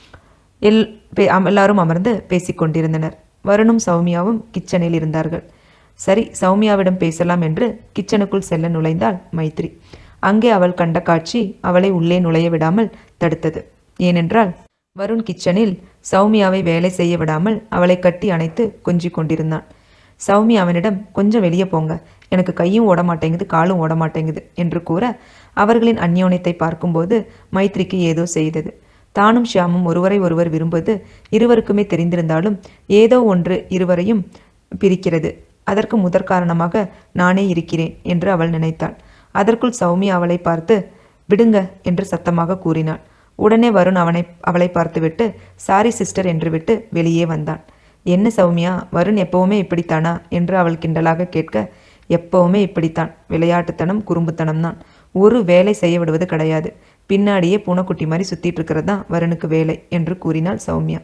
Speaker 1: எல் பே- அம்- எல்லாரும் அமர்ந்து பேசிக்கொண்டிருந்தனர் வருணும் சௌமியாவும் கிச்சனில் இருந்தார்கள் சரி சௌமியாவிடம் பேசலாம் என்று கிச்சனுக்குள் செல்ல நுழைந்தாள் மைத்ரி அங்கே அவள் கண்ட காட்சி அவளை உள்ளே நுழைய விடாமல் தடுத்தது ஏனென்றால் வருண் கிச்சனில் சௌமியாவை வேலை செய்ய விடாமல் அவளை கட்டி அணைத்து கொஞ்சிக் கொண்டிருந்தான் சௌமி அவனிடம் கொஞ்சம் வெளியே போங்க எனக்கு கையும் ஓட மாட்டேங்குது காலும் ஓட மாட்டேங்குது என்று கூற அவர்களின் அந்யோன்யத்தை பார்க்கும்போது மைத்ரிக்கு ஏதோ செய்தது தானும் ஷியாமும் ஒருவரை ஒருவர் விரும்புவது இருவருக்குமே தெரிந்திருந்தாலும் ஏதோ ஒன்று இருவரையும் பிரிக்கிறது அதற்கு முதற் காரணமாக நானே இருக்கிறேன் என்று அவள் நினைத்தாள் அதற்குள் சௌமி அவளை பார்த்து விடுங்க என்று சத்தமாக கூறினாள் உடனே வருண் அவனை அவளை பார்த்துவிட்டு சாரி சிஸ்டர் என்று விட்டு வெளியே வந்தான் என்ன சௌமியா வருண் எப்பவுமே இப்படித்தானா என்று அவள் கிண்டலாக கேட்க எப்பவுமே இப்படித்தான் விளையாட்டுத்தனம் குறும்புத்தனம் தான் ஒரு வேலை செய்ய விடுவது கிடையாது பின்னாடியே பூனைக்குட்டி மாதிரி சுத்திட்டு இருக்கிறது தான் வருணுக்கு வேலை என்று கூறினாள் சௌமியா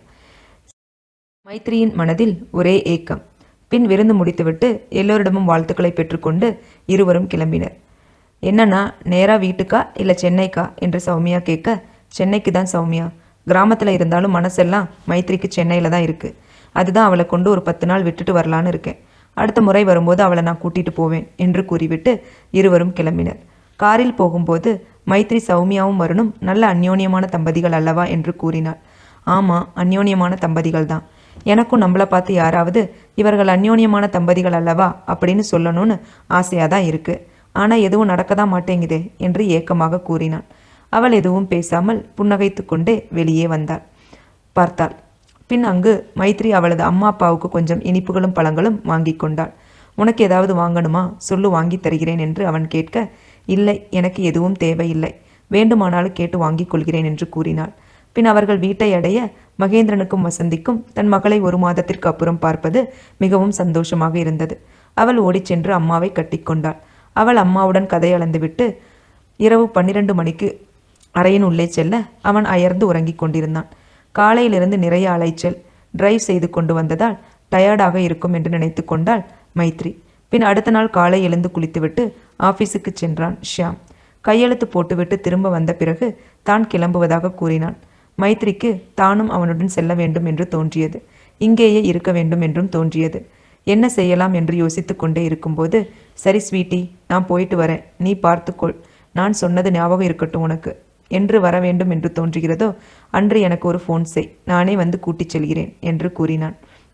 Speaker 1: மைத்ரியின் மனதில் ஒரே ஏக்கம் பின் விருந்து முடித்துவிட்டு எல்லோரிடமும் வாழ்த்துக்களை பெற்றுக்கொண்டு இருவரும் கிளம்பினர் என்னன்னா நேரா வீட்டுக்கா இல்லை சென்னைக்கா என்று சௌமியா கேட்க சென்னைக்கு தான் சௌமியா கிராமத்தில் இருந்தாலும் மனசெல்லாம் மைத்ரிக்கு சென்னையில் தான் இருக்குது அதுதான் அவளை கொண்டு ஒரு பத்து நாள் விட்டுட்டு வரலான்னு இருக்கேன் அடுத்த முறை வரும்போது அவளை நான் கூட்டிட்டு போவேன் என்று கூறிவிட்டு இருவரும் கிளம்பினர் காரில் போகும்போது மைத்ரி சௌமியாவும் வருணும் நல்ல அந்யோன்யமான தம்பதிகள் அல்லவா என்று கூறினாள் ஆமாம் அந்யோன்யமான தம்பதிகள் தான் எனக்கும் நம்மளை பார்த்து யாராவது இவர்கள் அந்யோன்யமான தம்பதிகள் அல்லவா அப்படின்னு சொல்லணும்னு ஆசையாக தான் இருக்கு ஆனால் எதுவும் நடக்க தான் மாட்டேங்குதே என்று ஏக்கமாக கூறினான் அவள் எதுவும் பேசாமல் புன்னகைத்து கொண்டே வெளியே வந்தாள் பார்த்தாள் பின் அங்கு மைத்ரி அவளது அம்மா அப்பாவுக்கு கொஞ்சம் இனிப்புகளும் பழங்களும் வாங்கி கொண்டாள் உனக்கு ஏதாவது வாங்கணுமா சொல்லு வாங்கி தருகிறேன் என்று அவன் கேட்க இல்லை எனக்கு எதுவும் தேவையில்லை வேண்டுமானாலும் கேட்டு வாங்கிக் கொள்கிறேன் என்று கூறினாள் பின் அவர்கள் வீட்டை அடைய மகேந்திரனுக்கும் வசந்திக்கும் தன் மகளை ஒரு மாதத்திற்கு அப்புறம் பார்ப்பது மிகவும் சந்தோஷமாக இருந்தது அவள் ஓடிச் சென்று அம்மாவை கட்டிக்கொண்டாள் அவள் அம்மாவுடன் கதை அளந்துவிட்டு இரவு பன்னிரண்டு மணிக்கு அறையின் உள்ளே செல்ல அவன் அயர்ந்து உறங்கிக் கொண்டிருந்தான் காலையிலிருந்து நிறைய அலைச்சல் டிரைவ் செய்து கொண்டு வந்ததால் டயர்டாக இருக்கும் என்று நினைத்து கொண்டாள் மைத்ரி பின் அடுத்த நாள் காலை எழுந்து குளித்துவிட்டு ஆபீஸுக்கு சென்றான் ஷியாம் கையெழுத்து போட்டுவிட்டு திரும்ப வந்த பிறகு தான் கிளம்புவதாக கூறினான் மைத்ரிக்கு தானும் அவனுடன் செல்ல வேண்டும் என்று தோன்றியது இங்கேயே இருக்க வேண்டும் என்றும் தோன்றியது என்ன செய்யலாம் என்று யோசித்துக் கொண்டே இருக்கும்போது சரி ஸ்வீட்டி நான் போயிட்டு வரேன் நீ பார்த்துக்கொள் நான் சொன்னது ஞாபகம் இருக்கட்டும் உனக்கு என்று வர வேண்டும் என்று தோன்றுகிறதோ அன்று எனக்கு ஒரு ஃபோன் செய் நானே வந்து கூட்டிச் செல்கிறேன் என்று கூறினான்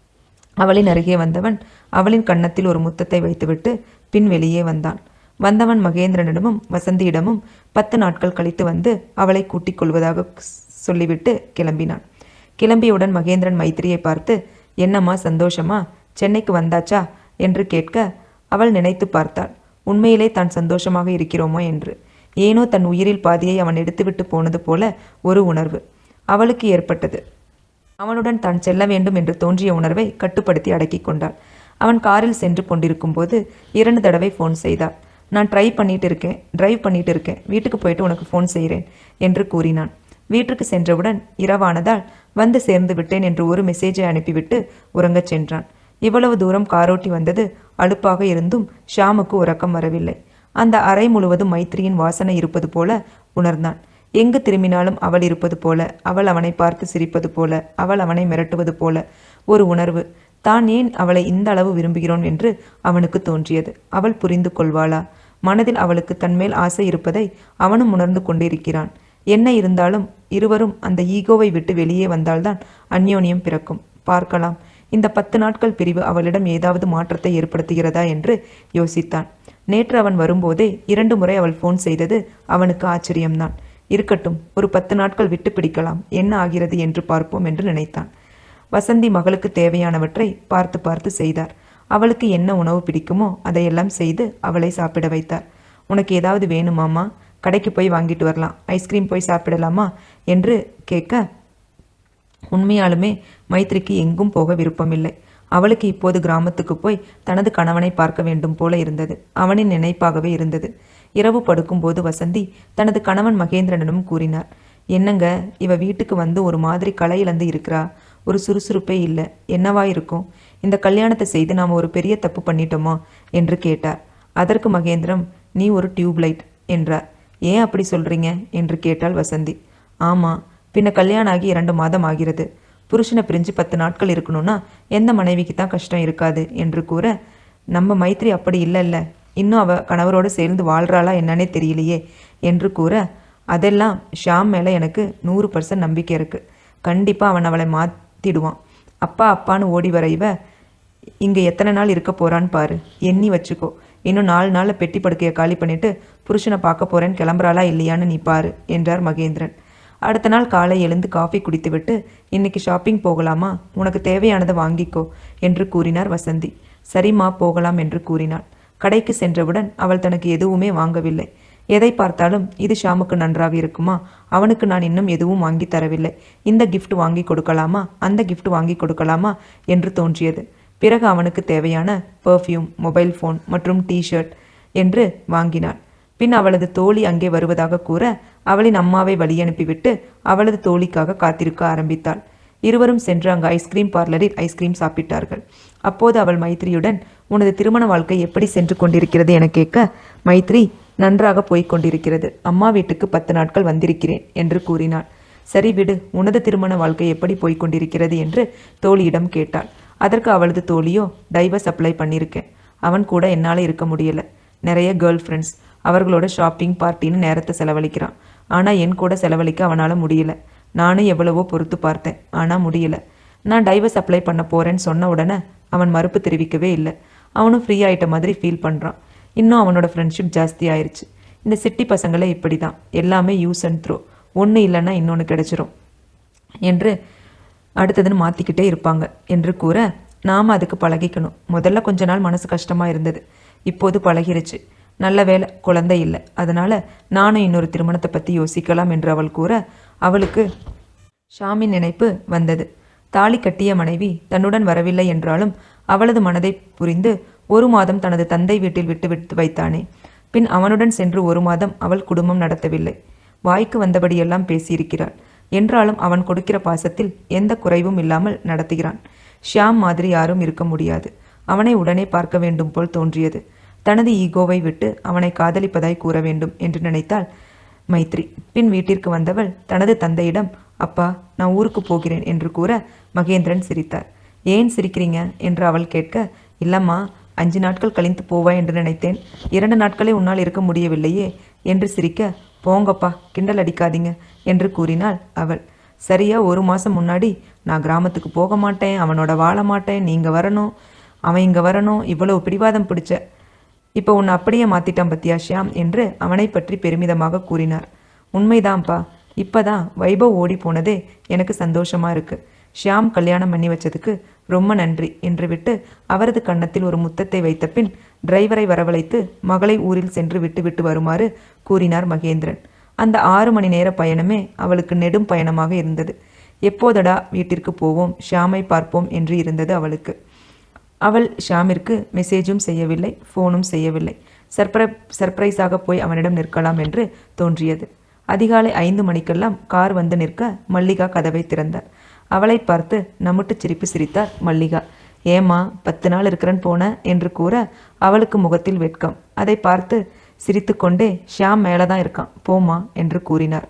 Speaker 1: அவளின் அருகே வந்தவன் அவளின் கன்னத்தில் ஒரு முத்தத்தை வைத்துவிட்டு பின் வெளியே வந்தான் வந்தவன் மகேந்திரனிடமும் வசந்தியிடமும் பத்து நாட்கள் கழித்து வந்து அவளை கூட்டிக் கொள்வதாக சொல்லிவிட்டு கிளம்பினான் கிளம்பியவுடன் மகேந்திரன் மைத்திரியை பார்த்து என்னம்மா சந்தோஷமா சென்னைக்கு வந்தாச்சா என்று கேட்க அவள் நினைத்து பார்த்தாள் உண்மையிலே தான் சந்தோஷமாக இருக்கிறோமோ என்று ஏனோ தன் உயிரில் பாதியை அவன் எடுத்துவிட்டு போனது போல ஒரு உணர்வு அவளுக்கு ஏற்பட்டது அவனுடன் தான் செல்ல வேண்டும் என்று தோன்றிய உணர்வை கட்டுப்படுத்தி அடக்கிக் கொண்டாள் அவன் காரில் சென்று கொண்டிருக்கும் போது இரண்டு தடவை ஃபோன் செய்தாள் நான் ட்ரை பண்ணிட்டு இருக்கேன் டிரைவ் பண்ணிட்டு இருக்கேன் வீட்டுக்கு போயிட்டு உனக்கு ஃபோன் செய்கிறேன் என்று கூறினான் வீட்டுக்கு சென்றவுடன் இரவானதால் வந்து சேர்ந்து விட்டேன் என்று ஒரு மெசேஜை அனுப்பிவிட்டு உறங்கச் சென்றான் இவ்வளவு தூரம் காரோட்டி வந்தது அலுப்பாக இருந்தும் ஷாமுக்கு உறக்கம் வரவில்லை அந்த அறை முழுவதும் மைத்ரியின் வாசனை இருப்பது போல உணர்ந்தான் எங்கு திரும்பினாலும் அவள் இருப்பது போல அவள் அவனை பார்த்து சிரிப்பது போல அவள் அவனை மிரட்டுவது போல ஒரு உணர்வு தான் ஏன் அவளை இந்த அளவு விரும்புகிறோன் என்று அவனுக்கு தோன்றியது அவள் புரிந்து கொள்வாளா மனதில் அவளுக்கு தன்மேல் ஆசை இருப்பதை அவனும் உணர்ந்து கொண்டிருக்கிறான் என்ன இருந்தாலும் இருவரும் அந்த ஈகோவை விட்டு வெளியே வந்தால்தான் அந்யோன்யம் பிறக்கும் பார்க்கலாம் இந்த பத்து நாட்கள் பிரிவு அவளிடம் ஏதாவது மாற்றத்தை ஏற்படுத்துகிறதா என்று யோசித்தான் நேற்று அவன் வரும்போதே இரண்டு முறை அவள் ஃபோன் செய்தது அவனுக்கு ஆச்சரியம்தான் இருக்கட்டும் ஒரு பத்து நாட்கள் விட்டு பிடிக்கலாம் என்ன ஆகிறது என்று பார்ப்போம் என்று நினைத்தான் வசந்தி மகளுக்கு தேவையானவற்றை பார்த்து பார்த்து செய்தார் அவளுக்கு என்ன உணவு பிடிக்குமோ அதையெல்லாம் செய்து அவளை சாப்பிட வைத்தார் உனக்கு ஏதாவது வேணுமாமா கடைக்கு போய் வாங்கிட்டு வரலாம் ஐஸ்கிரீம் போய் சாப்பிடலாமா என்று கேட்க உண்மையாலுமே மைத்ரிக்கு எங்கும் போக விருப்பமில்லை அவளுக்கு இப்போது கிராமத்துக்கு போய் தனது கணவனை பார்க்க வேண்டும் போல இருந்தது அவனின் நினைப்பாகவே இருந்தது இரவு படுக்கும்போது வசந்தி தனது கணவன் மகேந்திரனிடம் கூறினார் என்னங்க இவ வீட்டுக்கு வந்து ஒரு மாதிரி களை இழந்து இருக்கிறா ஒரு சுறுசுறுப்பே இல்லை என்னவா இருக்கும் இந்த கல்யாணத்தை செய்து நாம் ஒரு பெரிய தப்பு பண்ணிட்டோமா என்று கேட்டார் அதற்கு மகேந்திரம் நீ ஒரு டியூப்லைட் என்றார் ஏன் அப்படி சொல்றீங்க என்று கேட்டாள் வசந்தி ஆமா பின்ன கல்யாணம் ஆகி இரண்டு மாதம் ஆகிறது புருஷனை பிரிஞ்சு பத்து நாட்கள் இருக்கணும்னா எந்த மனைவிக்கு தான் கஷ்டம் இருக்காது என்று கூற நம்ம மைத்ரி அப்படி இல்லை இல்லை இன்னும் அவ கணவரோடு சேர்ந்து வாழ்றாளா என்னன்னே தெரியலையே என்று கூற அதெல்லாம் ஷாம் மேலே எனக்கு நூறு பர்சன்ட் நம்பிக்கை இருக்கு கண்டிப்பாக அவன் அவளை மாற்றிடுவான் அப்பா அப்பான்னு ஓடி வர இவ இங்கே எத்தனை நாள் இருக்க போறான்னு பாரு எண்ணி வச்சுக்கோ இன்னும் நாலு நாளில் பெட்டி படுக்கையை காலி பண்ணிட்டு புருஷனை பார்க்க போறேன்னு கிளம்புறாளா இல்லையான்னு நீ பாரு என்றார் மகேந்திரன் அடுத்த நாள் காலை எழுந்து காஃபி குடித்துவிட்டு இன்னைக்கு ஷாப்பிங் போகலாமா உனக்கு தேவையானதை வாங்கிக்கோ என்று கூறினார் வசந்தி சரிம்மா போகலாம் என்று கூறினாள் கடைக்கு சென்றவுடன் அவள் தனக்கு எதுவுமே வாங்கவில்லை எதை பார்த்தாலும் இது ஷாமுக்கு நன்றாக இருக்குமா அவனுக்கு நான் இன்னும் எதுவும் வாங்கி தரவில்லை இந்த gift வாங்கி கொடுக்கலாமா அந்த gift வாங்கி கொடுக்கலாமா என்று தோன்றியது பிறகு அவனுக்கு தேவையான பெர்ஃப்யூம் மொபைல் ஃபோன் மற்றும் டிஷர்ட் என்று வாங்கினாள் பின் அவளது தோழி அங்கே வருவதாக கூற அவளின் அம்மாவை வழி அனுப்பிவிட்டு அவளது தோழிக்காக காத்திருக்க ஆரம்பித்தாள் இருவரும் சென்று அங்கு ஐஸ்கிரீம் பார்லரில் ஐஸ்கிரீம் சாப்பிட்டார்கள் அப்போது அவள் மைத்ரியுடன் உனது திருமண வாழ்க்கை எப்படி சென்று கொண்டிருக்கிறது என கேட்க மைத்ரி நன்றாக போய்க் கொண்டிருக்கிறது அம்மா வீட்டுக்கு பத்து நாட்கள் வந்திருக்கிறேன் என்று கூறினாள் சரி விடு உனது திருமண வாழ்க்கை எப்படி போய்க் கொண்டிருக்கிறது என்று தோழியிடம் கேட்டாள் அதற்கு அவளது தோழியோ டைவர்ஸ் அப்ளை பண்ணியிருக்கேன் அவன் கூட என்னால் இருக்க முடியல நிறைய கேர்ள் ஃப்ரெண்ட்ஸ் அவர்களோட ஷாப்பிங் பார்ட்டின்னு நேரத்தை செலவழிக்கிறான் ஆனால் என் கூட செலவழிக்க அவனால் முடியல நானும் எவ்வளவோ பொறுத்து பார்த்தேன் ஆனால் முடியல நான் டைவர்ஸ் அப்ளை பண்ண போறேன்னு சொன்ன உடனே அவன் மறுப்பு தெரிவிக்கவே இல்லை அவனும் ஃப்ரீ ஆயிட்ட மாதிரி ஃபீல் பண்ணுறான் இன்னும் அவனோட ஃப்ரெண்ட்ஷிப் ஜாஸ்தி ஆயிருச்சு இந்த சிட்டி பசங்களே இப்படி தான் எல்லாமே யூஸ் அண்ட் த்ரோ ஒன்று இல்லைன்னா இன்னொன்று கிடைச்சிரும் என்று அடுத்ததுன்னு மாற்றிக்கிட்டே இருப்பாங்க என்று கூற நாம் அதுக்கு பழகிக்கணும் முதல்ல கொஞ்ச நாள் மனசு கஷ்டமாக இருந்தது இப்போது பழகிருச்சு நல்ல வேலை குழந்தை இல்லை அதனால நானும் இன்னொரு திருமணத்தை பற்றி யோசிக்கலாம் என்று அவள் கூற அவளுக்கு ஷாமின் நினைப்பு வந்தது தாலி கட்டிய மனைவி தன்னுடன் வரவில்லை என்றாலும் அவளது மனதை புரிந்து ஒரு மாதம் தனது தந்தை வீட்டில் விட்டு விட்டு வைத்தானே பின் அவனுடன் சென்று ஒரு மாதம் அவள் குடும்பம் நடத்தவில்லை வாய்க்கு வந்தபடியெல்லாம் பேசியிருக்கிறாள் என்றாலும் அவன் கொடுக்கிற பாசத்தில் எந்த குறைவும் இல்லாமல் நடத்துகிறான் ஷியாம் மாதிரி யாரும் இருக்க முடியாது அவனை உடனே பார்க்க வேண்டும் போல் தோன்றியது தனது ஈகோவை விட்டு அவனை காதலிப்பதாய் கூற வேண்டும் என்று நினைத்தாள் மைத்ரி பின் வீட்டிற்கு வந்தவள் தனது தந்தையிடம் அப்பா நான் ஊருக்கு போகிறேன் என்று கூற மகேந்திரன் சிரித்தார் ஏன் சிரிக்கிறீங்க என்று அவள் கேட்க இல்லம்மா அஞ்சு நாட்கள் கழிந்து போவாய் என்று நினைத்தேன் இரண்டு நாட்களே உன்னால் இருக்க முடியவில்லையே என்று சிரிக்க போங்கப்பா கிண்டல் அடிக்காதீங்க என்று கூறினாள் அவள் சரியா ஒரு மாசம் முன்னாடி நான் கிராமத்துக்கு போக மாட்டேன் அவனோட வாழ மாட்டேன் நீங்க வரணும் அவன் இங்க வரணும் இவ்வளவு பிடிவாதம் பிடிச்ச இப்போ உன்னை அப்படியே மாத்திட்டான் பத்தியா ஷியாம் என்று அவனை பற்றி பெருமிதமாக கூறினார் உண்மைதான்ப்பா இப்பதான் வைபவ் ஓடி போனதே எனக்கு சந்தோஷமா இருக்கு ஷியாம் கல்யாணம் பண்ணி வச்சதுக்கு ரொம்ப நன்றி என்று விட்டு அவரது கன்னத்தில் ஒரு முத்தத்தை வைத்த பின் டிரைவரை வரவழைத்து மகளை ஊரில் சென்று விட்டுவிட்டு வருமாறு கூறினார் மகேந்திரன் அந்த ஆறு மணி நேர பயணமே அவளுக்கு நெடும் பயணமாக இருந்தது எப்போதடா வீட்டிற்கு போவோம் ஷாமை பார்ப்போம் என்று இருந்தது அவளுக்கு அவள் ஷாமிற்கு மெசேஜும் செய்யவில்லை ஃபோனும் செய்யவில்லை சர்ப்ரை சர்ப்ரைஸாக போய் அவனிடம் நிற்கலாம் என்று தோன்றியது அதிகாலை ஐந்து மணிக்கெல்லாம் கார் வந்து நிற்க மல்லிகா கதவை திறந்தார் அவளை பார்த்து நமுட்டு சிரிப்பு சிரித்தார் மல்லிகா ஏமா பத்து நாள் இருக்கிறேன் போன என்று கூற அவளுக்கு முகத்தில் வெட்கம் அதை பார்த்து சிரித்துக்கொண்டே ஷியாம் மேலே தான் இருக்கான் போமா என்று கூறினார்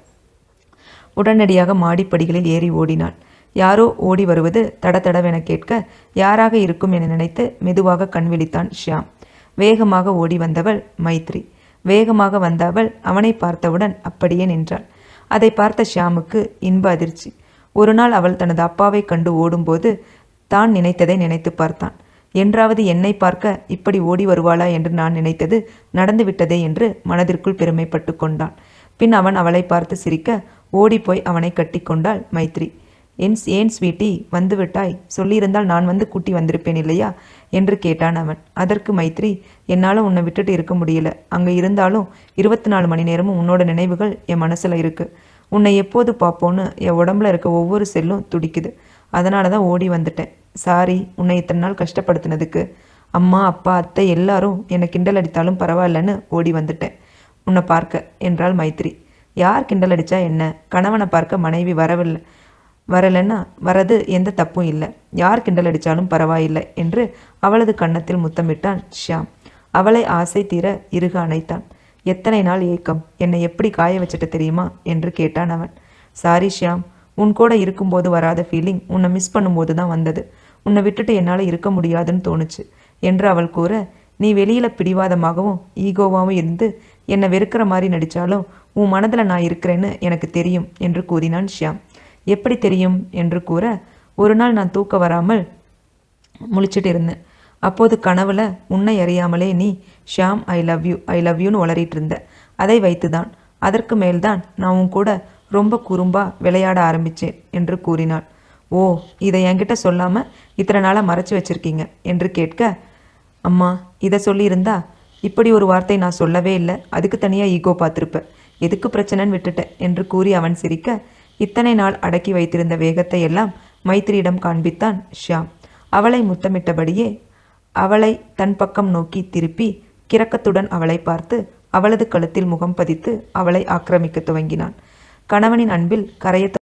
Speaker 1: உடனடியாக மாடிப்படிகளில் ஏறி ஓடினாள் யாரோ ஓடி வருவது தடதடவென கேட்க யாராக இருக்கும் என நினைத்து மெதுவாக கண் விழித்தான் ஷியாம் வேகமாக ஓடி வந்தவள் மைத்ரி வேகமாக வந்த அவள் அவனை பார்த்தவுடன் அப்படியே நின்றாள் அதை பார்த்த ஷியாமுக்கு இன்ப அதிர்ச்சி ஒரு நாள் அவள் தனது அப்பாவை கண்டு ஓடும்போது தான் நினைத்ததை நினைத்து பார்த்தான் என்றாவது என்னை பார்க்க இப்படி ஓடி வருவாளா என்று நான் நினைத்தது நடந்துவிட்டதே என்று மனதிற்குள் பெருமைப்பட்டு கொண்டான் பின் அவன் அவளை பார்த்து சிரிக்க ஓடிப்போய் அவனை கட்டிக்கொண்டாள் மைத்ரி என் ஏன் ஸ்வீட்டி வந்து விட்டாய் சொல்லியிருந்தால் நான் வந்து கூட்டி வந்திருப்பேன் இல்லையா என்று கேட்டான் அவன் அதற்கு மைத்ரி என்னால் உன்னை விட்டுட்டு இருக்க முடியல அங்கே இருந்தாலும் இருபத்தி நாலு மணி நேரமும் உன்னோட நினைவுகள் என் மனசில் இருக்கு உன்னை எப்போது பார்ப்போன்னு என் உடம்புல இருக்க ஒவ்வொரு செல்லும் துடிக்குது அதனால தான் ஓடி வந்துட்டேன் சாரி உன்னை இத்தனை நாள் கஷ்டப்படுத்தினதுக்கு அம்மா அப்பா அத்தை எல்லாரும் என்னை கிண்டல் அடித்தாலும் பரவாயில்லன்னு ஓடி வந்துட்டேன் உன்னை பார்க்க என்றாள் மைத்ரி யார் கிண்டல் அடிச்சா என்ன கணவனை பார்க்க மனைவி வரவில்லை வரலன்னா வரது எந்த தப்பும் இல்லை யார் கிண்டல் அடித்தாலும் பரவாயில்லை என்று அவளது கன்னத்தில் முத்தமிட்டான் ஷியாம் அவளை ஆசை தீர இறுக அணைத்தான் எத்தனை நாள் ஏக்கம் என்னை எப்படி காய வச்சிட்ட தெரியுமா என்று கேட்டான் அவன் சாரி ஷியாம் உன் கூட இருக்கும்போது வராத ஃபீலிங் உன்னை மிஸ் பண்ணும்போது தான் வந்தது உன்னை விட்டுட்டு என்னால் இருக்க முடியாதுன்னு தோணுச்சு என்று அவள் கூற நீ வெளியில பிடிவாதமாகவும் ஈகோவாகவும் இருந்து என்னை வெறுக்கிற மாதிரி நடிச்சாலும் உன் மனதில் நான் இருக்கிறேன்னு எனக்கு தெரியும் என்று கூறினான் ஷியாம் எப்படி தெரியும் என்று கூற ஒரு நாள் நான் தூக்க வராமல் முழிச்சிட்டு இருந்தேன் அப்போது கனவுல உன்னை அறியாமலே நீ Shyam I love you I love யூன்னு உளறிட்டு இருந்த அதை வைத்துதான் அதற்கு மேல்தான் நான் உன் கூட ரொம்ப குறும்பா விளையாட ஆரம்பிச்சேன் என்று கூறினாள் ஓ இதை என்கிட்ட சொல்லாம இத்தனை நாளாக மறைச்சு வச்சிருக்கீங்க என்று கேட்க அம்மா இதை சொல்லியிருந்தா இப்படி ஒரு வார்த்தை நான் சொல்லவே இல்லை அதுக்கு தனியாக ஈகோ பார்த்துருப்பேன் எதுக்கு பிரச்சனைன்னு விட்டுட்டேன் என்று கூறி அவன் சிரிக்க இத்தனை நாள் அடக்கி வைத்திருந்த வேகத்தை எல்லாம் மைத்திரியிடம் காண்பித்தான் ஷியாம் அவளை முத்தமிட்டபடியே அவளை தன் பக்கம் நோக்கி திருப்பி கிறக்கத்துடன் அவளை பார்த்து அவளது கழுத்தில் முகம் பதித்து அவளை ஆக்கிரமிக்க துவங்கினான் கணவனின் அன்பில் கரைய